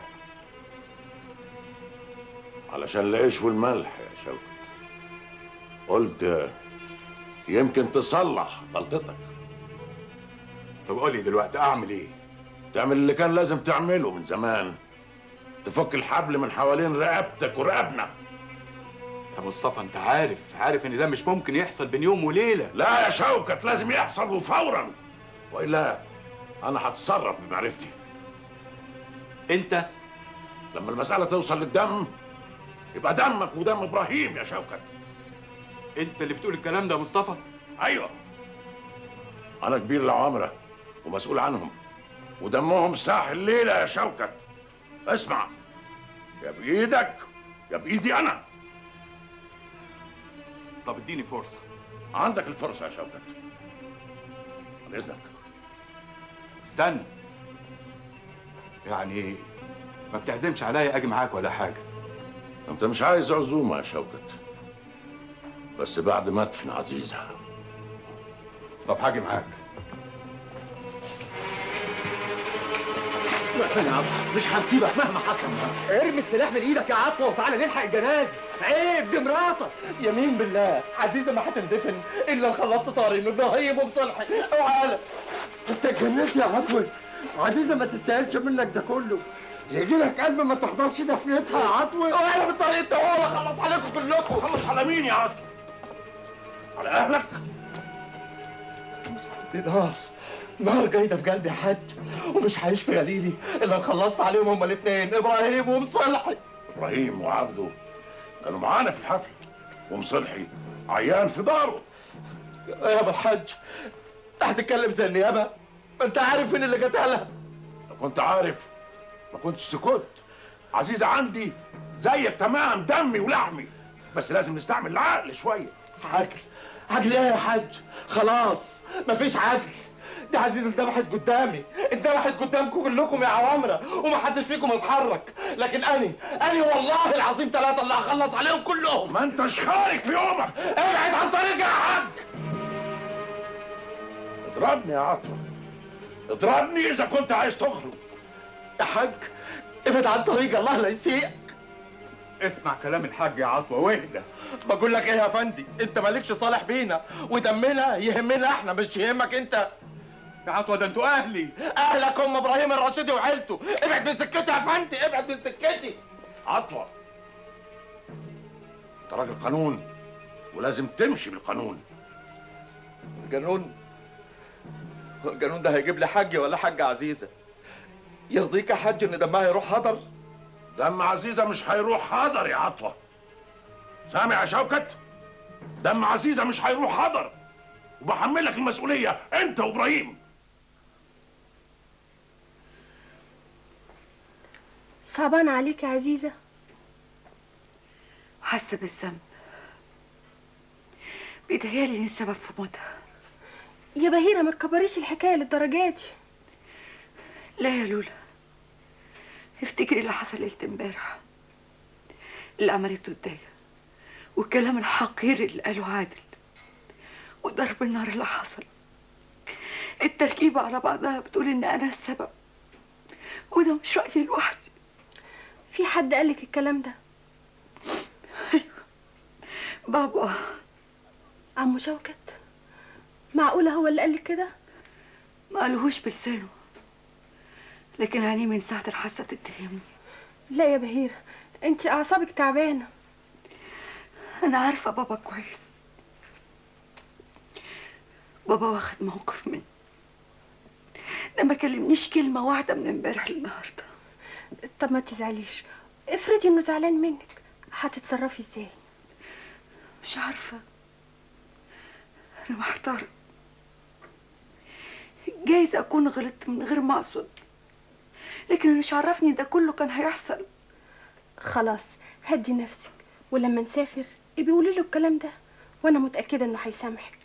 Speaker 2: علشان العيش والملح يا شوكت قلت يمكن تصلح غلطتك
Speaker 12: طب قولي دلوقتي اعمل ايه
Speaker 2: تعمل اللي كان لازم تعمله من زمان تفك الحبل من حوالين رقبتك ورقبنا
Speaker 12: يا مصطفى انت عارف عارف ان ده مش ممكن يحصل بين يوم وليله
Speaker 2: لا يا شوكت لازم يحصل وفورا والا انا هتصرف بمعرفتي
Speaker 12: انت
Speaker 2: لما المساله توصل للدم يبقى دمك ودم ابراهيم يا شوكت
Speaker 12: انت اللي بتقول الكلام ده يا مصطفى
Speaker 2: ايوه انا كبير العمره ومسؤول عنهم ودمهم ساح الليله يا شوكت اسمع يا بايدك يا بايدي انا
Speaker 12: طب اديني فرصه
Speaker 2: عندك الفرصه يا شوكت عن اذنك
Speaker 12: استنى يعني ما بتعزمش عليا اجي معاك ولا حاجه
Speaker 2: انت مش عايز عزومه يا شوكت بس بعد ما ادفن عزيزه
Speaker 12: طب هاجي معاك
Speaker 14: يا عطوة مش هنسيبك مهما حصل ارمي السلاح من ايدك يا عطوة وتعالى نلحق الجنازة عيب دي مراتك يمين بالله عزيزة ما هتندفن الا ان خلصت طارق ابراهيم ومصلحي اوعى انت اتجننت يا عطوة عزيزة ما تستاهلش منك ده كله يجي لك قلب ما تحضرش دفنتها يا عطوة وانا بالطريق انت وهو خلص عليكم كلكم
Speaker 2: خلص على مين يا عطوة على اهلك
Speaker 14: دي نار نار جايده في قلبي يا حاج ومش هعيش في غليلي الا ان خلصت عليهم هما الاثنين ابراهيم ومصلحي
Speaker 2: ابراهيم وعبده كانوا معانا في الحفل ومصلحي عيان في داره
Speaker 14: يا ابو الحاج هتتكلم زي النيابه ما انت عارف مين اللي قتلها
Speaker 2: لو كنت عارف ما كنتش سكت عزيزة عندي زيك تمام دمي ولحمي بس لازم نستعمل العقل شوية
Speaker 14: عقل عقل ايه يا حاج خلاص مفيش عقل دي عزيزة اتذبحت قدامي اتذبحت قدامكم كلكم يا عوامرة ومحدش فيكم اتحرك لكن اني اني والله العظيم ثلاثة اللي هخلص عليهم كلهم
Speaker 2: ما انتش خارج في يومك
Speaker 14: ابعد عن طريقي يا حاج
Speaker 2: اضربني يا عطوة اضربني اذا كنت عايز تخرج
Speaker 14: يا حاج ابعد عن طريقي الله لا يسيئك
Speaker 12: اسمع كلام الحاج يا عطوه واهدى
Speaker 14: بقول لك ايه يا فندي انت مالكش صالح بينا ودمنا يهمنا احنا مش يهمك انت
Speaker 12: يا عطوه ده انتوا اهلي
Speaker 14: اهلك هم ابراهيم الرشيدي وعيلته ابعد من سكتي يا فندي ابعد من سكتي
Speaker 2: عطوة انت راجل قانون ولازم تمشي بالقانون
Speaker 14: القانون القانون ده هيجيب لي حاج ولا حاجة عزيزة يرضيك يا حاج ان دمها يروح هدر
Speaker 2: دم عزيزة مش هيروح هدر يا عطوة سامع يا شوكت دم عزيزه مش هيروح هدر وبحملك المسؤوليه انت وابراهيم
Speaker 18: صعبان عليك يا عزيزة
Speaker 16: حاسة بالذنب بيتهيألي إن السبب في موتها
Speaker 18: يا بهيرة ما تكبريش الحكاية للدرجة دي
Speaker 16: لا يا لولا افتكري اللي حصل ليلة امبارح اللي عملته الداية والكلام الحقير اللي قاله عادل وضرب النار اللي حصل التركيبة على بعضها بتقول إن أنا السبب وده مش رأيي لوحدي
Speaker 18: في حد قالك الكلام ده
Speaker 16: بابا
Speaker 18: عمو شوكت معقولة هو اللي قالك كده
Speaker 16: ما قالهوش بلسانه لكن عينيه من ساعة الحاسة بتتهمني
Speaker 18: لا يا بهيرة انت اعصابك تعبانة
Speaker 16: أنا عارفة بابا كويس بابا واخد موقف مني ده ما كلمنيش كلمة واحدة من امبارح للنهاردة
Speaker 18: طب ما تزعليش افرضي انه زعلان منك هتتصرفي ازاي
Speaker 16: مش عارفة أنا محتارة جايز أكون غلطت من غير ما أقصد لكن أنا مش عرفني ده كله كان هيحصل
Speaker 18: خلاص هدي نفسك ولما نسافر ابقي قولي له الكلام ده وانا متأكدة انه هيسامحك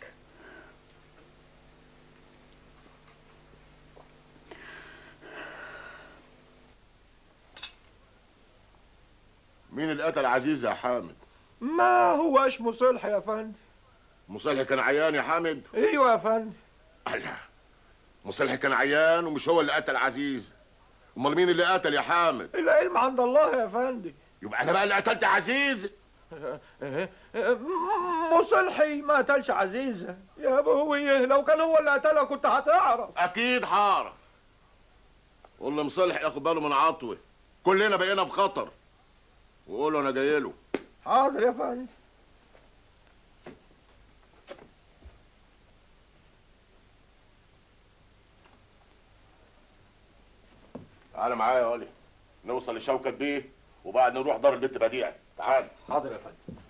Speaker 9: مين اللي قتل عزيز يا حامد
Speaker 5: ما هو اسمه صلح يا فندم
Speaker 9: مصالح كان عيان يا حامد
Speaker 5: ايوه يا فندم
Speaker 9: الله مصالح كان عيان ومش هو اللي قتل عزيز امال مين اللي قتل يا حامد
Speaker 5: العلم عند الله يا فندم
Speaker 9: يبقى انا بقى اللي قتلت عزيز
Speaker 5: مصلحي ما قتلش عزيزة يا ابوي لو كان هو اللي قتلها كنت هتعرف
Speaker 9: اكيد هعرف قول له مصالح ياخد باله من عطوه كلنا بقينا في خطر وقول له انا جاي له
Speaker 5: حاضر يا فندم
Speaker 9: تعالى معايا يا ولي نوصل لشوكت بيه وبعد نروح دار البت بديع تعال
Speaker 5: حاضر يا فندم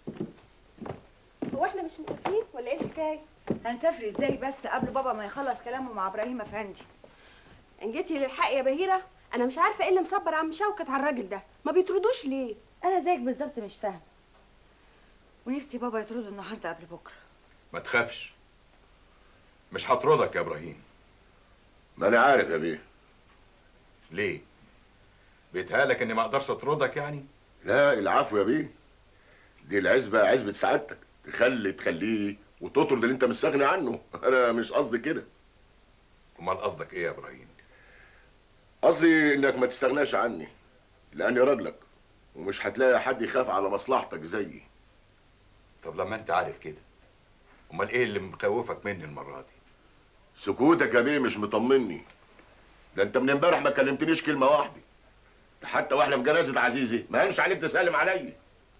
Speaker 18: هو احنا مش مسافرين ولا ايه الحكاية
Speaker 21: هنسافر ازاي بس قبل بابا ما يخلص كلامه مع ابراهيم افندي
Speaker 18: ان جيتي للحق يا بهيرة انا مش عارفة ايه اللي مصبر عم شوكت على الراجل ده ما بيطردوش ليه
Speaker 21: انا زيك بالظبط مش فاهمه
Speaker 16: ونفسي بابا يطرد النهارده قبل بكره
Speaker 12: ما تخافش مش هطردك يا ابراهيم
Speaker 9: ما انا عارف يا بيه
Speaker 12: ليه بيتهالك اني ما اقدرش اطردك يعني
Speaker 9: لا العفو يا بيه دي العزبة عزبة سعادتك تخلي تخليه وتطرد اللي انت مستغني عنه انا مش قصدي كده
Speaker 12: امال قصدك ايه يا ابراهيم
Speaker 9: قصدي انك ما تستغناش عني لاني راجلك ومش هتلاقي حد يخاف على مصلحتك زيي
Speaker 12: طب لما انت عارف كده امال ايه اللي مخوفك مني المره دي
Speaker 9: سكوتك يا بيه مش مطمني ده انت من امبارح ما كلمتنيش كلمه واحده ده حتى واحنا في جنازه عزيزي ما هنش عليك تسلم عليا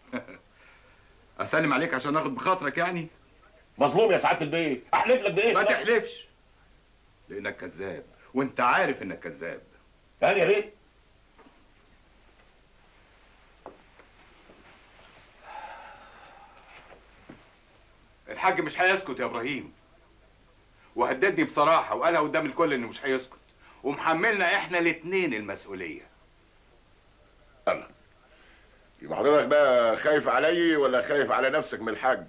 Speaker 12: اسلم عليك عشان اخد بخاطرك يعني
Speaker 9: مظلوم يا سعاده البيه احلف لك بايه
Speaker 12: ما تحلفش لانك كذاب وانت عارف انك كذاب
Speaker 9: تاني يا بيه
Speaker 12: الحاج مش هيسكت يا ابراهيم وهددني بصراحه وقالها قدام الكل انه مش هيسكت ومحملنا احنا الاتنين المسؤوليه
Speaker 9: الله يبقى حضرتك بقى خايف علي ولا خايف على نفسك من الحاج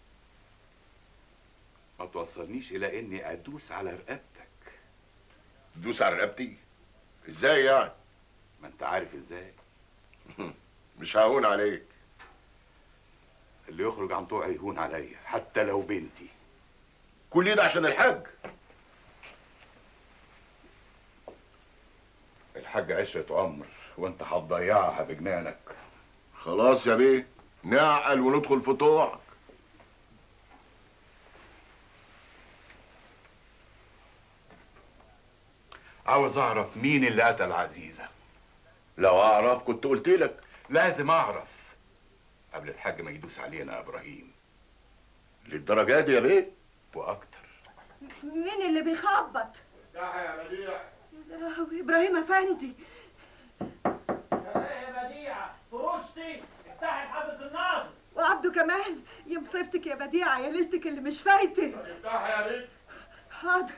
Speaker 12: ما توصلنيش الى اني ادوس على رقبتك
Speaker 9: تدوس على رقبتي ازاي يعني
Speaker 12: ما انت عارف ازاي
Speaker 9: مش ههون عليك
Speaker 12: اللي يخرج عن طوعي يهون عليا حتى لو بنتي
Speaker 9: كل ده عشان الحاج
Speaker 12: الحاج عشرة عمر وانت هتضيعها بجنانك
Speaker 9: خلاص يا بيه نعقل وندخل في طوعك
Speaker 12: عاوز اعرف مين اللي قتل عزيزه
Speaker 9: لو اعرف كنت قلت لك
Speaker 12: لازم اعرف قبل الحاج ما يدوس علينا يا ابراهيم
Speaker 9: للدرجه دي يا بيه
Speaker 12: واكتر
Speaker 21: مين اللي بيخبط
Speaker 9: افتحي يا بديع
Speaker 21: يا لهوي ابراهيم افندي
Speaker 24: يا بديعة فرشتي افتحي حافظ الناظر
Speaker 21: وعبده كمال يا مصيبتك يا بديعه يا ليلتك اللي مش فايته
Speaker 9: افتحي يا بنت
Speaker 21: حاضر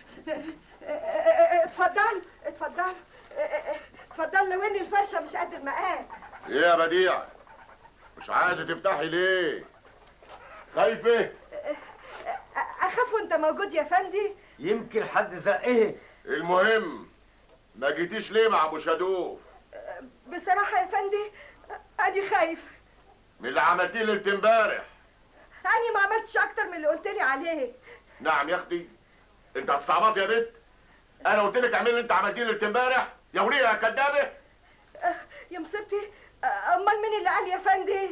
Speaker 21: اتفضل اتفضل اتفضل لو ان الفرشه مش قد المقام
Speaker 9: ايه يا بديع مش عايزه تفتحي ليه خايفه
Speaker 21: اخاف وانت موجود يا فندي
Speaker 13: يمكن حد زقه
Speaker 9: المهم ما جيتيش ليه مع ابو شادوف
Speaker 21: بصراحه يا فندي انا خايفه
Speaker 9: من اللي عملتيه ليله امبارح
Speaker 21: انا ما عملتش اكتر من اللي قلت لي عليه
Speaker 9: نعم يا اختي انت هتصعبط يا بنت انا قلت لك اعملي اللي انت عملتيه ليله امبارح يا وليه يا كدابه
Speaker 21: يا مصيبتي امال مين اللي قال يا فندي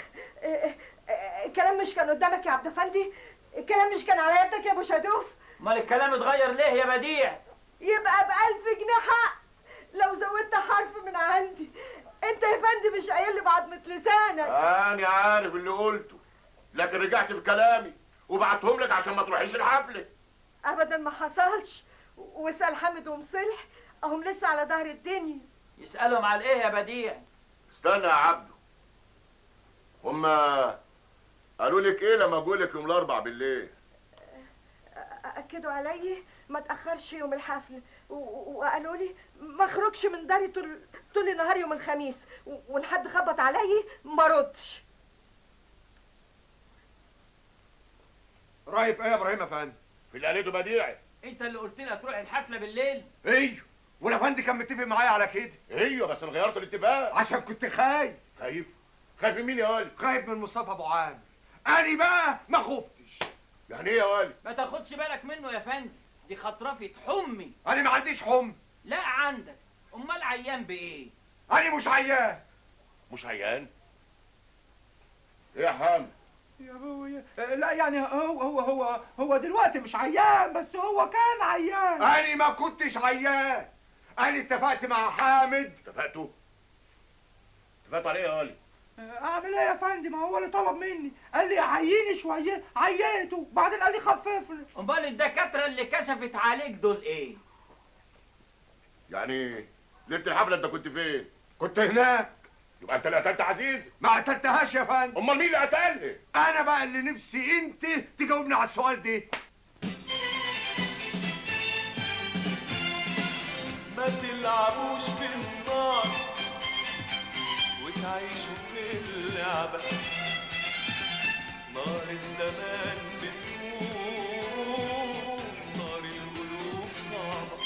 Speaker 21: الكلام مش كان قدامك يا عبد فندي الكلام مش كان على يدك يا ابو شادوف
Speaker 24: امال الكلام اتغير ليه يا بديع
Speaker 21: يبقى بألف جنيه حق لو زودت حرف من عندي انت يا فندي مش قايل لي بعضمة لسانك
Speaker 9: انا عارف اللي قلته لكن رجعت في كلامي وبعتهم لك عشان ما تروحيش الحفله
Speaker 21: ابدا ما حصلش واسال حامد ومصلح اهم لسه على ظهر الدنيا
Speaker 24: يسألهم على ايه يا بديع
Speaker 9: استنى يا عبده هما قالوا لك ايه لما اقول لك يوم الاربع بالليل
Speaker 21: اكدوا علي ما تاخرش يوم الحفل و- و- وقالوا لي ما اخرجش من داري طول طول النهار يوم الخميس و- وان حد خبط علي ما ردش
Speaker 3: رايك ايه يا ابراهيم افندي
Speaker 9: في اللي قالته بديعي
Speaker 24: انت اللي قلت لي هتروح الحفله بالليل
Speaker 3: ايوه والافندي كان متفق معايا على كده
Speaker 9: ايوه بس انا غيرت الاتفاق
Speaker 3: عشان كنت خايف
Speaker 9: خايف خايف من مين يا والي
Speaker 3: خايف من مصطفى ابو عامر انا بقى ما خفتش
Speaker 9: يعني ايه يا والي
Speaker 24: ما تاخدش بالك منه يا فندم دي خطرفة حمي
Speaker 3: انا ما عنديش حم
Speaker 24: لا عندك امال عيان بايه
Speaker 3: انا مش عيان
Speaker 9: مش عيان ايه يا حامد
Speaker 5: يا ابويا لا يعني هو هو هو هو دلوقتي مش عيان بس هو كان عيان
Speaker 3: انا ما كنتش عيان انا اتفقت مع حامد
Speaker 9: اتفقتوا اتفقتوا على ايه يا والي
Speaker 5: اعمل ايه يا فندم ما هو اللي طلب مني قال لي عيني شويه عييته بعدين قال لي خففني
Speaker 24: امال الدكاتره اللي كشفت عليك دول ايه
Speaker 9: يعني ليله الحفله انت كنت فين
Speaker 3: كنت هناك
Speaker 9: يبقى انت اللي قتلت عزيز
Speaker 3: ما قتلتهاش يا فندم
Speaker 9: امال مين اللي قتلها
Speaker 3: انا بقى اللي نفسي انت تجاوبني على السؤال ده
Speaker 6: ما تلعبوش في النار وتعيشوا في اللعبة نار الزمان بتقوم نار القلوب صعبة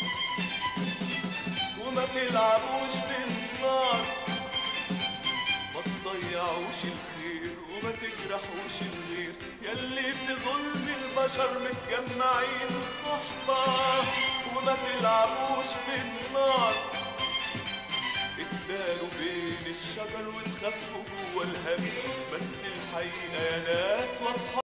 Speaker 6: وما تلعبوش في النار ما تضيعوش الخير وما تجرحوش الغير يلي في ظلم البشر متجمعين صحبة وما تلعبوش في النار اتبالوا بين الشجر وتخفوا جوا الهمس بس الحقيقة يا ناس واضحة